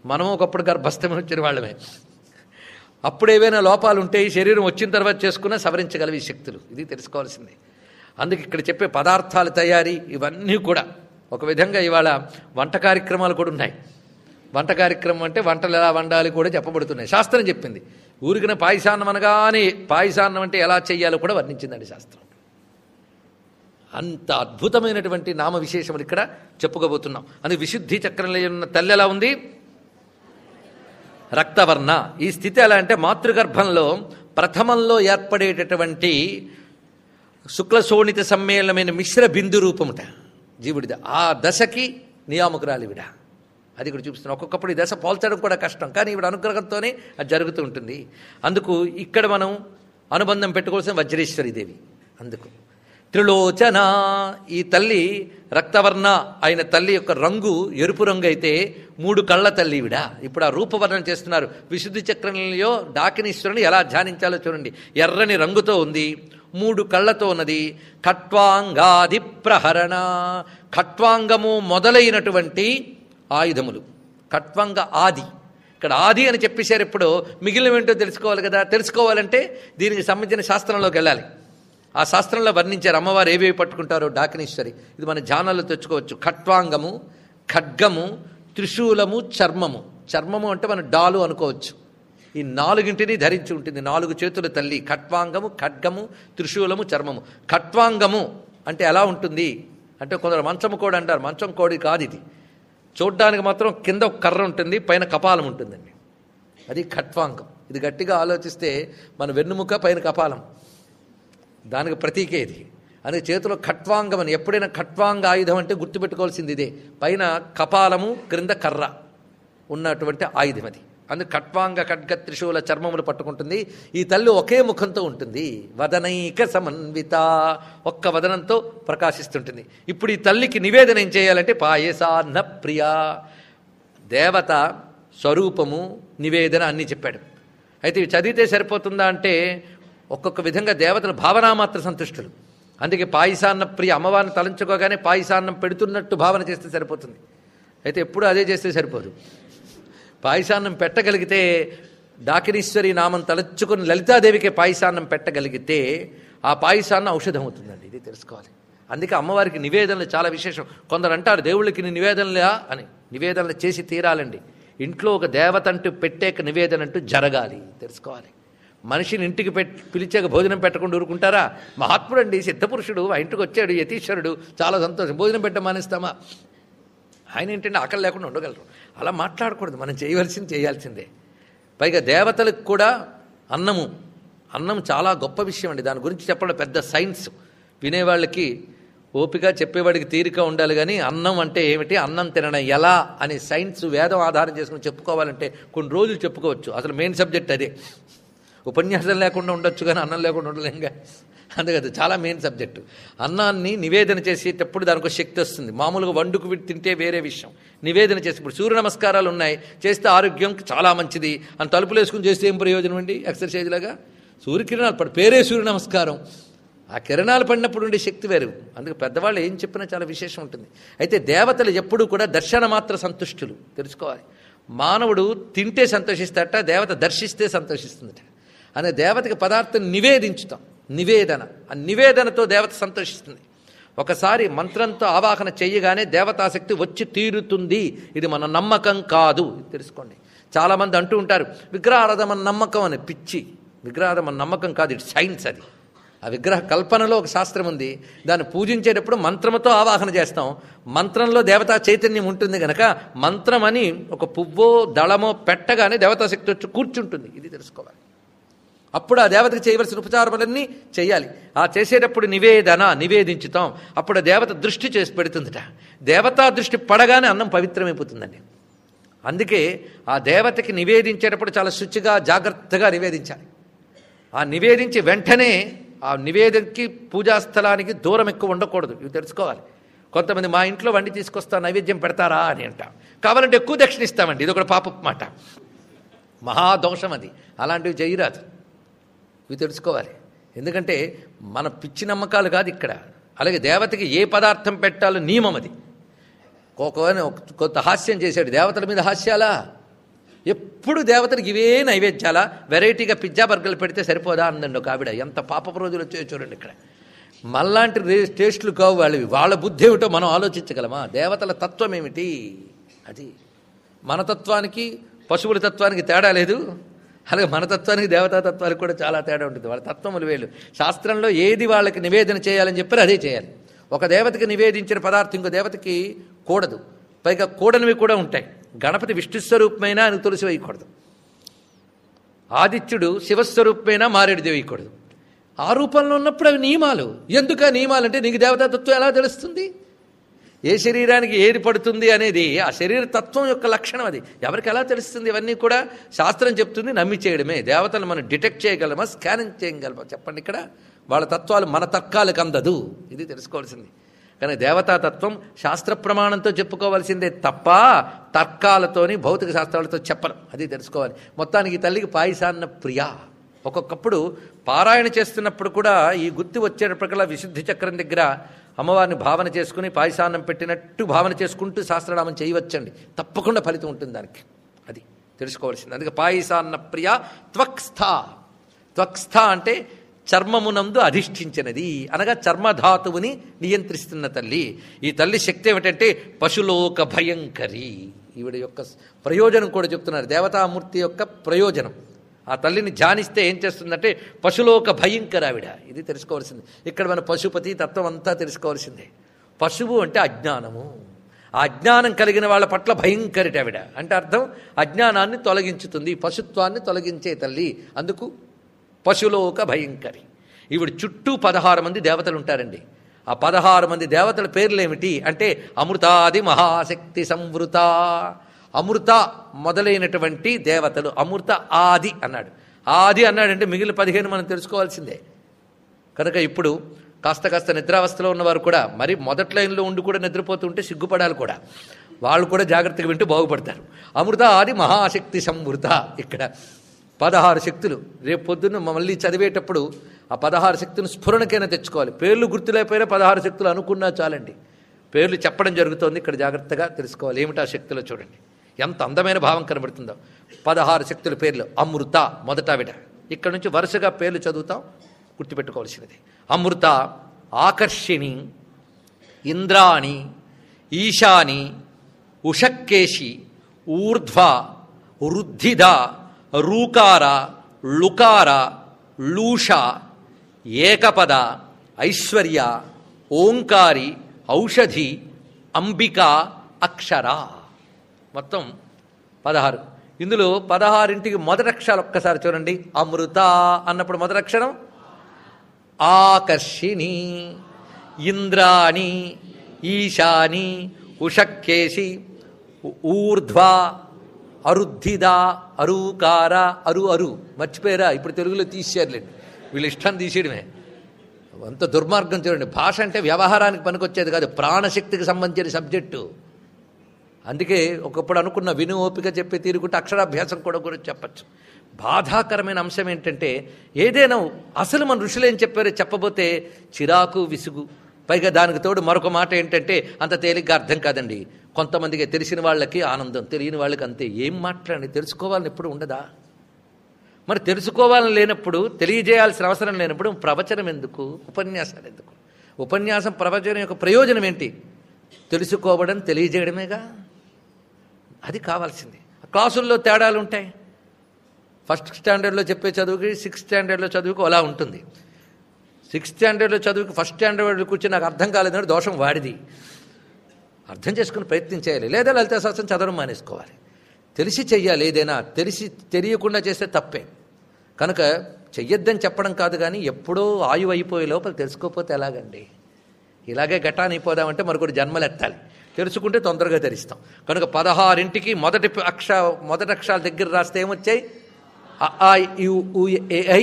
మనం ఒకప్పుడు గర్భస్థమే వచ్చిన వాళ్ళమే అప్పుడు ఏవైనా లోపాలు ఉంటే ఈ శరీరం వచ్చిన తర్వాత చేసుకున్నా సవరించగలవి ఈ శక్తులు ఇది తెలుసుకోవాల్సింది అందుకే ఇక్కడ చెప్పే పదార్థాల తయారీ ఇవన్నీ కూడా ఒక విధంగా ఇవాళ వంట కార్యక్రమాలు కూడా ఉన్నాయి వంట కార్యక్రమం అంటే వంటలు ఎలా వండాలి కూడా చెప్పబడుతున్నాయి శాస్త్రం చెప్పింది ఊరికిన పాయసాన్నం అనగానే పాయసాన్నం అంటే ఎలా చెయ్యాలో కూడా వర్ణించిందండి శాస్త్రం అంత అద్భుతమైనటువంటి నామ విశేషములు ఇక్కడ చెప్పుకోబోతున్నాం అందుకే విశుద్ధి చక్రంలో ఉన్న తల్లి ఎలా ఉంది రక్తవర్ణ ఈ స్థితి ఎలా అంటే మాతృగర్భంలో ప్రథమంలో ఏర్పడేటటువంటి శుక్ల శోణిత సమ్మేళనమైన మిశ్ర బిందు రూపముట జీవుడిది ఆ దశకి నియామకురాలివిడ అది ఇక్కడ చూపిస్తున్నాం ఒక్కొక్కప్పుడు ఈ దశ పోల్చడం కూడా కష్టం కానీ ఈవిడ అనుగ్రహంతోనే అది జరుగుతూ ఉంటుంది అందుకు ఇక్కడ మనం అనుబంధం పెట్టుకోవాల్సిన వజ్రేశ్వరి దేవి అందుకు త్రిలోచన ఈ తల్లి రక్తవర్ణ అయిన తల్లి యొక్క రంగు ఎరుపు రంగు అయితే మూడు కళ్ళ తల్లి ఈవిడ ఇప్పుడు ఆ రూపవర్ణన చేస్తున్నారు విశుద్ధి చక్రంలో డాకినీశ్వరుని ఎలా ధ్యానించాలో చూడండి ఎర్రని రంగుతో ఉంది మూడు కళ్ళతో ఉన్నది ఖట్వాంగాది ప్రహరణ ఖట్వాంగము మొదలైనటువంటి ఆయుధములు ఖట్వాంగ ఆది ఇక్కడ ఆది అని చెప్పేశారు ఇప్పుడు మిగిలినవేంటో తెలుసుకోవాలి కదా తెలుసుకోవాలంటే దీనికి సంబంధించిన శాస్త్రంలోకి వెళ్ళాలి ఆ శాస్త్రంలో వర్ణించారు అమ్మవారు ఏవేవి పట్టుకుంటారో డాకినీశ్వరి ఇది మన జానాల్లో తెచ్చుకోవచ్చు ఖట్వాంగము ఖడ్గము త్రిశూలము చర్మము చర్మము అంటే మన డాలు అనుకోవచ్చు ఈ నాలుగింటిని ధరించి ఉంటుంది నాలుగు చేతుల తల్లి ఖట్వాంగము ఖడ్గము త్రిశూలము చర్మము ఖట్వాంగము అంటే ఎలా ఉంటుంది అంటే కొందరు మంచము కోడి అంటారు మంచం కోడి కాదు ఇది చూడ్డానికి మాత్రం కింద ఒక కర్ర ఉంటుంది పైన కపాలం ఉంటుందండి అది ఖట్వాంగం ఇది గట్టిగా ఆలోచిస్తే మన వెన్నుముక పైన కపాలం దానికి ప్రతీకే ఇది అందుకే చేతిలో ఖట్వాంగం అని ఎప్పుడైనా ఖట్వాంగ ఆయుధం అంటే గుర్తుపెట్టుకోవాల్సింది ఇదే పైన కపాలము క్రింద కర్ర ఉన్నటువంటి ఆయుధం అది అందుకు ఖట్వాంగ ఖడ్గ త్రిశూల చర్మములు పట్టుకుంటుంది ఈ తల్లి ఒకే ముఖంతో ఉంటుంది వదనైక సమన్విత ఒక్క వదనంతో ప్రకాశిస్తుంటుంది ఇప్పుడు ఈ తల్లికి నివేదన ఏం చేయాలంటే పాయసాన్న ప్రియ దేవత స్వరూపము నివేదన అన్నీ చెప్పాడు అయితే ఇవి చదివితే సరిపోతుందా అంటే ఒక్కొక్క విధంగా దేవతలు భావనామాత్ర సంతుష్టులు అందుకే పాయసాన్న ప్రియ అమ్మవారిని తలంచుకోగానే పాయసాన్నం పెడుతున్నట్టు భావన చేస్తే సరిపోతుంది అయితే ఎప్పుడు అదే చేస్తే సరిపోదు పాయసాన్నం పెట్టగలిగితే డాకినీశ్వరి నామం తలచుకుని లలితాదేవికి పాయసాన్నం పెట్టగలిగితే ఆ పాయసాన్నం ఔషధం అవుతుందండి ఇది తెలుసుకోవాలి అందుకే అమ్మవారికి నివేదనలు చాలా విశేషం కొందరు అంటారు దేవుళ్ళకి నీ నివేదనలా అని నివేదనలు చేసి తీరాలండి ఇంట్లో ఒక దేవత అంటూ పెట్టేక నివేదన అంటూ జరగాలి తెలుసుకోవాలి మనిషిని ఇంటికి పెట్టి పిలిచాక భోజనం పెట్టకుండా ఊరుకుంటారా మహాత్ముడు అండి సిద్ధపురుషుడు ఆ ఇంటికి వచ్చాడు యతీశ్వరుడు చాలా సంతోషం భోజనం పెట్ట మానేస్తామా ఆయన ఏంటంటే ఆకలి లేకుండా ఉండగలరు అలా మాట్లాడకూడదు మనం చేయవలసింది చేయాల్సిందే పైగా దేవతలకు కూడా అన్నము అన్నం చాలా గొప్ప విషయం అండి దాని గురించి చెప్పడం పెద్ద సైన్స్ వినేవాళ్ళకి ఓపిక చెప్పేవాడికి తీరిక ఉండాలి కానీ అన్నం అంటే ఏమిటి అన్నం తినడం ఎలా అనే సైన్స్ వేదం ఆధారం చేసుకుని చెప్పుకోవాలంటే కొన్ని రోజులు చెప్పుకోవచ్చు అసలు మెయిన్ సబ్జెక్ట్ అదే ఉపన్యాసం లేకుండా ఉండొచ్చు కానీ అన్నం లేకుండా ఉండలేంగా అందుకది చాలా మెయిన్ సబ్జెక్టు అన్నాన్ని నివేదన చేసేటప్పుడు దానికి ఒక శక్తి వస్తుంది మామూలుగా వండుకు విడి తింటే వేరే విషయం నివేదన చేసి ఇప్పుడు సూర్య నమస్కారాలు ఉన్నాయి చేస్తే ఆరోగ్యం చాలా మంచిది అని తలుపులు వేసుకుని చేస్తే ఏం ప్రయోజనం అండి ఎక్సర్సైజ్ లాగా సూర్యకిరణాలు పడి పేరే సూర్య నమస్కారం ఆ కిరణాలు పడినప్పుడు ఉండే శక్తి వేరు అందుకే పెద్దవాళ్ళు ఏం చెప్పినా చాలా విశేషం ఉంటుంది అయితే దేవతలు ఎప్పుడూ కూడా దర్శన మాత్ర సంతుష్టులు తెలుసుకోవాలి మానవుడు తింటే సంతోషిస్తాట దేవత దర్శిస్తే సంతోషిస్తుందట అనే దేవతకి పదార్థం నివేదించుతాం నివేదన ఆ నివేదనతో దేవత సంతోషిస్తుంది ఒకసారి మంత్రంతో ఆవాహన చేయగానే దేవతాశక్తి వచ్చి తీరుతుంది ఇది మన నమ్మకం కాదు ఇది తెలుసుకోండి చాలామంది అంటూ ఉంటారు విగ్రహారాధన మన నమ్మకం అని పిచ్చి విగ్రహారాధన మన నమ్మకం కాదు ఇటు సైన్స్ అది ఆ విగ్రహ కల్పనలో ఒక శాస్త్రం ఉంది దాన్ని పూజించేటప్పుడు మంత్రముతో ఆవాహన చేస్తాం మంత్రంలో దేవతా చైతన్యం ఉంటుంది గనక మంత్రం అని ఒక పువ్వో దళమో పెట్టగానే దేవతాశక్తి వచ్చి కూర్చుంటుంది ఇది తెలుసుకోవాలి అప్పుడు ఆ దేవతకి చేయవలసిన ఉపచారములన్నీ చేయాలి ఆ చేసేటప్పుడు నివేదన నివేదించుతాం అప్పుడు ఆ దేవత దృష్టి చేసి పెడుతుందట దేవతా దృష్టి పడగానే అన్నం పవిత్రమైపోతుందండి అందుకే ఆ దేవతకి నివేదించేటప్పుడు చాలా శుచిగా జాగ్రత్తగా నివేదించాలి ఆ నివేదించి వెంటనే ఆ నివేదనకి పూజాస్థలానికి దూరం ఎక్కువ ఉండకూడదు ఇవి తెలుసుకోవాలి కొంతమంది మా ఇంట్లో వండి తీసుకొస్తా నైవేద్యం పెడతారా అని అంట కావాలంటే ఎక్కువ దక్షిణ ఇస్తామండి ఇది ఒక పాప మాట మహాదోషం అది అలాంటివి చేయరాదు ఇవి తెలుసుకోవాలి ఎందుకంటే మన పిచ్చి నమ్మకాలు కాదు ఇక్కడ అలాగే దేవతకి ఏ పదార్థం పెట్టాలో నియమం అది ఒక కొంత హాస్యం చేశాడు దేవతల మీద హాస్యాలా ఎప్పుడు దేవతలకు ఇవే నైవేద్యాల వెరైటీగా పిజ్జా బర్గర్లు పెడితే సరిపోదా అందండి ఒక ఆవిడ ఎంత పాపపు రోజులు వచ్చాయో చూడండి ఇక్కడ మళ్ళాంటి రే టేస్టులు కావు వాళ్ళవి వాళ్ళ బుద్ధి ఏమిటో మనం ఆలోచించగలమా దేవతల తత్వం ఏమిటి అది మన తత్వానికి పశువుల తత్వానికి తేడా లేదు అలాగే మన తత్వానికి దేవతా తత్వానికి కూడా చాలా తేడా ఉంటుంది వాళ్ళ తత్వములు వేలు శాస్త్రంలో ఏది వాళ్ళకి నివేదన చేయాలని చెప్పారు అదే చేయాలి ఒక దేవతకి నివేదించిన పదార్థం ఇంకో దేవతకి కూడదు పైగా కూడనివి కూడా ఉంటాయి గణపతి విష్ణు స్వరూపమైనా అని తులసి వేయకూడదు ఆదిత్యుడు శివస్వరూపమైనా మారేడు వేయకూడదు ఆ రూపంలో ఉన్నప్పుడు అవి నియమాలు ఎందుకు ఆ నియమాలు అంటే నీకు దేవతాతత్వం ఎలా తెలుస్తుంది ఏ శరీరానికి ఏది పడుతుంది అనేది ఆ శరీర తత్వం యొక్క లక్షణం అది ఎవరికి ఎలా తెలుస్తుంది ఇవన్నీ కూడా శాస్త్రం చెప్తుంది నమ్మి చేయడమే దేవతలు మనం డిటెక్ట్ చేయగలమా స్కానింగ్ చేయగలమా చెప్పండి ఇక్కడ వాళ్ళ తత్వాలు మన తర్కాలకు అందదు ఇది తెలుసుకోవాల్సింది కానీ దేవతా తత్వం శాస్త్ర ప్రమాణంతో చెప్పుకోవాల్సిందే తప్ప తర్కాలతోని భౌతిక శాస్త్రాలతో చెప్పరు అది తెలుసుకోవాలి మొత్తానికి ఈ తల్లికి పాయసాన్న ప్రియా ఒక్కొక్కప్పుడు పారాయణ చేస్తున్నప్పుడు కూడా ఈ గుర్తు వచ్చేటప్పటికల్లా విశుద్ధి చక్రం దగ్గర అమ్మవారిని భావన చేసుకుని పాయసాన్నం పెట్టినట్టు భావన చేసుకుంటూ శాస్త్రనామం చేయవచ్చండి తప్పకుండా ఫలితం ఉంటుంది దానికి అది తెలుసుకోవాల్సింది అందుకే పాయసాన్న ప్రియ త్వక్స్థ త్వక్స్థ అంటే చర్మమునందు అధిష్ఠించినది అనగా చర్మధాతువుని నియంత్రిస్తున్న తల్లి ఈ తల్లి శక్తి ఏమిటంటే పశులోక భయంకరి ఈవిడ యొక్క ప్రయోజనం కూడా చెప్తున్నారు దేవతామూర్తి యొక్క ప్రయోజనం ఆ తల్లిని ధ్యానిస్తే ఏం చేస్తుందంటే పశులోక భయంకర ఆవిడ ఇది తెలుసుకోవాల్సింది ఇక్కడ మన పశుపతి తత్వం అంతా తెలుసుకోవాల్సిందే పశువు అంటే అజ్ఞానము ఆ అజ్ఞానం కలిగిన వాళ్ళ పట్ల భయంకరిట ఆవిడ అంటే అర్థం అజ్ఞానాన్ని తొలగించుతుంది పశుత్వాన్ని తొలగించే తల్లి అందుకు పశులోక భయంకరి ఈవిడ చుట్టూ పదహారు మంది దేవతలు ఉంటారండి ఆ పదహారు మంది దేవతల పేర్లు ఏమిటి అంటే అమృతాది మహాశక్తి సంవృత అమృత మొదలైనటువంటి దేవతలు అమృత ఆది అన్నాడు ఆది అన్నాడంటే మిగిలిన పదిహేను మనం తెలుసుకోవాల్సిందే కనుక ఇప్పుడు కాస్త కాస్త నిద్రావస్థలో ఉన్నవారు కూడా మరి మొదటి లైన్లో ఉండి కూడా నిద్రపోతుంటే సిగ్గుపడాలి కూడా వాళ్ళు కూడా జాగ్రత్తగా వింటూ బాగుపడతారు అమృత ఆది మహాశక్తి సంవృత ఇక్కడ పదహారు శక్తులు రేపు పొద్దున్న మళ్ళీ చదివేటప్పుడు ఆ పదహారు శక్తులను స్ఫురణకైనా తెచ్చుకోవాలి పేర్లు గుర్తులేకపోయినా పదహారు శక్తులు అనుకున్నా చాలండి పేర్లు చెప్పడం జరుగుతోంది ఇక్కడ జాగ్రత్తగా తెలుసుకోవాలి ఏమిటి ఆ శక్తులు చూడండి ఎంత అందమైన భావం కనబడుతుందో పదహారు శక్తుల పేర్లు అమృత మొదట విడ ఇక్కడ నుంచి వరుసగా పేర్లు చదువుతాం గుర్తుపెట్టుకోవాల్సినది అమృత ఆకర్షిణి ఇంద్రాణి ఈశాని ఉషక్కేశి ఊర్ధ్వ రుద్ధిద రూకార లుకార లూష ఏకపద ఐశ్వర్య ఓంకారి ఔషధి అంబిక అక్షర మొత్తం పదహారు ఇందులో పదహారింటికి మొదటి అక్షరాలు ఒక్కసారి చూడండి అమృత అన్నప్పుడు మొదటి అక్షరం ఆకర్షిణి ఇంద్రాణి ఈశాని ఉషక్కేశి ఊర్ధ్వ అరుద్ధిద అరుకార అరు అరు మర్చిపోయారా ఇప్పుడు తెలుగులో తీసేయర్లేండి వీళ్ళు ఇష్టాన్ని తీసేయడమే అంత దుర్మార్గం చూడండి భాష అంటే వ్యవహారానికి పనికొచ్చేది కాదు ప్రాణశక్తికి సంబంధించిన సబ్జెక్టు అందుకే ఒకప్పుడు అనుకున్న విను ఓపిక చెప్పి తీరుకుంటే అక్షరాభ్యాసం కూడా గురించి చెప్పచ్చు బాధాకరమైన అంశం ఏంటంటే ఏదైనా అసలు మన ఋషులు ఏం చెప్పారో చెప్పబోతే చిరాకు విసుగు పైగా దానికి తోడు మరొక మాట ఏంటంటే అంత తేలిగ్గా అర్థం కాదండి కొంతమందికి తెలిసిన వాళ్ళకి ఆనందం తెలియని వాళ్ళకి అంతే ఏం మాట్లాడి తెలుసుకోవాలని ఎప్పుడు ఉండదా మరి తెలుసుకోవాలని లేనప్పుడు తెలియజేయాల్సిన అవసరం లేనప్పుడు ప్రవచనం ఎందుకు ఉపన్యాసాలు ఎందుకు ఉపన్యాసం ప్రవచనం యొక్క ప్రయోజనం ఏంటి తెలుసుకోవడం తెలియజేయడమేగా అది కావాల్సింది క్లాసుల్లో తేడాలు ఉంటాయి ఫస్ట్ స్టాండర్డ్లో చెప్పే చదువుకి సిక్స్త్ స్టాండర్డ్లో చదువుకు అలా ఉంటుంది సిక్స్త్ స్టాండర్డ్లో చదువుకి ఫస్ట్ స్టాండర్డ్లో కూర్చొని నాకు అర్థం కాలేదంటే దోషం వాడిది అర్థం చేసుకుని ప్రయత్నం చేయాలి లేదా లలిత శాస్త్రం చదవడం మానేసుకోవాలి తెలిసి చెయ్యాలి ఏదైనా తెలిసి తెలియకుండా చేస్తే తప్పే కనుక చెయ్యొద్దని చెప్పడం కాదు కానీ ఎప్పుడో ఆయువు అయిపోయే లోపల తెలుసుకోకపోతే ఎలాగండి ఇలాగే ఘటాన్ని అయిపోదామంటే మరొకటి జన్మలు ఎత్తాలి తెలుసుకుంటే తొందరగా తెరిస్తాం కనుక పదహారింటికి మొదటి అక్ష మొదటి అక్షరాల దగ్గర రాస్తే ఏమొచ్చాయి అ, ఆ, ఇ, ఉ, ఏ, ఐ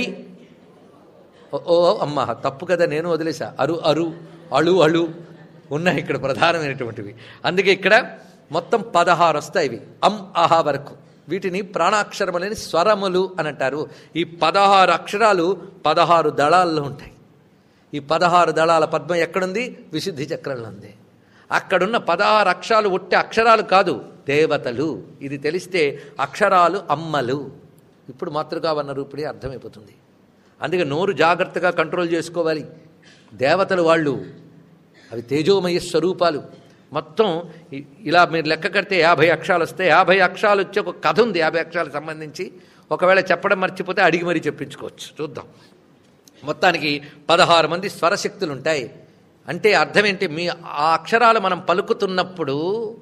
ఓ, ఓ అమ్మ తప్పు కదా నేను వదిలేసా అరు అరు అళు అళు ఉన్నాయి ఇక్కడ ప్రధానమైనటువంటివి అందుకే ఇక్కడ మొత్తం పదహారు వస్తాయి ఇవి అం అహా వరకు వీటిని ప్రాణాక్షరములని స్వరములు అని అంటారు ఈ పదహారు అక్షరాలు పదహారు దళాల్లో ఉంటాయి ఈ పదహారు దళాల పద్మం ఎక్కడుంది విశుద్ధి చక్రంలో ఉంది అక్కడున్న పదహారు అక్షరాలు ఒట్టి అక్షరాలు కాదు దేవతలు ఇది తెలిస్తే అక్షరాలు అమ్మలు ఇప్పుడు మాతృకావన్న రూపిణి అర్థమైపోతుంది అందుకే నోరు జాగ్రత్తగా కంట్రోల్ చేసుకోవాలి దేవతలు వాళ్ళు అవి తేజోమయ స్వరూపాలు మొత్తం ఇ- ఇలా మీరు లెక్క కడితే యాభై అక్షరాలు వస్తే యాభై అక్షరాలు వచ్చే ఒక కథ ఉంది యాభై అక్షరాలకు సంబంధించి ఒకవేళ చెప్పడం మర్చిపోతే అడిగి మరీ చెప్పించుకోవచ్చు చూద్దాం మొత్తానికి పదహారు మంది స్వరశక్తులు ఉంటాయి అంటే అర్థం ఏంటి మీ ఆ అక్షరాలు మనం పలుకుతున్నప్పుడు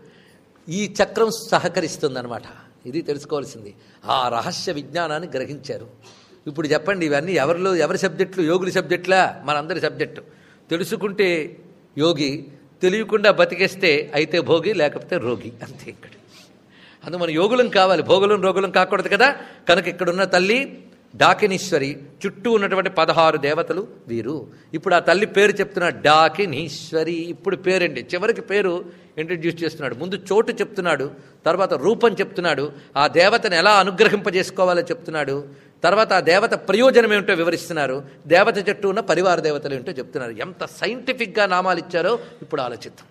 ఈ చక్రం సహకరిస్తుందన్నమాట ఇది తెలుసుకోవాల్సింది ఆ రహస్య విజ్ఞానాన్ని గ్రహించారు ఇప్పుడు చెప్పండి ఇవన్నీ ఎవరిలో ఎవరి సబ్జెక్టులు యోగుల సబ్జెక్టులా మనందరి సబ్జెక్టు తెలుసుకుంటే యోగి తెలియకుండా బతికేస్తే అయితే భోగి లేకపోతే రోగి అంతే ఇక్కడ అందు మన యోగులం కావాలి భోగులం రోగులం కాకూడదు కదా కనుక ఇక్కడున్న తల్లి డాకినీశ్వరి చుట్టూ ఉన్నటువంటి పదహారు దేవతలు వీరు ఇప్పుడు ఆ తల్లి పేరు చెప్తున్నాడు డాకినీశ్వరి ఇప్పుడు పేరండి చివరికి పేరు ఇంట్రడ్యూస్ చేస్తున్నాడు ముందు చోటు చెప్తున్నాడు తర్వాత రూపం చెప్తున్నాడు ఆ దేవతను ఎలా అనుగ్రహింపజేసుకోవాలో చెప్తున్నాడు తర్వాత ఆ దేవత ప్రయోజనం ఏమిటో వివరిస్తున్నారు దేవత చుట్టూ ఉన్న పరివార దేవతలు ఏమిటో చెప్తున్నారు ఎంత సైంటిఫిక్గా నామాలు ఇచ్చారో ఇప్పుడు ఆలోచిద్దాం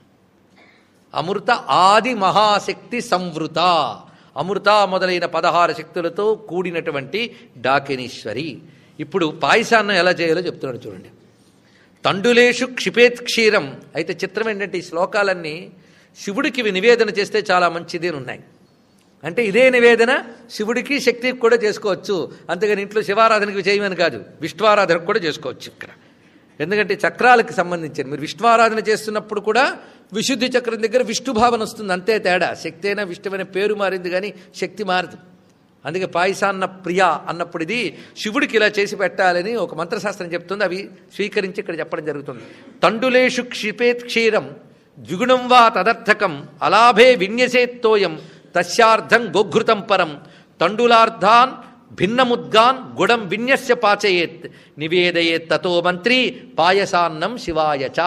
అమృత ఆది మహాశక్తి సంవృత అమృత మొదలైన పదహారు శక్తులతో కూడినటువంటి డాకినీశ్వరి ఇప్పుడు పాయసాన్నం ఎలా చేయాలో చెప్తున్నాడు చూడండి తండులేషు క్షిపేత్ క్షీరం అయితే చిత్రం ఏంటంటే ఈ శ్లోకాలన్నీ శివుడికి ఇవి నివేదన చేస్తే చాలా మంచిది అని ఉన్నాయి అంటే ఇదే నివేదన శివుడికి శక్తికి కూడా చేసుకోవచ్చు అంతేగాని ఇంట్లో శివారాధనకి చేయమని కాదు విష్ణువారాధనకు కూడా చేసుకోవచ్చు ఇక్కడ ఎందుకంటే చక్రాలకు సంబంధించిన మీరు విష్ణువారాధన చేస్తున్నప్పుడు కూడా విశుద్ధి చక్రం దగ్గర విష్ణు భావన వస్తుంది అంతే తేడా శక్తి అయినా విష్ణు అనే పేరు మారింది కానీ శక్తి మారదు అందుకే పాయసాన్న ప్రియ అన్నప్పుడు ఇది శివుడికి ఇలా చేసి పెట్టాలని ఒక మంత్రశాస్త్రం చెప్తుంది అవి స్వీకరించి ఇక్కడ చెప్పడం జరుగుతుంది తండులేషు క్షిపేత్ క్షీరం ద్విగుణం వా తదర్థకం అలాభే విన్యసేత్తోయం తస్యార్థం గోఘృతం పరం తండులార్థాన్ భిన్నముద్గాన్ గుడం విన్యస్య పాచయేత్ నివేదయేత్ తతో మంత్రి పాయసాన్నం శివాయచ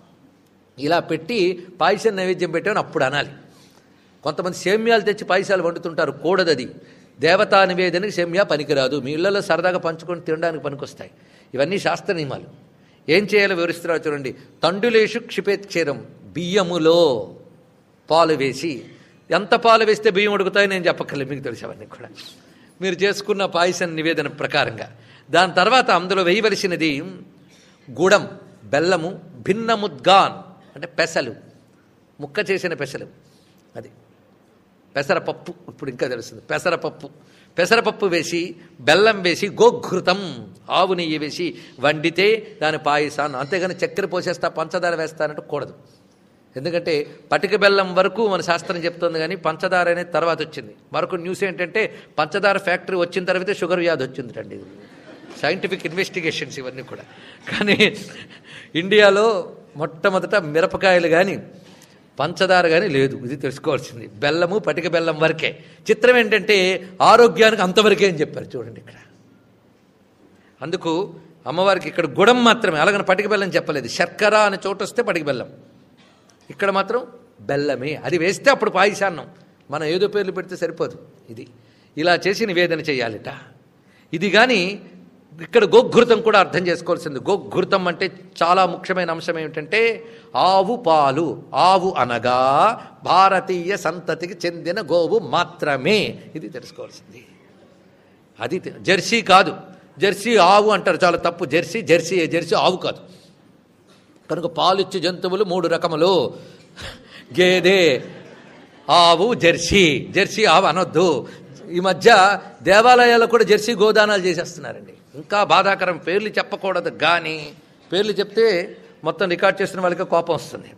ఇలా పెట్టి పాయసం నైవేద్యం పెట్టామని అప్పుడు అనాలి కొంతమంది సేమ్యాలు తెచ్చి పాయసాలు వండుతుంటారు కూడదది దేవతా నివేదనకి సేమ్యా పనికిరాదు మీ ఇళ్లలో సరదాగా పంచుకొని తినడానికి పనికొస్తాయి ఇవన్నీ శాస్త్ర నియమాలు ఏం చేయాలో వివరిస్తున్నారు చూడండి తండులేషు క్షిపేత్క్షీరం బియ్యములో పాలు వేసి ఎంత పాలు వేస్తే బియ్యం ఉడుకుతాయో నేను చెప్పక్కర్లేదు మీకు తెలుసు అవన్నీ కూడా మీరు చేసుకున్న పాయసం నివేదన ప్రకారంగా దాని తర్వాత అందులో వేయవలసినది గుడం బెల్లము భిన్నముద్గాన్ అంటే పెసలు ముక్క చేసిన పెసలు అది పెసరపప్పు ఇప్పుడు ఇంకా తెలుస్తుంది పెసరపప్పు పెసరపప్పు వేసి బెల్లం వేసి గోఘృతం ఆవు నెయ్యి వేసి వండితే దాని పాయసాన్ని అంతేగాని చక్కెర పోసేస్తా పంచదార వేస్తానంటే కూడదు ఎందుకంటే పటిక బెల్లం వరకు మన శాస్త్రం చెప్తుంది కానీ పంచదార అనేది తర్వాత వచ్చింది మరొక న్యూస్ ఏంటంటే పంచదార ఫ్యాక్టరీ వచ్చిన తర్వాతే షుగర్ వ్యాధి వచ్చిందండి సైంటిఫిక్ ఇన్వెస్టిగేషన్స్ ఇవన్నీ కూడా కానీ ఇండియాలో మొట్టమొదట మిరపకాయలు కానీ పంచదార కానీ లేదు ఇది తెలుసుకోవాల్సింది బెల్లము పటిక బెల్లం వరకే చిత్రం ఏంటంటే ఆరోగ్యానికి అంతవరకే అని చెప్పారు చూడండి ఇక్కడ అందుకు అమ్మవారికి ఇక్కడ గుడం మాత్రమే అలాగని పటిక బెల్లం చెప్పలేదు శర్కర అనే చోటు వస్తే పటిక బెల్లం ఇక్కడ మాత్రం బెల్లమే అది వేస్తే అప్పుడు పాయసాన్నం మనం ఏదో పేర్లు పెడితే సరిపోదు ఇది ఇలా చేసి నివేదన చేయాలిట ఇది కానీ ఇక్కడ గోఘృతం కూడా అర్థం చేసుకోవాల్సింది గోఘృతం అంటే చాలా ముఖ్యమైన అంశం ఏమిటంటే ఆవు పాలు ఆవు అనగా భారతీయ సంతతికి చెందిన గోవు మాత్రమే ఇది తెలుసుకోవాల్సింది అది తె- జెర్సీ కాదు జెర్సీ ఆవు అంటారు చాలా తప్పు జెర్సీ జెర్సీ జెర్సీ ఆవు కాదు కనుక పాలిచ్చే జంతువులు మూడు రకములు గేదె ఆవు జెర్సీ జెర్సీ ఆవు అనొద్దు ఈ మధ్య దేవాలయాల్లో కూడా జెర్సీ గోదానాలు చేసేస్తున్నారండి ఇంకా బాధాకరం పేర్లు చెప్పకూడదు కానీ పేర్లు చెప్తే మొత్తం రికార్డ్ చేస్తున్న వాళ్ళకి కోపం వస్తుంది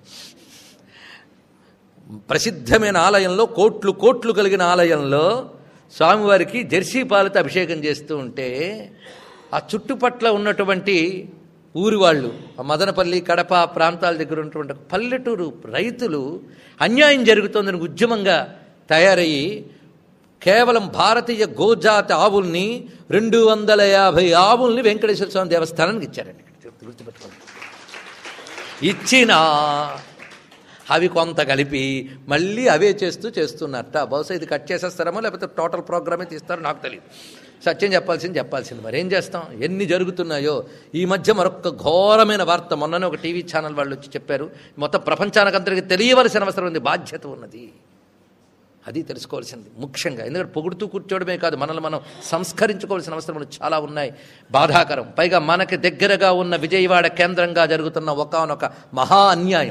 ప్రసిద్ధమైన ఆలయంలో కోట్లు కోట్లు కలిగిన ఆలయంలో స్వామివారికి జెర్సీ పాలతో అభిషేకం చేస్తూ ఉంటే ఆ చుట్టుపట్ల ఉన్నటువంటి ఊరి వాళ్ళు ఆ మదనపల్లి కడప ఆ ప్రాంతాల దగ్గర ఉన్నటువంటి పల్లెటూరు రైతులు అన్యాయం జరుగుతోందని ఉద్యమంగా తయారయ్యి కేవలం భారతీయ గోజాతి ఆవుల్ని రెండు వందల యాభై ఆవుల్ని వెంకటేశ్వర స్వామి దేవస్థానానికి ఇచ్చారండి గుర్తుపెట్టుకోండి ఇచ్చినా అవి కొంత కలిపి మళ్ళీ అవే చేస్తూ చేస్తున్నట్ట బహుశా ఇది కట్ చేసేస్తారేమో లేకపోతే టోటల్ ప్రోగ్రామే తీస్తారో నాకు తెలియదు సత్యం చెప్పాల్సింది చెప్పాల్సింది మరి ఏం చేస్తాం ఎన్ని జరుగుతున్నాయో ఈ మధ్య మరొక ఘోరమైన వార్త మొన్ననే ఒక టీవీ ఛానల్ వాళ్ళు వచ్చి చెప్పారు మొత్తం ప్రపంచానికి అందరికీ తెలియవలసిన అవసరం ఉంది బాధ్యత ఉన్నది అది తెలుసుకోవాల్సింది ముఖ్యంగా ఎందుకంటే పొగుడుతూ కూర్చోవడమే కాదు మనల్ని మనం సంస్కరించుకోవాల్సిన అవసరములు చాలా ఉన్నాయి బాధాకరం పైగా మనకి దగ్గరగా ఉన్న విజయవాడ కేంద్రంగా జరుగుతున్న ఒకనొక మహా అన్యాయం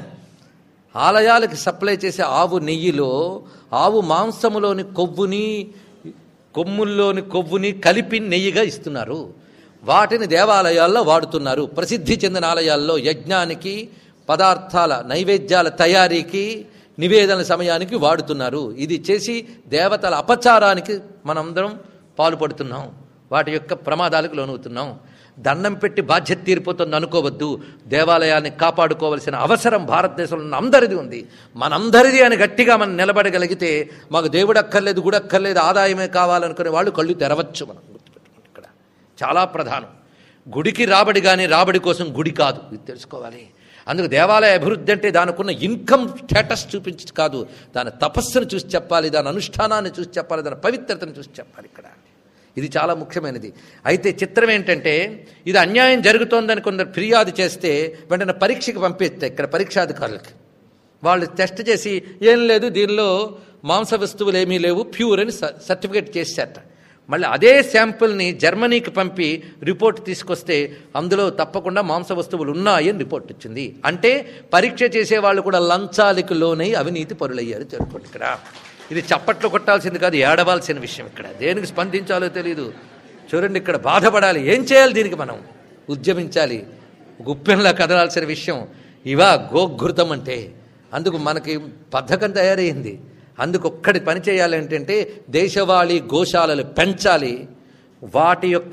ఆలయాలకి సప్లై చేసే ఆవు నెయ్యిలో ఆవు మాంసములోని కొవ్వుని కొమ్ముల్లోని కొవ్వుని కలిపి నెయ్యిగా ఇస్తున్నారు వాటిని దేవాలయాల్లో వాడుతున్నారు ప్రసిద్ధి చెందిన ఆలయాల్లో యజ్ఞానికి పదార్థాల నైవేద్యాల తయారీకి నివేదన సమయానికి వాడుతున్నారు ఇది చేసి దేవతల అపచారానికి మనందరం పాల్పడుతున్నాం వాటి యొక్క ప్రమాదాలకు లోనవుతున్నాం దండం పెట్టి బాధ్యత తీరిపోతుంది అనుకోవద్దు దేవాలయాన్ని కాపాడుకోవలసిన అవసరం భారతదేశంలో ఉన్న అందరిది ఉంది మనందరిది అని గట్టిగా మనం నిలబడగలిగితే మాకు దేవుడు అక్కర్లేదు గుడి అక్కర్లేదు ఆదాయమే కావాలనుకునే వాళ్ళు కళ్ళు తెరవచ్చు మనం గుర్తుపెట్టుకోండి ఇక్కడ చాలా ప్రధానం గుడికి రాబడి కానీ రాబడి కోసం గుడి కాదు ఇది తెలుసుకోవాలి అందుకు దేవాలయ అభివృద్ధి అంటే దానికున్న ఇన్కమ్ స్టేటస్ చూపించి కాదు దాని తపస్సును చూసి చెప్పాలి దాని అనుష్ఠానాన్ని చూసి చెప్పాలి దాని పవిత్రతను చూసి చెప్పాలి ఇక్కడ ఇది చాలా ముఖ్యమైనది అయితే చిత్రం ఏంటంటే ఇది అన్యాయం జరుగుతోందని కొందరు ఫిర్యాదు చేస్తే వెంటనే పరీక్షకి పంపిస్తే ఇక్కడ పరీక్షాధికారులకి వాళ్ళు టెస్ట్ చేసి ఏం లేదు దీనిలో మాంస వస్తువులు ఏమీ లేవు ప్యూర్ అని స- సర్టిఫికేట్ చేశారట మళ్ళీ అదే శాంపుల్ని జర్మనీకి పంపి రిపోర్ట్ తీసుకొస్తే అందులో తప్పకుండా మాంస వస్తువులు ఉన్నాయని రిపోర్ట్ వచ్చింది అంటే పరీక్ష చేసే వాళ్ళు కూడా లంచాలకు లోనై అవినీతి పరులయ్యారు తెలుసుకోండి ఇక్కడ ఇది చప్పట్లు కొట్టాల్సింది కాదు ఏడవాల్సిన విషయం ఇక్కడ దేనికి స్పందించాలో తెలియదు చూడండి ఇక్కడ బాధపడాలి ఏం చేయాలి దీనికి మనం ఉద్యమించాలి గుప్పెంలా కదలాల్సిన విషయం ఇవా గోఘృతం అంటే అందుకు మనకి పథకం తయారైంది అందుకు ఒక్కడి పని చేయాలి ఏంటంటే దేశవాళీ గోశాలలు పెంచాలి వాటి యొక్క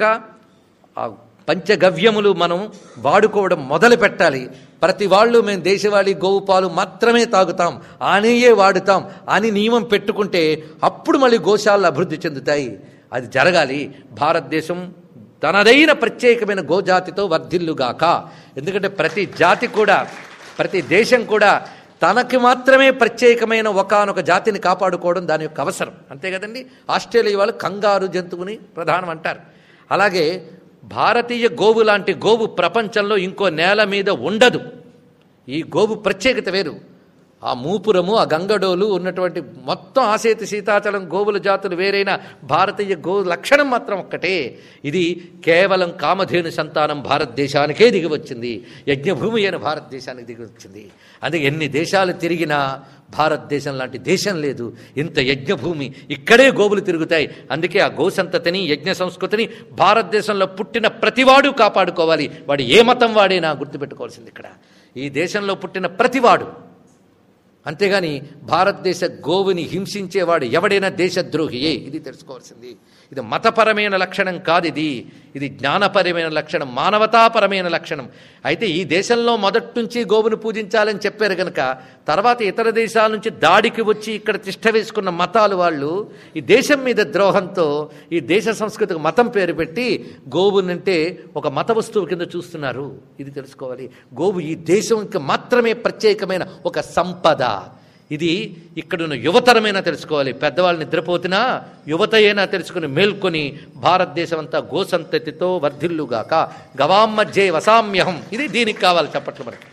ఆ పంచగవ్యములు మనం వాడుకోవడం మొదలు పెట్టాలి ప్రతి వాళ్ళు మేము దేశవాళీ గోవు పాలు మాత్రమే తాగుతాం ఆనేయే వాడుతాం అని నియమం పెట్టుకుంటే అప్పుడు మళ్ళీ గోశాలలు అభివృద్ధి చెందుతాయి అది జరగాలి భారతదేశం తనదైన ప్రత్యేకమైన గోజాతితో వర్ధిల్లుగాక ఎందుకంటే ప్రతి జాతి కూడా ప్రతి దేశం కూడా తనకి మాత్రమే ప్రత్యేకమైన ఒకానొక జాతిని కాపాడుకోవడం దాని యొక్క అవసరం అంతే కదండి ఆస్ట్రేలియా వాళ్ళు కంగారు జంతువుని ప్రధానం అంటారు అలాగే భారతీయ గోవు లాంటి గోవు ప్రపంచంలో ఇంకో నేల మీద ఉండదు ఈ గోవు ప్రత్యేకత వేరు ఆ మూపురము ఆ గంగడోలు ఉన్నటువంటి మొత్తం ఆసేతి సీతాచలం గోవుల జాతులు వేరైన భారతీయ గో లక్షణం మాత్రం ఒక్కటే ఇది కేవలం కామధేను సంతానం భారతదేశానికే దిగి వచ్చింది యజ్ఞభూమి అయిన భారతదేశానికి దిగి వచ్చింది అందుకే ఎన్ని దేశాలు తిరిగినా భారతదేశం లాంటి దేశం లేదు ఇంత యజ్ఞభూమి ఇక్కడే గోవులు తిరుగుతాయి అందుకే ఆ గో సంతతిని యజ్ఞ సంస్కృతిని భారతదేశంలో పుట్టిన ప్రతివాడు కాపాడుకోవాలి వాడు ఏ మతం వాడైనా గుర్తుపెట్టుకోవాల్సింది ఇక్కడ ఈ దేశంలో పుట్టిన ప్రతివాడు అంతేగాని భారతదేశ గోవుని హింసించేవాడు ఎవడైనా దేశద్రోహియే ఇది తెలుసుకోవాల్సింది ఇది మతపరమైన లక్షణం కాదు ఇది ఇది జ్ఞానపరమైన లక్షణం మానవతాపరమైన లక్షణం అయితే ఈ దేశంలో మొదటి నుంచి గోవును పూజించాలని చెప్పారు కనుక తర్వాత ఇతర దేశాల నుంచి దాడికి వచ్చి ఇక్కడ తిష్ట వేసుకున్న మతాలు వాళ్ళు ఈ దేశం మీద ద్రోహంతో ఈ దేశ సంస్కృతికి మతం పేరు పెట్టి గోవునంటే ఒక మత వస్తువు కింద చూస్తున్నారు ఇది తెలుసుకోవాలి గోవు ఈ దేశంకి మాత్రమే ప్రత్యేకమైన ఒక సంపద ఇది ఇక్కడున్న యువతరమైనా తెలుసుకోవాలి పెద్దవాళ్ళు నిద్రపోతున్నా యువత అయినా తెలుసుకుని మేల్కొని భారతదేశం అంతా గోసంతతితో వర్ధిల్లుగాక గవామ్మధ్యే వసామ్యహం ఇది దీనికి కావాలి చప్పట్లు మనకి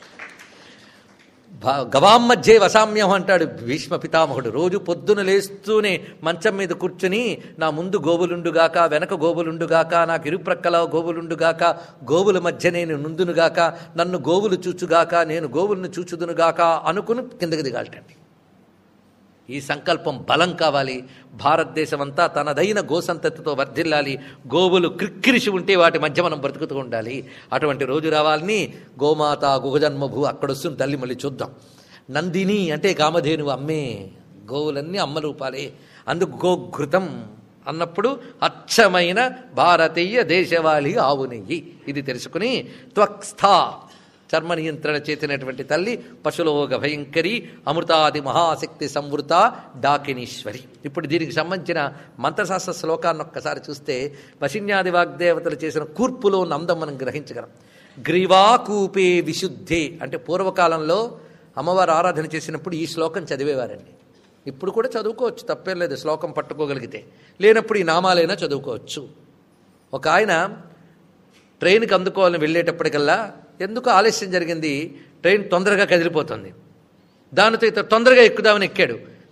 భా- గవామ్మధ్యే వసామ్యం అంటాడు భీష్మ పితామహుడు రోజు పొద్దున లేస్తూనే మంచం మీద కూర్చుని నా ముందు గోవులుండుగాక వెనక గోవులుండుగాక నాకు ఇరుప్రక్కల గోవులుండుగాక గోవుల మధ్య నేను నుందునుగాక నన్ను గోవులు చూచుగాక నేను గోవులను చూచుదునుగాక అనుకుని కిందకి దిగాలటండి ఈ సంకల్పం బలం కావాలి భారతదేశం అంతా తనదైన గోసంతతితో వర్ధిల్లాలి గోవులు క్రిక్కిరిసి ఉంటే వాటి మధ్య మనం బ్రతుకుతూ ఉండాలి అటువంటి రోజు రావాలని గోమాత గుహజన్మభూ అక్కడ వస్తుంది తల్లి మళ్ళీ చూద్దాం నందిని అంటే కామధేనువు అమ్మే గోవులన్నీ అమ్మ రూపాలే అందుకు గోఘృతం అన్నప్పుడు అచ్చమైన భారతీయ దేశవాళి ఆవు నెయ్యి ఇది తెలుసుకుని త్వక్స్థా చర్మ నియంత్రణ చేసినటువంటి తల్లి పశులోక భయంకరి అమృతాది మహాశక్తి సంవృత డాకినీశ్వరి ఇప్పుడు దీనికి సంబంధించిన మంత్రశాస్త్ర శ్లోకాన్ని ఒక్కసారి చూస్తే వశిన్యాది వాగ్దేవతలు చేసిన కూర్పులో ఉన్న అందం మనం గ్రహించగలం గ్రీవాకూపే విశుద్ధే అంటే పూర్వకాలంలో అమ్మవారు ఆరాధన చేసినప్పుడు ఈ శ్లోకం చదివేవారండి ఇప్పుడు కూడా చదువుకోవచ్చు తప్పేం లేదు శ్లోకం పట్టుకోగలిగితే లేనప్పుడు ఈ నామాలైనా చదువుకోవచ్చు ఒక ఆయన ట్రైన్కి అందుకోవాలని వెళ్ళేటప్పటికల్లా ఎందుకు ఆలస్యం జరిగింది ట్రైన్ తొందరగా కదిలిపోతుంది దానితో ఇతను తొందరగా ఎక్కుదామని ఎక్కాడు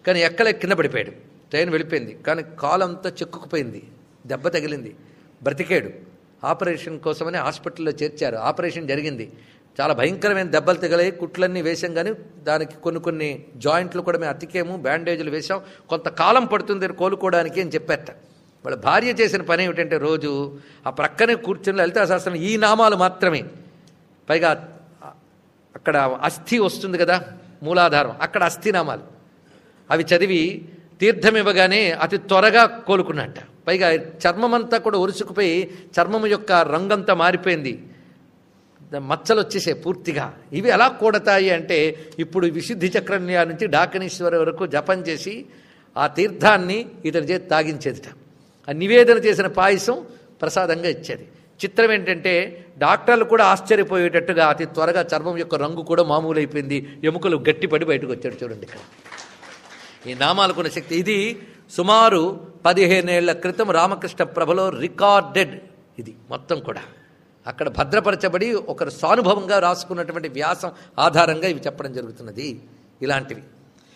కానీ ఎక్కలే కింద పడిపోయాడు ట్రైన్ వెళ్ళిపోయింది కానీ కాలంతా చెక్కుకుపోయింది దెబ్బ తగిలింది బ్రతికాడు ఆపరేషన్ కోసమని హాస్పిటల్లో చేర్చారు ఆపరేషన్ జరిగింది చాలా భయంకరమైన దెబ్బలు తగిలాయి కుట్లన్నీ వేసాం కానీ దానికి కొన్ని కొన్ని జాయింట్లు కూడా మేము అతికేము బ్యాండేజీలు వేసాం కొంతకాలం పడుతుంది కోలుకోవడానికి అని చెప్పారట వాళ్ళ భార్య చేసిన పని ఏమిటంటే రోజు ఆ ప్రక్కనే కూర్చుని లలితా శాస్త్రం ఈ నామాలు మాత్రమే పైగా అక్కడ అస్థి వస్తుంది కదా మూలాధారం అక్కడ అస్థి నామాలు అవి చదివి తీర్థం ఇవ్వగానే అతి త్వరగా కోలుకున్నట్ట పైగా చర్మమంతా కూడా ఒరుసుకుపోయి చర్మం యొక్క రంగంతా మారిపోయింది మచ్చలు వచ్చేసాయి పూర్తిగా ఇవి ఎలా కూడతాయి అంటే ఇప్పుడు విశుద్ధి చక్రన్యా నుంచి డాకనీశ్వర వరకు జపం చేసి ఆ తీర్థాన్ని ఇతని చేతి తాగించేదిట ఆ నివేదన చేసిన పాయసం ప్రసాదంగా ఇచ్చేది చిత్రం ఏంటంటే డాక్టర్లు కూడా ఆశ్చర్యపోయేటట్టుగా అతి త్వరగా చర్మం యొక్క రంగు కూడా మామూలు అయిపోయింది ఎముకలు గట్టిపడి బయటకు వచ్చాడు చూడండి ఇక్కడ ఈ నామాలకున్న శక్తి ఇది సుమారు పదిహేనేళ్ల క్రితం రామకృష్ణ ప్రభలో రికార్డెడ్ ఇది మొత్తం కూడా అక్కడ భద్రపరచబడి ఒకరు సానుభవంగా రాసుకున్నటువంటి వ్యాసం ఆధారంగా ఇవి చెప్పడం జరుగుతున్నది ఇలాంటివి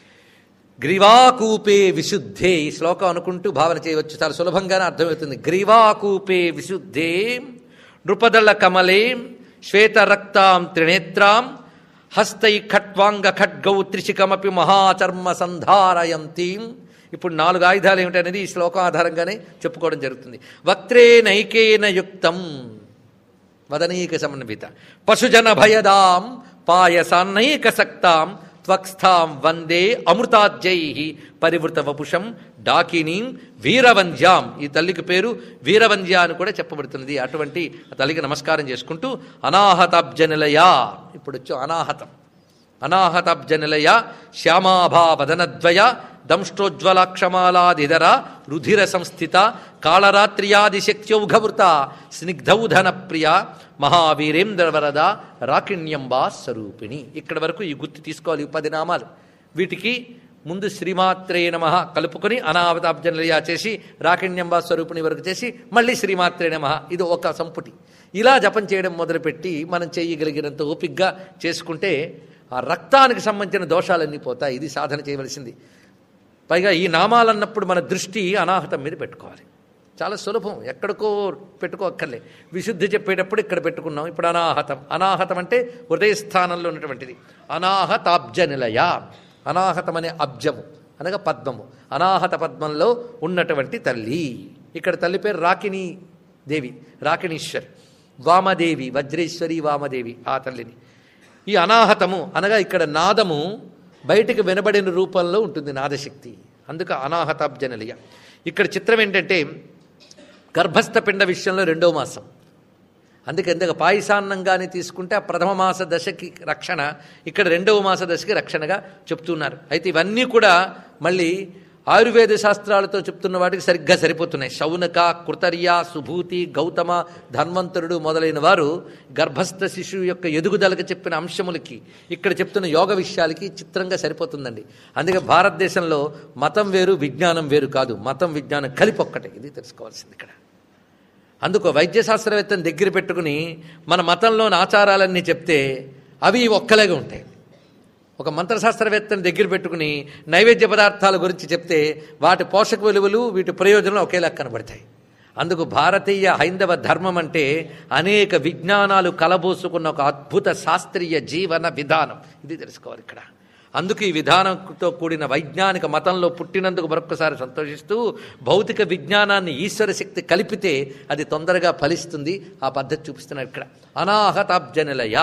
గ్రీవాకూపే విశుద్ధే ఈ శ్లోకం అనుకుంటూ భావన చేయవచ్చు చాలా సులభంగానే అర్థమవుతుంది గ్రీవాకూపే విశుద్ధే నృపదళ కమలే శ్వేతరక్తాం త్రినేత్రాం హస్తై ఖట్వాంగ ఖడ్గౌ త్రిశికమపి మహాచర్మ సంధారయంతీం ఇప్పుడు నాలుగు ఆయుధాలు ఏమిటనేది ఈ శ్లోకం ఆధారంగానే చెప్పుకోవడం జరుగుతుంది వక్త్రే నైకేన యుక్తం వదనీక సమన్విత పశుజన భయదాం పాయసాన్నైక సక్తాం త్వక్స్థాం వందే అమృతాజ్యై పరివృత వపుషం డాకినీం వీరవంధ్యాం ఈ తల్లికి పేరు వీరవంధ్య అని కూడా చెప్పబడుతున్నది అటువంటి ఆ తల్లికి నమస్కారం చేసుకుంటూ అనాహతాబ్జనిలయా ఇప్పుడు వచ్చి అనాహతం అనాహతాబ్జనిలయ శ్యామాభా వదనద్వయ దంష్టోజ్వలాక్షమాలాదిధర రుధిర సంస్థిత కాళరాత్ర్యాదిశక్త్యౌఘవృత స్నిగ్ధౌధన ప్రియ మహావీరేంద్రవరద రాకిణ్యంబా స్వరూపిణి ఇక్కడ వరకు ఈ గుర్తు తీసుకోవాలి ఈ పది నామాలు వీటికి ముందు శ్రీమాత్రే నమ కలుపుకొని అనావతాబ్జనలయా చేసి రాకిణ్యంబా స్వరూపిణి వరకు చేసి మళ్ళీ శ్రీమాత్రే నమ ఇది ఒక సంపుటి ఇలా జపం చేయడం మొదలుపెట్టి మనం చేయగలిగినంత ఓపిగ్గా చేసుకుంటే ఆ రక్తానికి సంబంధించిన దోషాలన్నీ పోతాయి ఇది సాధన చేయవలసింది పైగా ఈ నామాలన్నప్పుడు మన దృష్టి అనాహతం మీద పెట్టుకోవాలి చాలా సులభం ఎక్కడికో పెట్టుకోక్కర్లే విశుద్ధి చెప్పేటప్పుడు ఇక్కడ పెట్టుకున్నాం ఇప్పుడు అనాహతం అనాహతం అంటే హృదయ స్థానంలో ఉన్నటువంటిది అనాహతాబ్జ నిలయ అనాహతం అనే అబ్జము అనగా పద్మము అనాహత పద్మంలో ఉన్నటువంటి తల్లి ఇక్కడ తల్లి పేరు రాకిణీ దేవి రాకిణీశ్వరి వామదేవి వజ్రేశ్వరి వామదేవి ఆ తల్లిని ఈ అనాహతము అనగా ఇక్కడ నాదము బయటికి వినబడిన రూపంలో ఉంటుంది నాదశక్తి అందుకు అనాహతాబ్జనలియ ఇక్కడ చిత్రం ఏంటంటే గర్భస్థ పిండ విషయంలో రెండో మాసం అందుకే ఎందుకు పాయసాన్నంగానే తీసుకుంటే ఆ ప్రథమ మాస దశకి రక్షణ ఇక్కడ రెండవ మాస దశకి రక్షణగా చెప్తున్నారు అయితే ఇవన్నీ కూడా మళ్ళీ ఆయుర్వేద శాస్త్రాలతో చెప్తున్న వాటికి సరిగ్గా సరిపోతున్నాయి శౌనక కృతర్య సుభూతి గౌతమ ధన్వంతరుడు మొదలైన వారు గర్భస్థ శిశువు యొక్క ఎదుగుదలకు చెప్పిన అంశములకి ఇక్కడ చెప్తున్న యోగ విషయాలకి చిత్రంగా సరిపోతుందండి అందుకే భారతదేశంలో మతం వేరు విజ్ఞానం వేరు కాదు మతం విజ్ఞానం కలిపి ఒక్కటే ఇది తెలుసుకోవాల్సింది ఇక్కడ అందుకు వైద్యశాస్త్రవేత్తను దగ్గర పెట్టుకుని మన మతంలోని ఆచారాలన్నీ చెప్తే అవి ఒక్కలాగే ఉంటాయి ఒక మంత్రశాస్త్రవేత్తని దగ్గర పెట్టుకుని నైవేద్య పదార్థాల గురించి చెప్తే వాటి పోషక విలువలు వీటి ప్రయోజనాలు ఒకేలా కనబడతాయి అందుకు భారతీయ హైందవ ధర్మం అంటే అనేక విజ్ఞానాలు కలబోసుకున్న ఒక అద్భుత శాస్త్రీయ జీవన విధానం ఇది తెలుసుకోవాలి ఇక్కడ అందుకు ఈ విధానంతో కూడిన వైజ్ఞానిక మతంలో పుట్టినందుకు మరొకసారి సంతోషిస్తూ భౌతిక విజ్ఞానాన్ని ఈశ్వర శక్తి కలిపితే అది తొందరగా ఫలిస్తుంది ఆ పద్ధతి చూపిస్తున్నారు ఇక్కడ అనాహతాబ్జనిలయ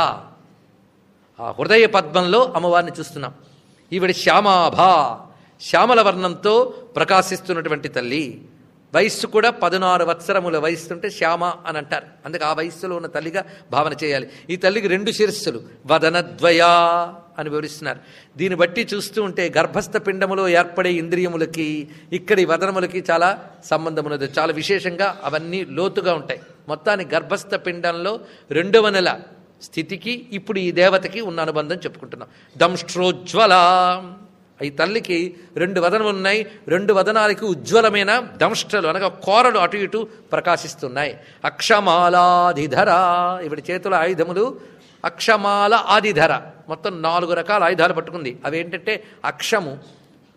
ఆ హృదయ పద్మంలో అమ్మవారిని చూస్తున్నాం ఈవిడ శ్యామాభా శ్యామల వర్ణంతో ప్రకాశిస్తున్నటువంటి తల్లి వయస్సు కూడా పదనారు వత్సరముల వయస్సుంటే శ్యామ అని అంటారు అందుకే ఆ వయస్సులో ఉన్న తల్లిగా భావన చేయాలి ఈ తల్లికి రెండు శిరస్సులు వదనద్వయా అని వివరిస్తున్నారు దీన్ని బట్టి చూస్తూ ఉంటే గర్భస్థ పిండములో ఏర్పడే ఇంద్రియములకి ఇక్కడి వదనములకి చాలా సంబంధం ఉన్నది చాలా విశేషంగా అవన్నీ లోతుగా ఉంటాయి మొత్తానికి గర్భస్థ పిండంలో రెండవ నెల స్థితికి ఇప్పుడు ఈ దేవతకి ఉన్న అనుబంధం చెప్పుకుంటున్నాం దంష్ట్రోజ్వల ఈ తల్లికి రెండు వదనలు ఉన్నాయి రెండు వదనాలకి ఉజ్వలమైన దంష్టలు అనగా కోరలు అటు ఇటు ప్రకాశిస్తున్నాయి అక్షమాలాధిధర ఇవిడి చేతుల ఆయుధములు అక్షమాల ఆదిధర మొత్తం నాలుగు రకాల ఆయుధాలు పట్టుకుంది అవి ఏంటంటే అక్షము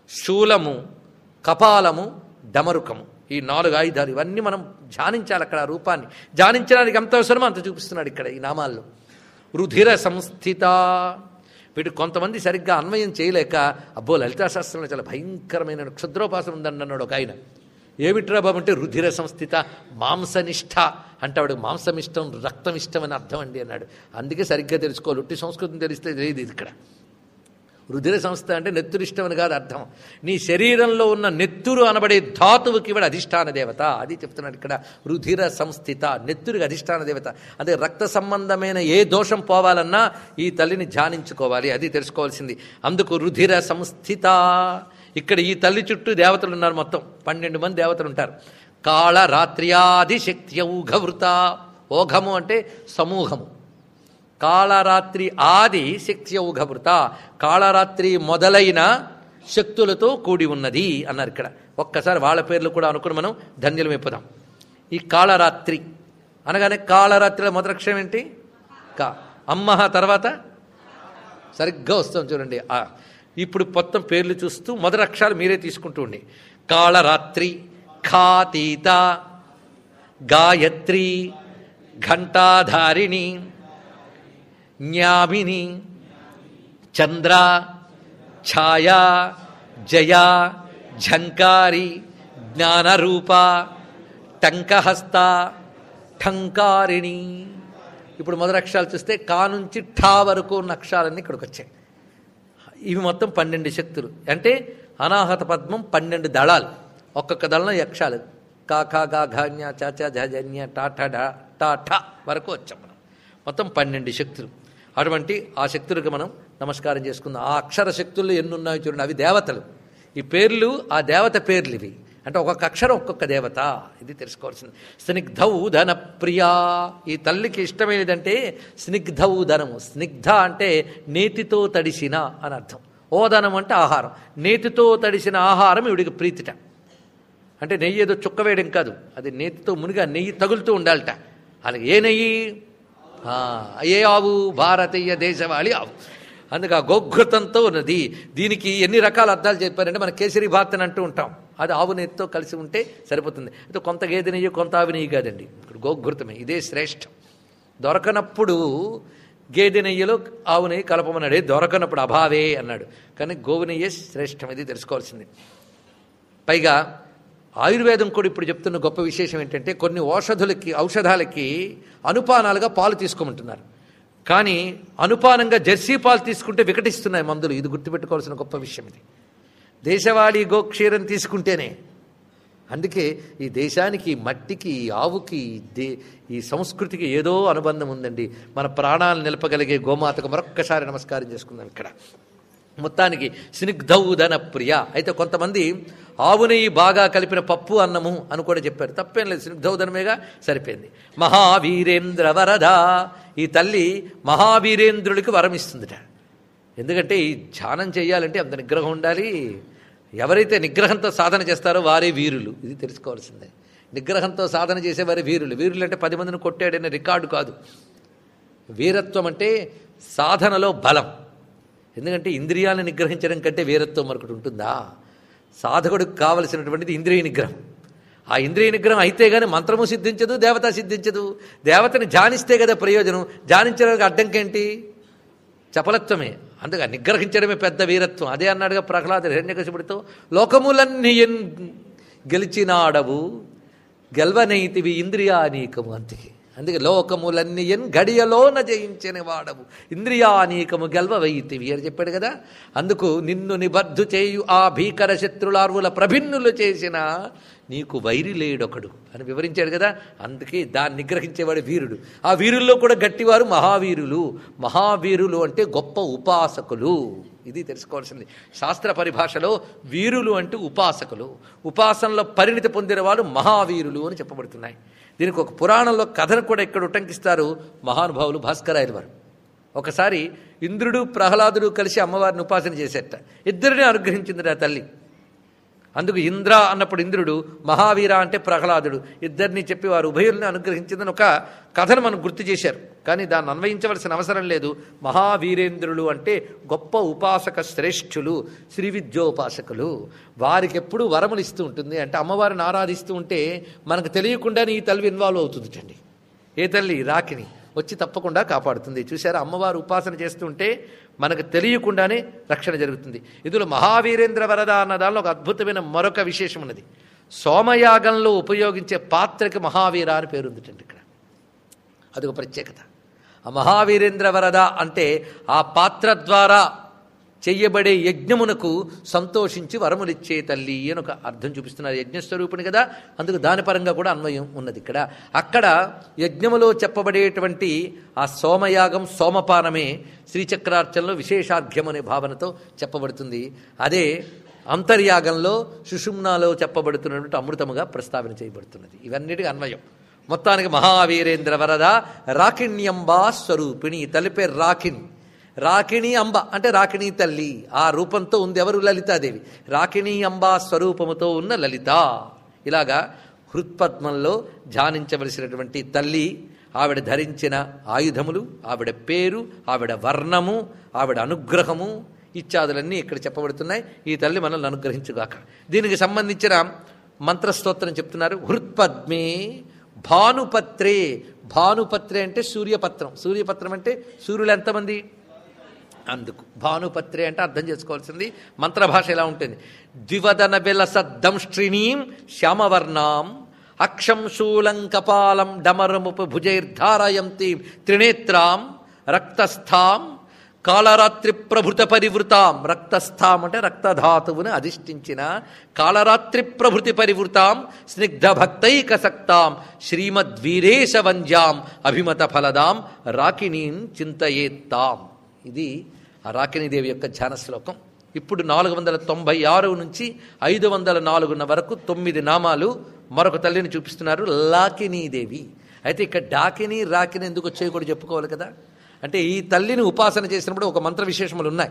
శూలము కపాలము డమరుకము ఈ నాలుగు ఆయుధాలు ఇవన్నీ మనం ధ్యానించాలి అక్కడ ఆ రూపాన్ని ధ్యానించడానికి ఎంత అవసరమో అంత చూపిస్తున్నాడు ఇక్కడ ఈ నామాల్లో రుధిర సంస్థిత వీడు కొంతమంది సరిగ్గా అన్వయం చేయలేక అబ్బో లలితాశాస్త్రంలో చాలా భయంకరమైన క్షుద్రోపాసన ఉందని అన్నాడు ఒక ఆయన ఏమిట్రా బాబు అంటే రుధిర సంస్థిత మాంసనిష్ట అంటే వాడు మాంసమిష్టం రక్తం ఇష్టం అని అర్థం అండి అన్నాడు అందుకే సరిగ్గా తెలుసుకోవాలి ఉట్టి సంస్కృతం తెలిస్తే లేదు ఇది ఇక్కడ రుధిర సంస్థ అంటే నెత్తురు ఇష్టం అని కాదు అర్థం నీ శరీరంలో ఉన్న నెత్తురు అనబడే ధాతువుకి ఇవిడ అధిష్టాన దేవత అది చెప్తున్నాడు ఇక్కడ రుధిర సంస్థిత నెత్తురికి అధిష్టాన దేవత అదే రక్త సంబంధమైన ఏ దోషం పోవాలన్నా ఈ తల్లిని ధ్యానించుకోవాలి అది తెలుసుకోవాల్సింది అందుకు రుధిర సంస్థిత ఇక్కడ ఈ తల్లి చుట్టూ దేవతలు ఉన్నారు మొత్తం పన్నెండు మంది దేవతలు ఉంటారు కాళ రాత్ర్యాది శక్తి ఊఘవృత ఓఘము అంటే సమూహము కాళరాత్రి ఆది శక్తి ఔఘభృత కాళరాత్రి మొదలైన శక్తులతో కూడి ఉన్నది అన్నారు ఇక్కడ ఒక్కసారి వాళ్ళ పేర్లు కూడా అనుకుని మనం ధన్యులం ఇప్పుదాం ఈ కాళరాత్రి అనగానే కాళరాత్రిలో మొదటి అక్షరం ఏంటి కా అమ్మ తర్వాత సరిగ్గా వస్తాం చూడండి ఆ ఇప్పుడు మొత్తం పేర్లు చూస్తూ మొదటి అక్షరాలు మీరే తీసుకుంటూ ఉండి కాళరాత్రి ఖాతీత గాయత్రి ఘంటాధారిణి జ్ఞామిని చంద్ర ఛాయ జయ ఝంకారి జ్ఞానరూప టంకహస్త ఠంకారిణి ఇప్పుడు మొదటి అక్షరాలు చూస్తే కా నుంచి ఠా వరకు ఉన్న అక్షరాలన్నీ ఇక్కడికి వచ్చాయి ఇవి మొత్తం పన్నెండు శక్తులు అంటే అనాహత పద్మం పన్నెండు దళాలు ఒక్కొక్క దళం యక్షాలు కా ఖా గా ఘాన్య చాచా ఝన్య టా ఠ ఢా టా ఠ వరకు వచ్చాం మనం మొత్తం పన్నెండు శక్తులు అటువంటి ఆ శక్తులకు మనం నమస్కారం చేసుకుందాం ఆ అక్షర శక్తుల్లో ఎన్ని ఉన్నాయో చూడండి అవి దేవతలు ఈ పేర్లు ఆ దేవత పేర్లు ఇవి అంటే ఒక్కొక్క అక్షరం ఒక్కొక్క దేవత ఇది తెలుసుకోవాల్సింది స్నిగ్ధౌదన ప్రియా ఈ తల్లికి ఇష్టమైనదంటే స్నిగ్ధౌదనము స్నిగ్ధ అంటే నేతితో తడిసిన అని అర్థం ఓదనం అంటే ఆహారం నేతితో తడిసిన ఆహారం ఇవిడికి ప్రీతిట అంటే నెయ్యి ఏదో చుక్క వేయడం కాదు అది నేతితో మునిగా నెయ్యి తగులుతూ ఉండాలట అలాగే ఏ నెయ్యి ఆ, ఏ ఆవు భారతీయ దేశవాళి ఆవు అందుకే ఆ గోఘృతంతో ఉన్నది దీనికి ఎన్ని రకాల అర్థాలు చెప్పారంటే మన కేసరి భాత్ అని అంటూ ఉంటాం అది ఆవు నెయ్యితో కలిసి ఉంటే సరిపోతుంది అయితే కొంత గేదె నెయ్యి కొంత ఆవు నెయ్యి కాదండి ఇక్కడ గోఘృతమే ఇదే శ్రేష్టం దొరకనప్పుడు గేదె నెయ్యిలో ఆవు నెయ్యి కలపమన్నాడే దొరకనప్పుడు అభావే అన్నాడు కానీ గోవు నెయ్యే శ్రేష్టం ఇది తెలుసుకోవాల్సింది పైగా ఆయుర్వేదం కూడా ఇప్పుడు చెప్తున్న గొప్ప విశేషం ఏంటంటే కొన్ని ఔషధులకి ఔషధాలకి అనుపానాలుగా పాలు తీసుకోమంటున్నారు కానీ అనుపానంగా జెర్సీ పాలు తీసుకుంటే వికటిస్తున్నాయి మందులు ఇది గుర్తుపెట్టుకోవాల్సిన గొప్ప విషయం ఇది దేశవాళీ గోక్షీరం తీసుకుంటేనే అందుకే ఈ దేశానికి ఈ మట్టికి ఈ ఆవుకి ఈ దే ఈ సంస్కృతికి ఏదో అనుబంధం ఉందండి మన ప్రాణాలు నిలపగలిగే గోమాతకు మరొక్కసారి నమస్కారం చేసుకుందాం ఇక్కడ మొత్తానికి స్నిగ్ధౌదన ప్రియ అయితే కొంతమంది ఆవు నెయ్యి బాగా కలిపిన పప్పు అన్నము అని కూడా చెప్పారు తప్పేం లేదు స్నిగ్ధౌదనమేగా సరిపోయింది మహావీరేంద్ర వరద ఈ తల్లి మహావీరేంద్రుడికి వరం ఇస్తుందిట ఎందుకంటే ఈ ధ్యానం చేయాలంటే అంత నిగ్రహం ఉండాలి ఎవరైతే నిగ్రహంతో సాధన చేస్తారో వారే వీరులు ఇది తెలుసుకోవాల్సిందే నిగ్రహంతో సాధన చేసేవారే వీరులు వీరులు అంటే పది మందిని కొట్టాడనే రికార్డు కాదు వీరత్వం అంటే సాధనలో బలం ఎందుకంటే ఇంద్రియాలను నిగ్రహించడం కంటే వీరత్వం మరొకటి ఉంటుందా సాధకుడికి కావలసినటువంటిది ఇంద్రియ నిగ్రహం ఆ ఇంద్రియ నిగ్రహం అయితే కానీ మంత్రము సిద్ధించదు దేవత సిద్ధించదు దేవతని ధ్యానిస్తే కదా ప్రయోజనం ధ్యానించడానికి అడ్డంకేంటి చపలత్వమే అందుకే నిగ్రహించడమే పెద్ద వీరత్వం అదే అన్నాడుగా ప్రహ్లాద హిరణ్యకశిపుడితో లోకములన్నీ ఎన్ గెలిచినాడవు గెల్వనైతివి ఇంద్రియానీకము అంతికి అందుకే లోకములన్నీ ఎన్ గడియలోన జయించిన వాడవు ఇంద్రియానీకము గెల్వవైతివి అని చెప్పాడు కదా అందుకు నిన్ను నిబద్ధు చేయు ఆ భీకర శత్రులార్వుల ప్రభిన్నులు చేసిన నీకు వైరి లేడొకడు అని వివరించాడు కదా అందుకే దాన్ని నిగ్రహించేవాడు వీరుడు ఆ వీరుల్లో కూడా గట్టివారు మహావీరులు మహావీరులు అంటే గొప్ప ఉపాసకులు ఇది తెలుసుకోవాల్సింది శాస్త్ర పరిభాషలో వీరులు అంటే ఉపాసకులు ఉపాసనలో పరిణితి పొందిన వాళ్ళు మహావీరులు అని చెప్పబడుతున్నాయి దీనికి ఒక పురాణంలో కథను కూడా ఇక్కడ ఉటంకిస్తారు మహానుభావులు భాస్కరాయలు వారు ఒకసారి ఇంద్రుడు ప్రహ్లాదుడు కలిసి అమ్మవారిని ఉపాసన చేసేట ఇద్దరిని అనుగ్రహించింది ఆ తల్లి అందుకు ఇంద్ర అన్నప్పుడు ఇంద్రుడు మహావీర అంటే ప్రహ్లాదుడు ఇద్దరిని చెప్పి వారు ఉభయుల్ని అనుగ్రహించిందని ఒక కథను మనం గుర్తు చేశారు కానీ దాన్ని అన్వయించవలసిన అవసరం లేదు మహావీరేంద్రులు అంటే గొప్ప ఉపాసక శ్రేష్ఠులు శ్రీ విద్యోపాసకులు వారికి ఎప్పుడు వరములు ఇస్తూ ఉంటుంది అంటే అమ్మవారిని ఆరాధిస్తూ ఉంటే మనకు తెలియకుండానే ఈ తల్లి ఇన్వాల్వ్ అవుతుందిటండి ఏ తల్లి రాకిని వచ్చి తప్పకుండా కాపాడుతుంది చూసారా అమ్మవారు ఉపాసన చేస్తుంటే మనకు తెలియకుండానే రక్షణ జరుగుతుంది ఇందులో మహావీరేంద్ర వరద అన్న దానిలో ఒక అద్భుతమైన మరొక విశేషం ఉన్నది సోమయాగంలో ఉపయోగించే పాత్రకి మహావీర అని పేరుందిటండి ఇక్కడ అదొక ప్రత్యేకత ఆ మహావీరేంద్ర వరద అంటే ఆ పాత్ర ద్వారా చెయ్యబడే యజ్ఞమునకు సంతోషించి వరములిచ్చే తల్లి అని ఒక అర్థం చూపిస్తున్నారు యజ్ఞస్వరూపిణి కదా అందుకు దాని పరంగా కూడా అన్వయం ఉన్నది ఇక్కడ అక్కడ యజ్ఞములో చెప్పబడేటువంటి ఆ సోమయాగం సోమపానమే శ్రీచక్రార్చనలో విశేషార్ఘ్యం అనే భావనతో చెప్పబడుతుంది అదే అంతర్యాగంలో సుషుమ్నాలో చెప్పబడుతున్నటువంటి అమృతముగా ప్రస్తావన చేయబడుతున్నది ఇవన్నిటికీ అన్వయం మొత్తానికి మహావీరేంద్ర వరద రాకిణ్యంబా స్వరూపిణి ఈ తల్లి పేరు రాకిణి రాకిణి అంబ అంటే రాకిణి తల్లి ఆ రూపంతో ఉంది ఎవరు లలితాదేవి రాకిణి అంబా స్వరూపముతో ఉన్న లలిత ఇలాగా హృత్పద్మంలో ధ్యానించవలసినటువంటి తల్లి ఆవిడ ధరించిన ఆయుధములు ఆవిడ పేరు ఆవిడ వర్ణము ఆవిడ అనుగ్రహము ఇత్యాదులన్నీ ఇక్కడ చెప్పబడుతున్నాయి ఈ తల్లి మనల్ని అనుగ్రహించుగాక దీనికి సంబంధించిన మంత్రస్తోత్రం చెప్తున్నారు హృత్పద్మే భానుపత్రే భానుపత్రే అంటే సూర్యపత్రం సూర్యపత్రం అంటే సూర్యులు ఎంతమంది అందుకు భానుపత్రే అంటే అర్థం చేసుకోవాల్సింది మంత్రభాష ఎలా ఉంటుంది ద్వివదన విలస దంష్ట్రిణీం శ్యామవర్ణాం అక్షం శూలం కపాలం డమరముపు భుజైర్ధారయంతి త్రినేత్రాం రక్తస్థాం కాళరాత్రి ప్రభృత పరివృతాం రక్తస్థాం అంటే రక్తధాతువును అధిష్ఠించిన కాళరాత్రి ప్రభృతి పరివృతాం స్నిగ్ధ భక్తైక సక్తాం శ్రీమద్వీరేశ వంజ్యాం అభిమత ఫలదాం రాకిణీం చింతయేత్తాం ఇది ఆ రాకిణీదేవి యొక్క ధ్యాన శ్లోకం ఇప్పుడు నాలుగు వందల తొంభై ఆరు నుంచి ఐదు వందల నాలుగున్న వరకు తొమ్మిది నామాలు మరొక తల్లిని చూపిస్తున్నారు లాకినీదేవి అయితే ఇక్కడ డాకిని రాకిని ఎందుకు వచ్చాయి కూడా చెప్పుకోవాలి కదా అంటే ఈ తల్లిని ఉపాసన చేసినప్పుడు ఒక మంత్ర విశేషములు ఉన్నాయి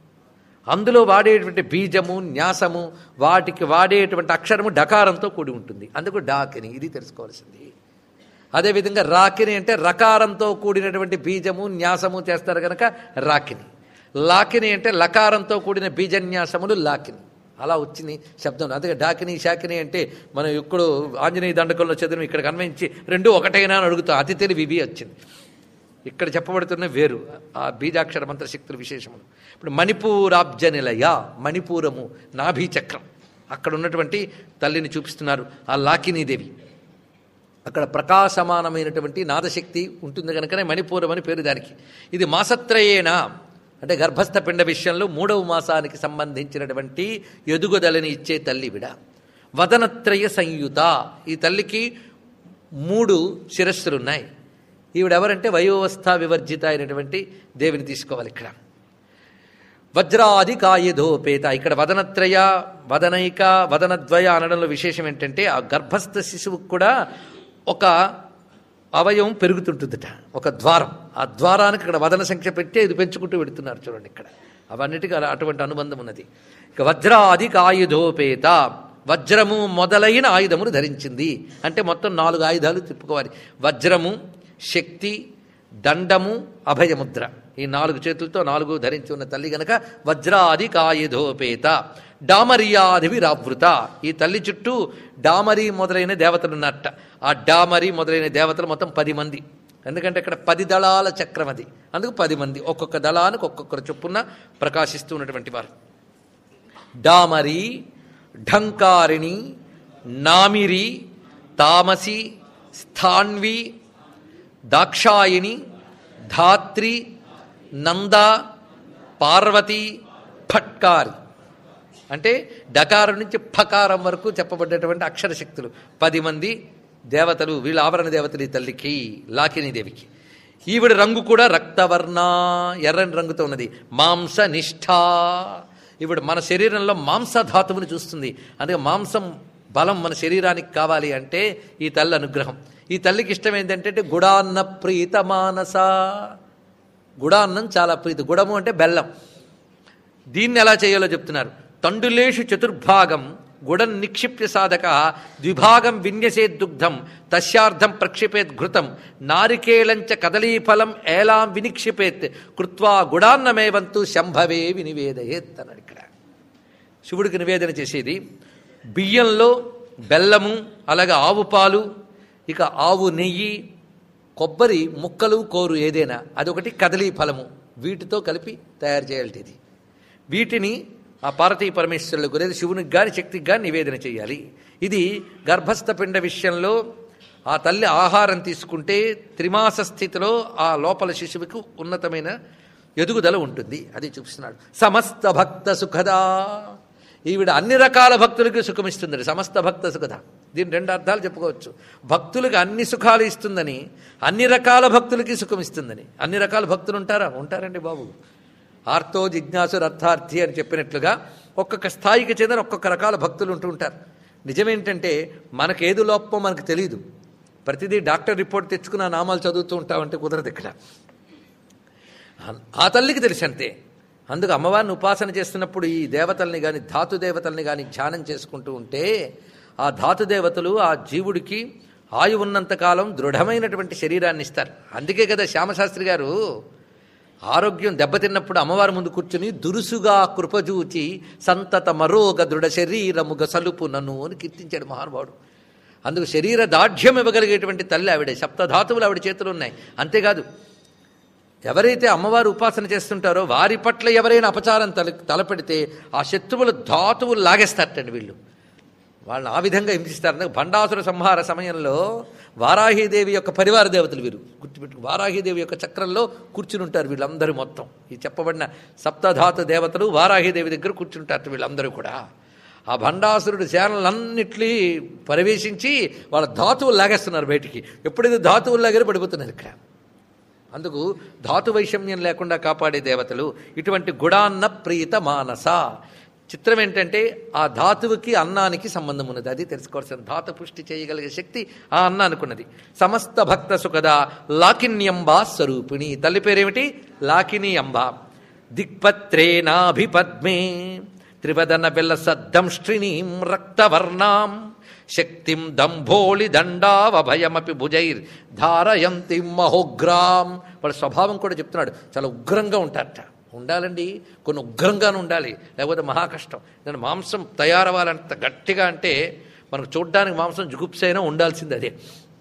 అందులో వాడేటువంటి బీజము న్యాసము వాటికి వాడేటువంటి అక్షరము డకారంతో కూడి ఉంటుంది అందుకు డాకిని ఇది తెలుసుకోవాల్సింది అదేవిధంగా రాకిని అంటే రకారంతో కూడినటువంటి బీజము న్యాసము చేస్తారు కనుక రాకిని లాకిని అంటే లకారంతో కూడిన బీజన్యాసములు లాకిని అలా వచ్చింది శబ్దం అందుకే డాకిని శాకిని అంటే మనం ఎప్పుడు ఆంజనేయ దండకంలో చదివి ఇక్కడ కన్వించి రెండు ఒకటైనా అని అడుగుతాం అతి తెలివి ఇవి వచ్చింది ఇక్కడ చెప్పబడుతున్న వేరు ఆ బీజాక్షర మంత్రశక్తుల విశేషములు ఇప్పుడు మణిపూరాబ్జ నిలయ మణిపూరము నాభీ చక్రం అక్కడ ఉన్నటువంటి తల్లిని చూపిస్తున్నారు ఆ లాకినీదేవి అక్కడ ప్రకాశమానమైనటువంటి నాదశక్తి ఉంటుంది కనుకనే మణిపూరం అని పేరు దానికి ఇది మాసత్రయేణ అంటే గర్భస్థ పిండ విషయంలో మూడవ మాసానికి సంబంధించినటువంటి ఎదుగుదలని ఇచ్చే తల్లి విడ వదనత్రయ సంయుత ఈ తల్లికి మూడు శిరస్సులున్నాయి ఈవిడెవరంటే వయోవస్థ వివర్జిత అయినటువంటి దేవిని తీసుకోవాలి ఇక్కడ వజ్రాది కాయధోపేత ఇక్కడ వదనత్రయ వదనైక వదనద్వయ అనడంలో విశేషం ఏంటంటే ఆ గర్భస్థ శిశువుకు కూడా ఒక అవయవం పెరుగుతుంటుందట ఒక ద్వారం ఆ ద్వారానికి ఇక్కడ వదన సంఖ్య పెట్టి ఇది పెంచుకుంటూ పెడుతున్నారు చూడండి ఇక్కడ అవన్నిటికీ అలా అటువంటి అనుబంధం ఉన్నది ఇక వజ్రాది కాయుధోపేత వజ్రము మొదలైన ఆయుధమును ధరించింది అంటే మొత్తం నాలుగు ఆయుధాలు తిప్పుకోవాలి వజ్రము శక్తి దండము అభయముద్ర ఈ నాలుగు చేతులతో నాలుగు ధరించి ఉన్న తల్లి గనక వజ్రాది కాయుధోపేత డామరియాదివి రావృత ఈ తల్లి చుట్టూ డామరి మొదలైన దేవతలు ఉన్నట్ట ఆ డామరి మొదలైన దేవతలు మొత్తం పది మంది ఎందుకంటే ఇక్కడ పది దళాల చక్రం అది అందుకు పది మంది ఒక్కొక్క దళానికి ఒక్కొక్కరు చొప్పున ప్రకాశిస్తూ ఉన్నటువంటి వారు డామరి ఢంకారిణి నామిరి తామసి స్థాన్వి దాక్షాయిని ధాత్రి నంద పార్వతి ఫట్కారి అంటే డకారం నుంచి ఫకారం వరకు చెప్పబడ్డటువంటి అక్షర శక్తులు పది మంది దేవతలు వీళ్ళ ఆవరణ దేవతలు ఈ తల్లికి లాకిని దేవికి ఈవిడ రంగు కూడా రక్తవర్ణ ఎర్రని రంగుతో ఉన్నది మాంస నిష్ఠ ఈవిడ మన శరీరంలో మాంసధాతువుని చూస్తుంది అందుకే మాంసం బలం మన శరీరానికి కావాలి అంటే ఈ తల్లి అనుగ్రహం ఈ తల్లికి ఇష్టం ఏంటంటే గుడాన్న ప్రీత మానస గుడాన్నం చాలా ప్రీతి గుడము అంటే బెల్లం దీన్ని ఎలా చేయాలో చెప్తున్నారు తండులేషు చతుర్భాగం గుడం నిక్షిప్య సాధక ద్విభాగం విన్యసేద్దుగ్ధం తస్యార్థం ప్రక్షిపేత్ ఘృతం నారికేళంచ కదలీఫలం ఏలాం వినిక్షిపేత్ కృత్వా గుడాన్నమేవంతు శంభవే వినివేదయేత్ అన్నాడు ఇక్కడ శివుడికి నివేదన చేసేది బియ్యంలో బెల్లము అలాగే ఆవు పాలు ఇక ఆవు నెయ్యి కొబ్బరి ముక్కలు కోరు ఏదైనా అదొకటి కదలీ ఫలము వీటితో కలిపి తయారు చేయాలి ఇది వీటిని ఆ పార్వతీ పరమేశ్వరులకు లేదా శివునికి గాని శక్తికి గాని నివేదన చేయాలి ఇది గర్భస్థ పిండ విషయంలో ఆ తల్లి ఆహారం తీసుకుంటే త్రిమాస స్థితిలో ఆ లోపల శిశువుకు ఉన్నతమైన ఎదుగుదల ఉంటుంది అది చూపిస్తున్నాడు సమస్త భక్త సుఖదా ఈవిడ అన్ని రకాల భక్తులకి సుఖమిస్తుందని సమస్త భక్త సుఖద దీని రెండు అర్థాలు చెప్పుకోవచ్చు భక్తులకి అన్ని సుఖాలు ఇస్తుందని అన్ని రకాల భక్తులకి సుఖమిస్తుందని అన్ని రకాల భక్తులు ఉంటారా ఉంటారండి బాబు ఆర్తో జిజ్ఞాసురు అర్థార్థి అని చెప్పినట్లుగా ఒక్కొక్క స్థాయికి చెందిన ఒక్కొక్క రకాల భక్తులు ఉంటూ ఉంటారు నిజమేంటంటే మనకు ఏది లోపం మనకు తెలియదు ప్రతిదీ డాక్టర్ రిపోర్ట్ తెచ్చుకున్న నామాలు చదువుతూ ఉంటామంటే కుదరదు ఇక్కడ ఆ తల్లికి తెలిసి అంతే అందుకు అమ్మవారిని ఉపాసన చేస్తున్నప్పుడు ఈ దేవతల్ని కానీ ధాతు దేవతల్ని కానీ ధ్యానం చేసుకుంటూ ఉంటే ఆ ధాతు దేవతలు ఆ జీవుడికి ఆయు ఉన్నంతకాలం దృఢమైనటువంటి శరీరాన్ని ఇస్తారు అందుకే కదా శ్యామశాస్త్రి గారు ఆరోగ్యం దెబ్బతిన్నప్పుడు అమ్మవారి ముందు కూర్చుని దురుసుగా కృపజూచి సంతత మరోగ దృఢ శరీరముగ సలుపు నన్ను అని కీర్తించాడు మహానుభావుడు అందుకు శరీర దాఢ్యం ఇవ్వగలిగేటువంటి తల్లి ఆవిడే సప్తధాతువులు ఆవిడ చేతులు ఉన్నాయి అంతేకాదు ఎవరైతే అమ్మవారు ఉపాసన చేస్తుంటారో వారి పట్ల ఎవరైనా అపచారం తల తలపెడితే ఆ శత్రువుల ధాతువులు లాగేస్తారటండి వీళ్ళు వాళ్ళని ఆ విధంగా హింసిస్తారు భండాసుర సంహార సమయంలో వారాహీదేవి యొక్క పరివార దేవతలు వీరు గుర్తుపెట్టుకు వారాహీదేవి యొక్క చక్రంలో కూర్చుని ఉంటారు వీళ్ళందరూ మొత్తం ఈ చెప్పబడిన సప్తధాతు దేవతలు వారాహీదేవి దగ్గర కూర్చుంటారు వీళ్ళందరూ కూడా ఆ భండాసురుడు సేనలన్నింటినీ ప్రవేశించి వాళ్ళ ధాతువులు లాగేస్తున్నారు బయటికి ఎప్పుడైతే ధాతువులు లాగారో పడిపోతున్నారు ఇక్కడ అందుకు ధాతు వైషమ్యం లేకుండా కాపాడే దేవతలు ఇటువంటి గుడాన్న ప్రీత మానస చిత్రం ఏంటంటే ఆ ధాతువుకి అన్నానికి సంబంధం ఉన్నది అది తెలుసుకోవాల్సిన ధాతు పుష్టి చేయగలిగే శక్తి ఆ అన్నానికి ఉన్నది సమస్త భక్త సుఖద లాకిన్యంబా స్వరూపిణి తల్లి పేరేమిటి లాకిని అంబ దిక్పత్రేనాభిపద్మే త్రివదన బెల్ల సద్దంష్ట్రిణీం రక్తవర్ణాం శక్తిం దంభోళి దండావభయమపి భుజైర్ ధారయంతి మహోగ్రాం వాళ్ళ స్వభావం కూడా చెప్తున్నాడు చాలా ఉగ్రంగా ఉంటారట ఉండాలండి కొన్ని ఉగ్రంగానే ఉండాలి లేకపోతే మహా కష్టం నేను మాంసం తయారవ్వాలంత గట్టిగా అంటే మనకు చూడ్డానికి మాంసం జుగుప్సైనా ఉండాల్సింది అదే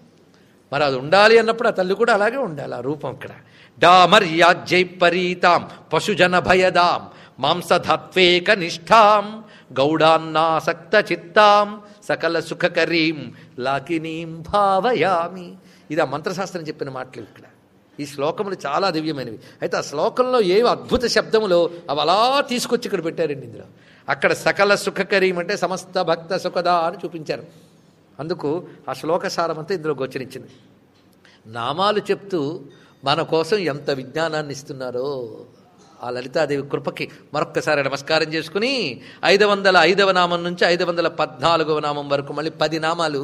మరి అది ఉండాలి అన్నప్పుడు ఆ తల్లి కూడా అలాగే ఉండాలి ఆ రూపం ఇక్కడ డామర్యాజ్యై పరీతాం పశుజన భయదాం మాంసధత్వేక నిష్ఠాం గౌడాన్నాసక్త చిత్తాం సకల సుఖకరీం లాకినీం భావయామి ఇది ఆ మంత్రశాస్త్రం చెప్పిన మాటలు ఇక్కడ ఈ శ్లోకములు చాలా దివ్యమైనవి అయితే ఆ శ్లోకంలో ఏవి అద్భుత శబ్దములో అవి అలా తీసుకొచ్చి ఇక్కడ పెట్టారండి ఇందులో అక్కడ సకల సుఖకరీం అంటే సమస్త భక్త సుఖదా అని చూపించారు అందుకు ఆ శ్లోక సారమంతా ఇందులో గోచరించింది నామాలు చెప్తూ మన కోసం ఎంత విజ్ఞానాన్ని ఇస్తున్నారో ఆ లలితాదేవి కృపకి మరొక్కసారి నమస్కారం చేసుకుని ఐదు వందల ఐదవ నామం నుంచి ఐదు వందల పద్నాలుగవ నామం వరకు మళ్ళీ పది నామాలు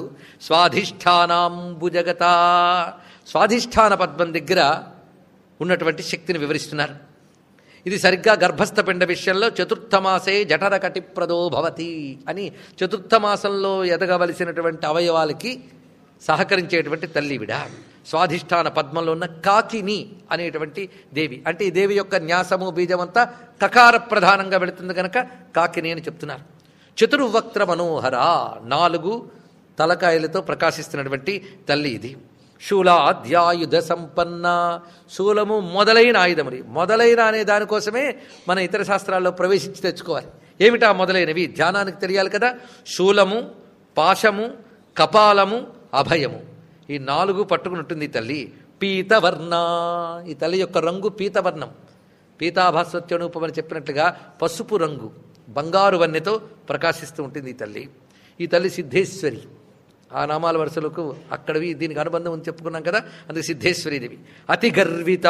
స్వాధిష్టానాంబుజగత స్వాధిష్టాన పద్మం దగ్గర ఉన్నటువంటి శక్తిని వివరిస్తున్నారు ఇది సరిగ్గా గర్భస్థ పిండ విషయంలో చతుర్థమాసే జఠర కటిప్రదో భవతి అని చతుర్థ మాసంలో ఎదగవలసినటువంటి అవయవాలకి సహకరించేటువంటి తల్లివిడ స్వాధిష్టాన పద్మంలో ఉన్న కాకిని అనేటువంటి దేవి అంటే ఈ దేవి యొక్క న్యాసము బీజమంతా కకార ప్రధానంగా వెళుతుంది కనుక కాకిని అని చెప్తున్నారు చతుర్వక్త్ర మనోహర నాలుగు తలకాయలతో ప్రకాశిస్తున్నటువంటి తల్లి ఇది శూలాధ్యాయుధ సంపన్న శూలము మొదలైన ఆయుధముడి మొదలైన అనే దానికోసమే మన ఇతర శాస్త్రాల్లో ప్రవేశించి తెచ్చుకోవాలి ఏమిటా మొదలైనవి ధ్యానానికి తెలియాలి కదా శూలము పాశము కపాలము అభయము ఈ నాలుగు పట్టుకుని ఉంటుంది ఈ తల్లి పీతవర్ణ ఈ తల్లి యొక్క రంగు పీతవర్ణం పీతాభాస్వత్యనూపమని చెప్పినట్లుగా పసుపు రంగు బంగారు వన్నెతో ప్రకాశిస్తూ ఉంటుంది ఈ తల్లి ఈ తల్లి సిద్ధేశ్వరి ఆ నామాల వరుసలకు అక్కడవి దీనికి అనుబంధం అని చెప్పుకున్నాం కదా అందుకే సిద్ధేశ్వరీదేవి అతి గర్విత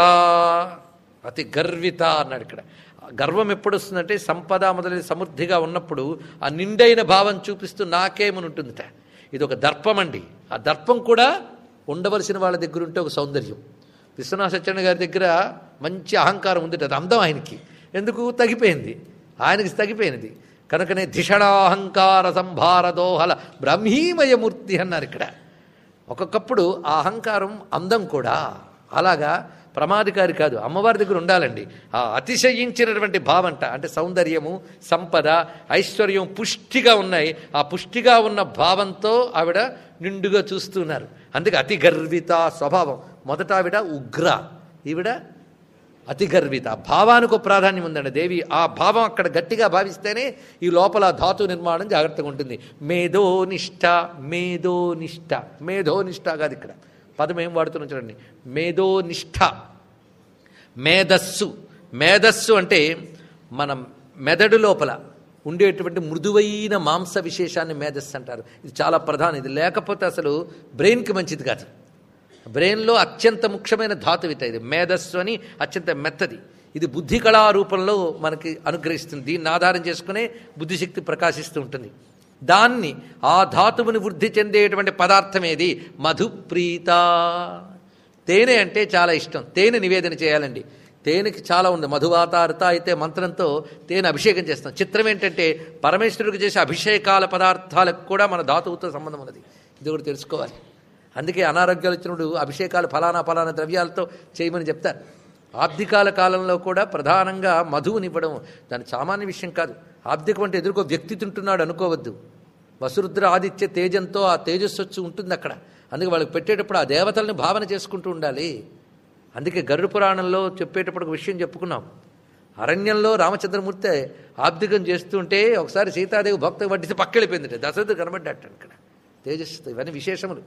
అతి గర్విత అన్నాడు ఇక్కడ గర్వం ఎప్పుడు వస్తుందంటే సంపద మొదలైన సమృద్ధిగా ఉన్నప్పుడు ఆ నిండైన భావం చూపిస్తూ నాకేమని ఉంటుందిట ఇది ఒక దర్పం అండి ఆ దర్పం కూడా ఉండవలసిన వాళ్ళ దగ్గర ఉంటే ఒక సౌందర్యం విశ్వనాథ సత్యనారాయణ గారి దగ్గర మంచి అహంకారం ఉంది అది అందం ఆయనకి ఎందుకు తగ్గిపోయింది ఆయనకి తగ్గిపోయినది కనుకనే ధిషణాహంకార సంభార దోహల బ్రహ్మీమయమూర్తి అన్నారు ఇక్కడ ఒక్కొక్కప్పుడు ఆ అహంకారం అందం కూడా అలాగా ప్రమాదకారి కాదు అమ్మవారి దగ్గర ఉండాలండి ఆ అతిశయించినటువంటి భావంట అంటే సౌందర్యము సంపద ఐశ్వర్యం పుష్టిగా ఉన్నాయి ఆ పుష్టిగా ఉన్న భావంతో ఆవిడ నిండుగా చూస్తున్నారు అందుకే అతి గర్విత స్వభావం మొదట ఆవిడ ఉగ్ర ఈవిడ అతి గర్విత ఆ భావానికి ఒక ప్రాధాన్యం ఉందండి దేవి ఆ భావం అక్కడ గట్టిగా భావిస్తేనే ఈ లోపల ధాతు నిర్మాణం జాగ్రత్తగా ఉంటుంది మేధోనిష్ట మేధోనిష్ట మేధోనిష్ట కాదు ఇక్కడ పదం ఏం వాడుతున్నాం చూడండి మేధోనిష్ట మేధస్సు మేధస్సు అంటే మన మెదడు లోపల ఉండేటువంటి మృదువైన మాంస విశేషాన్ని మేధస్సు అంటారు ఇది చాలా ప్రధానం ఇది లేకపోతే అసలు బ్రెయిన్కి మంచిది కాదు బ్రెయిన్లో అత్యంత ముఖ్యమైన ధాతువిత ఇది మేధస్సు అని అత్యంత మెత్తది ఇది బుద్ధి కళా రూపంలో మనకి అనుగ్రహిస్తుంది దీన్ని ఆధారం చేసుకునే బుద్ధిశక్తి ప్రకాశిస్తూ ఉంటుంది దాన్ని ఆ ధాతువుని వృద్ధి చెందేటువంటి పదార్థం ఏది మధుప్రీత తేనె అంటే చాలా ఇష్టం తేనె నివేదన చేయాలండి తేనెకి చాలా ఉంది మధువాతారత అయితే మంత్రంతో తేనె అభిషేకం చేస్తాం చిత్రం ఏంటంటే పరమేశ్వరుడికి చేసే అభిషేకాల పదార్థాలకు కూడా మన ధాతువుతో సంబంధం ఉన్నది ఇది కూడా తెలుసుకోవాలి అందుకే అనారోగ్యాలు వచ్చినప్పుడు అభిషేకాలు ఫలానా ఫలానా ద్రవ్యాలతో చేయమని చెప్తారు ఆబ్దికాల కాలంలో కూడా ప్రధానంగా మధువునివ్వడం దాని సామాన్య విషయం కాదు ఆబ్దికం అంటే ఎదుర్కో వ్యక్తి తింటున్నాడు అనుకోవద్దు వసురుద్ర ఆదిత్య తేజంతో ఆ తేజస్సు వచ్చి ఉంటుంది అక్కడ అందుకే వాళ్ళకి పెట్టేటప్పుడు ఆ దేవతల్ని భావన చేసుకుంటూ ఉండాలి అందుకే గరుడు పురాణంలో చెప్పేటప్పుడు ఒక విషయం చెప్పుకున్నాం అరణ్యంలో రామచంద్రమూర్తి ఆబ్దికం చేస్తుంటే ఒకసారి సీతాదేవి భక్త వడ్డిసి పక్కెళ్ళిపోయింది దశరథుడు కనబడ్డట ఇక్కడ తేజస్సు ఇవన్నీ విశేషములు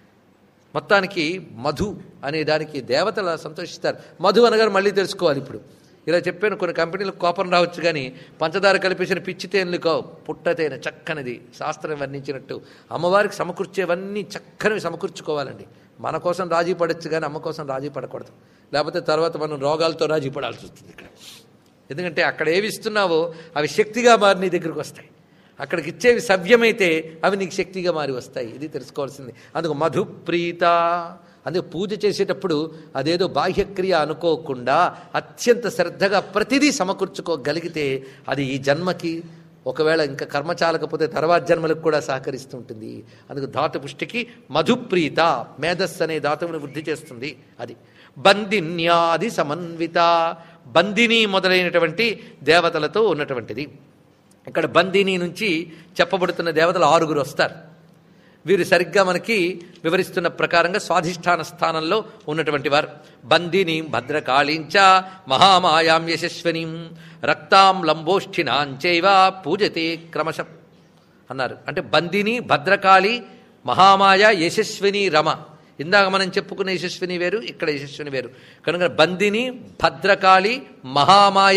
మొత్తానికి మధు అనే దానికి దేవతలు సంతోషిస్తారు మధు అనగానే మళ్ళీ తెలుసుకోవాలి ఇప్పుడు ఇలా చెప్పాను కొన్ని కంపెనీలకు కోపం రావచ్చు కానీ పంచదార కలిపేసిన పిచ్చి తేనెలు కావు పుట్ట తేనె చక్కనిది శాస్త్రం వర్ణించినట్టు అమ్మవారికి సమకూర్చేవన్నీ చక్కనివి సమకూర్చుకోవాలండి మన కోసం రాజీ పడచ్చు కానీ అమ్మ కోసం రాజీ పడకూడదు లేకపోతే తర్వాత మనం రోగాలతో రాజీ పడాల్సి వస్తుంది ఇక్కడ ఎందుకంటే అక్కడ ఏవి ఇస్తున్నావో అవి శక్తిగా మారి నీ దగ్గరికి వస్తాయి అక్కడికి ఇచ్చేవి సవ్యమైతే అవి నీకు శక్తిగా మారి వస్తాయి ఇది తెలుసుకోవాల్సింది అందుకు మధుప్రీత అందుకే పూజ చేసేటప్పుడు అదేదో బాహ్యక్రియ అనుకోకుండా అత్యంత శ్రద్ధగా ప్రతిదీ సమకూర్చుకోగలిగితే అది ఈ జన్మకి ఒకవేళ ఇంకా కర్మ చాలకపోతే తర్వాత జన్మలకు కూడా సహకరిస్తూ ఉంటుంది అందుకు ధాతు పుష్టికి మధుప్రీత మేధస్సు అనే ధాతువుని వృద్ధి చేస్తుంది అది బందిన్యాది సమన్విత బందిని మొదలైనటువంటి దేవతలతో ఉన్నటువంటిది ఇక్కడ బందిని నుంచి చెప్పబడుతున్న దేవతలు ఆరుగురు వస్తారు వీరు సరిగ్గా మనకి వివరిస్తున్న ప్రకారంగా స్వాధిష్టాన స్థానంలో ఉన్నటువంటి వారు బందిని భద్రకాళీంచ మహామాయాం యశస్వనీం రక్తాం లంబోష్ఠినాంచైవ పూజతే క్రమశ అన్నారు అంటే బందిని భద్రకాళి మహామాయ యశస్విని రమ ఇందాక మనం చెప్పుకున్న యశస్విని వేరు ఇక్కడ యశస్విని వేరు కనుక బందిని భద్రకాళి మహామాయ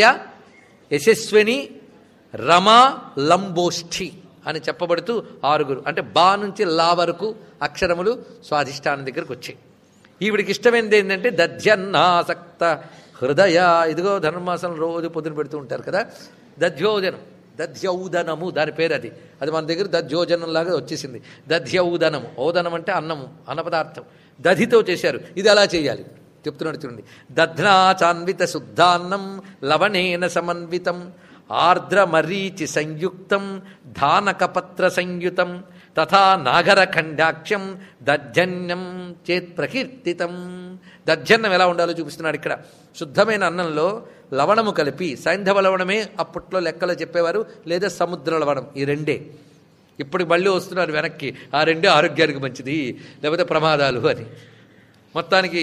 యశస్విని రమ లంబోష్ఠి అని చెప్పబడుతూ ఆరుగురు అంటే బా నుంచి లా వరకు అక్షరములు స్వాధిష్టానం దగ్గరకు వచ్చాయి ఈవిడికి ఇష్టమైనది ఏంటంటే దధ్యన్నాసక్త హృదయ ఇదిగో ధనుర్మాసం రోజు పొద్దున పెడుతూ ఉంటారు కదా దధ్యోజనం దధ్యౌదనము దాని పేరు అది అది మన దగ్గర దధ్యోజనం లాగా వచ్చేసింది దధ్యౌదనము ఓదనం అంటే అన్నము అన్న పదార్థం దధితో చేశారు ఇది అలా చేయాలి చెప్తున్నాడు చూడండి దధ్నాచాన్విత శుద్ధాన్నం లవణేన సమన్వితం ఆర్ద్రమరీచి సంయుక్తం ధానకపత్ర సంయుతం తథా నాగరఖండాక్షం దర్జన్యం చేత్ ప్రకీర్తితం దర్జన్నం ఎలా ఉండాలో చూపిస్తున్నాడు ఇక్కడ శుద్ధమైన అన్నంలో లవణము కలిపి సైంధవ లవణమే అప్పట్లో లెక్కలో చెప్పేవారు లేదా సముద్ర లవణం ఈ రెండే ఇప్పుడు మళ్ళీ వస్తున్నారు వెనక్కి ఆ రెండే ఆరోగ్యానికి మంచిది లేకపోతే ప్రమాదాలు అని మొత్తానికి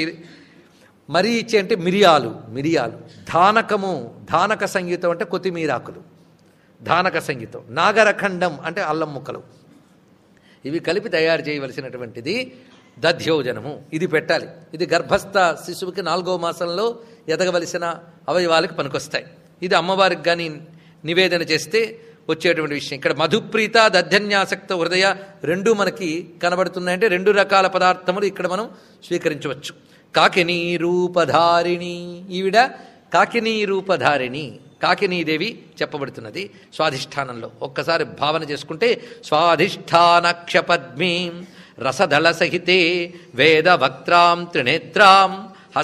మరీచి అంటే మిరియాలు మిరియాలు ధానకము ధానక సంగీతం అంటే కొత్తిమీరాకులు ధానక సంగీతం నాగరఖండం అంటే అల్లం ముక్కలు ఇవి కలిపి తయారు చేయవలసినటువంటిది దధ్యోజనము ఇది పెట్టాలి ఇది గర్భస్థ శిశువుకి నాలుగో మాసంలో ఎదగవలసిన అవయవాలకు పనికొస్తాయి ఇది అమ్మవారికి కానీ నివేదన చేస్తే వచ్చేటువంటి విషయం ఇక్కడ మధుప్రీత దధ్యన్యాసక్త హృదయ రెండు మనకి కనబడుతున్నాయంటే రెండు రకాల పదార్థములు ఇక్కడ మనం స్వీకరించవచ్చు కాకినీ రూపధారిణి ఈవిడ కాకినీ రూపధారిణి కాకినీదేవి చెప్పబడుతున్నది స్వాధిష్టానంలో ఒక్కసారి భావన చేసుకుంటే స్వాధిష్టానక్షపద్మీం రసదళ సహితే వేద వక్త్రాం త్రినేత్రాం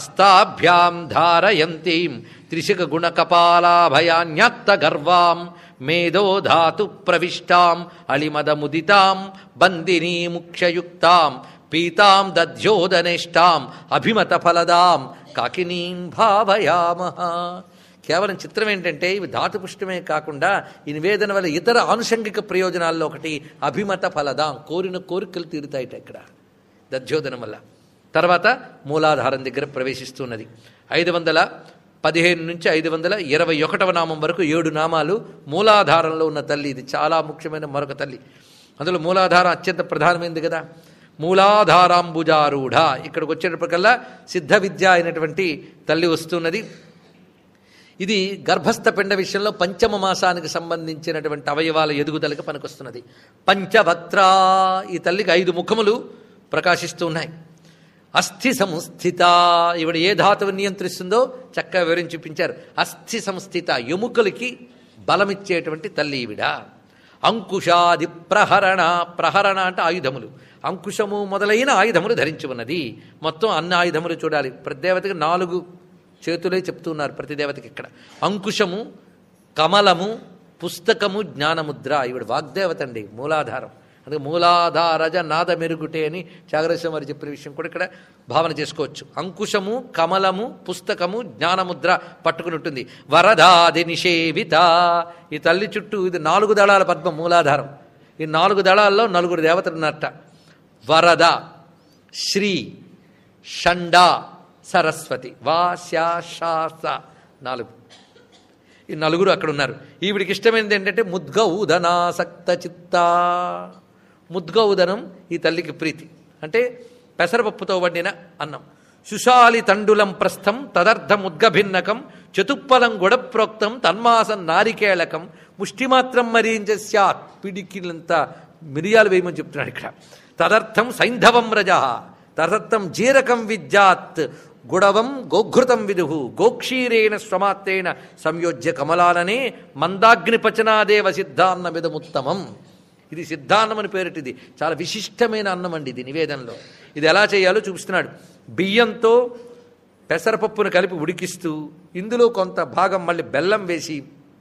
హస్తాభ్యాం ధారయంతీం త్రిశిక గుణ కపాలాభయాన్యాత్త గర్వాం మేధో ధాతు ప్రవిష్టాం అళిమదముదితాం బందినీ ముఖ్యయుక్తాం పీతాం దధ్యోదనేష్టాం అభిమత ఫలదాం కాకినీం భావయామః కేవలం చిత్రం ఏంటంటే ఇవి ధాతుపుష్టమే కాకుండా ఈ నివేదన వల్ల ఇతర ఆనుషంగిక ప్రయోజనాల్లో ఒకటి అభిమత ఫలదాం కోరిన కోరికలు తీరుతాయిట ఇక్కడ దధ్యోదనం వల్ల తర్వాత మూలాధారం దగ్గర ప్రవేశిస్తున్నది ఐదు వందల పదిహేను నుంచి ఐదు వందల ఇరవై ఒకటవ నామం వరకు ఏడు నామాలు మూలాధారంలో ఉన్న తల్లి ఇది చాలా ముఖ్యమైన మరొక తల్లి అందులో మూలాధారం అత్యంత ప్రధానమైనది కదా మూలాధారాంబుజారూఢ ఇక్కడికి వచ్చేటప్పటికల్లా సిద్ధ విద్య అయినటువంటి తల్లి వస్తున్నది ఇది గర్భస్థ పిండ విషయంలో పంచమ మాసానికి సంబంధించినటువంటి అవయవాల ఎదుగుదలకు పనికొస్తున్నది పంచవక్త్ర ఈ తల్లికి ఐదు ముఖములు ప్రకాశిస్తూ ఉన్నాయి అస్థి సంస్థిత ఈవిడ ఏ ధాతువు నియంత్రిస్తుందో చక్కగా వివరించి చూపించారు అస్థి సంస్థిత ఎముకలకి బలమిచ్చేటువంటి తల్లి ఈవిడ అంకుశాది ప్రహరణ ప్రహరణ అంటే ఆయుధములు అంకుశము మొదలైన ఆయుధములు ధరించి ఉన్నది మొత్తం అన్ని ఆయుధములు చూడాలి ప్రతి దేవతకి నాలుగు చేతులే చెప్తున్నారు ప్రతి దేవతకి ఇక్కడ అంకుశము కమలము పుస్తకము జ్ఞానముద్ర ఈవిడ వాగ్దేవత అండి మూలాధారం అందుకే మూలాధారజ నాద మెరుగుటే అని త్యాగరాజం వారు చెప్పిన విషయం కూడా ఇక్కడ భావన చేసుకోవచ్చు అంకుశము కమలము పుస్తకము జ్ఞానముద్ర పట్టుకుని ఉంటుంది వరదాది నిషేవిత ఈ తల్లి చుట్టూ ఇది నాలుగు దళాల పద్మం మూలాధారం ఈ నాలుగు దళాల్లో నలుగురు దేవతలు ఉన్నట్ట వరద శ్రీ షండ సరస్వతి వా శా షా స నాలుగు ఈ నలుగురు అక్కడ ఉన్నారు ఈవిడికి ఇష్టమైనది ఏంటంటే ముద్గౌదనాసక్త చిత్త ముద్గౌదనం ఈ తల్లికి ప్రీతి అంటే పెసరపప్పుతో వండిన అన్నం సుశాలి తండులం ప్రస్థం తదర్థముద్గభిన్నకం చతుప్పలం గుడప్రోక్తం తన్మాసం నారికేళకం ముష్టిమాత్రం మరీంచ స్యాత్ పిడికిలంత మిరియాలు వేయమని చెప్తున్నాడు ఇక్కడ తదర్థం సైంధవం రజ తదర్థం జీరకం విద్యాత్ గుడవం గోఘృతం విదుహు గోక్షీరేణ స్వమాత్తేన సంయోజ్య కమలాలనే మందాగ్నిపచనాదేవ సిద్ధాన్నమిదముత్తమం ఇది సిద్ధాన్నం అని పేరిటిది చాలా విశిష్టమైన అన్నం అండి ఇది నివేదనలో ఇది ఎలా చేయాలో చూపిస్తున్నాడు బియ్యంతో పెసరపప్పును కలిపి ఉడికిస్తూ ఇందులో కొంత భాగం మళ్ళీ బెల్లం వేసి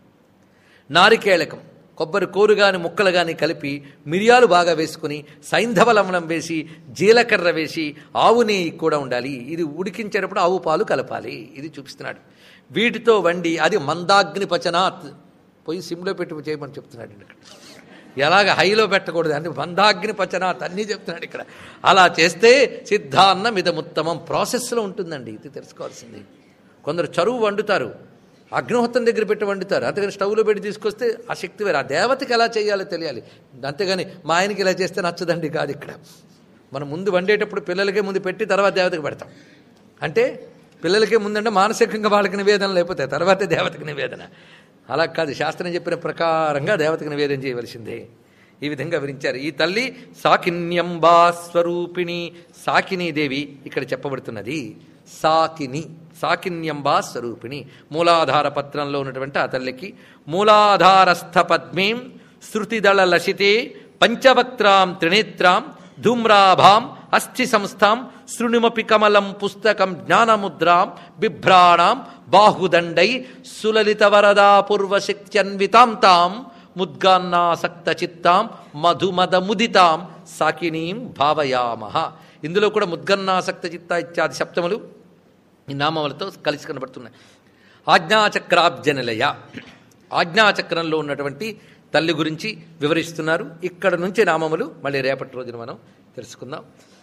నారికేళకం కొబ్బరి కోరు గాని ముక్కలు గాని కలిపి మిరియాలు బాగా వేసుకుని సైంధవ లవణం వేసి జీలకర్ర వేసి ఆవు నెయ్యి కూడా ఉండాలి ఇది ఉడికించేటప్పుడు ఆవు పాలు కలపాలి ఇది చూపిస్తున్నాడు వీటితో వండి అది మందాగ్ని పచనాత్ పోయి సిమ్లో పెట్టి చేయమని చెప్తున్నాడు ఇక్కడ ఎలాగ హైలో పెట్టకూడదు అంటే మందాగ్ని పచనాత్ అన్నీ చెప్తున్నాడు ఇక్కడ అలా చేస్తే సిద్ధాన్నం ఇదముత్తమం ప్రాసెస్లో ఉంటుందండి ఇది తెలుసుకోవాల్సింది కొందరు చరువు వండుతారు అగ్నిహోత్రం దగ్గర పెట్టి వండుతారు అంతేగాని స్టవ్లో పెట్టి తీసుకొస్తే ఆ శక్తి వేరు ఆ దేవతకి ఎలా చేయాలో తెలియాలి అంతేగాని మా ఆయనకి ఇలా చేస్తే నచ్చదండి కాదు ఇక్కడ మనం ముందు వండేటప్పుడు పిల్లలకే ముందు పెట్టి తర్వాత దేవతకి పెడతాం అంటే పిల్లలకే ముందంటే మానసికంగా వాళ్ళకి నివేదన లేకపోతే తర్వాతే దేవతకి నివేదన అలా కాదు శాస్త్రం చెప్పిన ప్రకారంగా దేవతకి నివేదన చేయవలసిందే ఈ విధంగా వివరించారు ఈ తల్లి సాకిన్యంబా స్వరూపిణి సాకిని దేవి ఇక్కడ చెప్పబడుతున్నది సాకిని సాకిన్యంబా స్వరూపిణి మూలాధార పత్రంలో ఉన్నటువంటి ఆ తల్లికి మూలాధారస్థ పద్మీం శృతిదళ లసితే పంచవక్త్రాం త్రినేత్రాం ధూమ్రాభాం అస్థి సంస్థాం శృణుమపి కమలం పుస్తకం జ్ఞానముద్రాం బిభ్రాణాం బాహుదండై సులలిత వరదా పూర్వశక్త్యన్వితాం తాం ముద్గాన్నాసక్త చిత్తాం మధుమద ముదితాం సాకినీం భావయామహ ఇందులో కూడా ముద్గన్నాసక్త చిత్త ఇత్యాది శబ్దములు ఈ నామములతో కలిసి కనబడుతున్నాయి ఆజ్ఞాచక్రాబ్జనిలయ ఆజ్ఞాచక్రంలో ఉన్నటువంటి తల్లి గురించి వివరిస్తున్నారు ఇక్కడ నుంచి నామములు మళ్ళీ రేపటి రోజున మనం తెలుసుకుందాం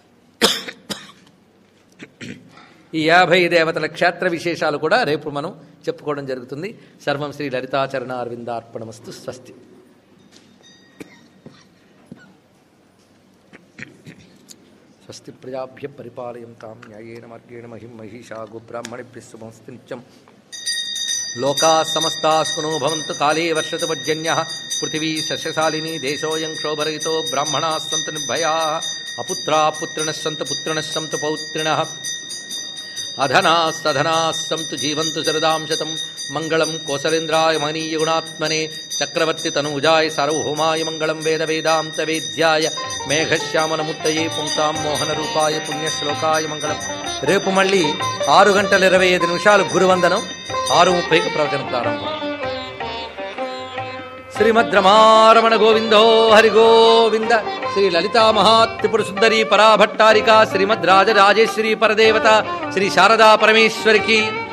ఈ యాభై దేవతల క్షేత్ర విశేషాలు కూడా రేపు మనం చెప్పుకోవడం జరుగుతుంది సర్వం శ్రీ లలితాచరణ అరవిందార్పణమస్తు స్వస్తి స్వస్తి ప్రజాభ్య పరిపాలయంతాం న్యాయేన మార్గేణ మహిం మహిషా గోబ్రాహ్మణిభ్య శుభమస్తు నిత్యం లోకా సమస్తాస్కునో భవంతు కాళే వర్షతమజ్జన్య పృథివీ సస్యశాలిని దేశోయం క్షోభరహితో బ్రాహ్మణా సంతు నిర్భయా అపుత్రా పుత్రిణ సంతు పుత్రిణ సంతు పౌత్రిణ అధనాస్తధనా సంతు జీవంతు శరదాం శతం మంగళం కోసలేంద్రాయ మహనీయ గుణాత్మనే చక్రవర్తి తనూజాయ సార్వభౌమాయ మంగళం వేద వేదాంత వేద్యాయ మేఘశ్యామలముత్తయే పుంసాం మోహన రూపాయ పుణ్యశ్లోకాయ మంగళం రేపు మళ్ళీ ఆరు గంటల ఇరవై ఐదు నిమిషాలు గురువందనం ఆరు ముప్పైకి ప్రవచన ప్రారంభం శ్రీమద్ రమారమణ గోవిందో హరి గోవింద శ్రీ లలితా మహాత్రిపుర సుందరి పరాభట్టారిక శ్రీమద్ రాజరాజేశ్వరి పరదేవత శ్రీ శారదా పరమేశ్వరికి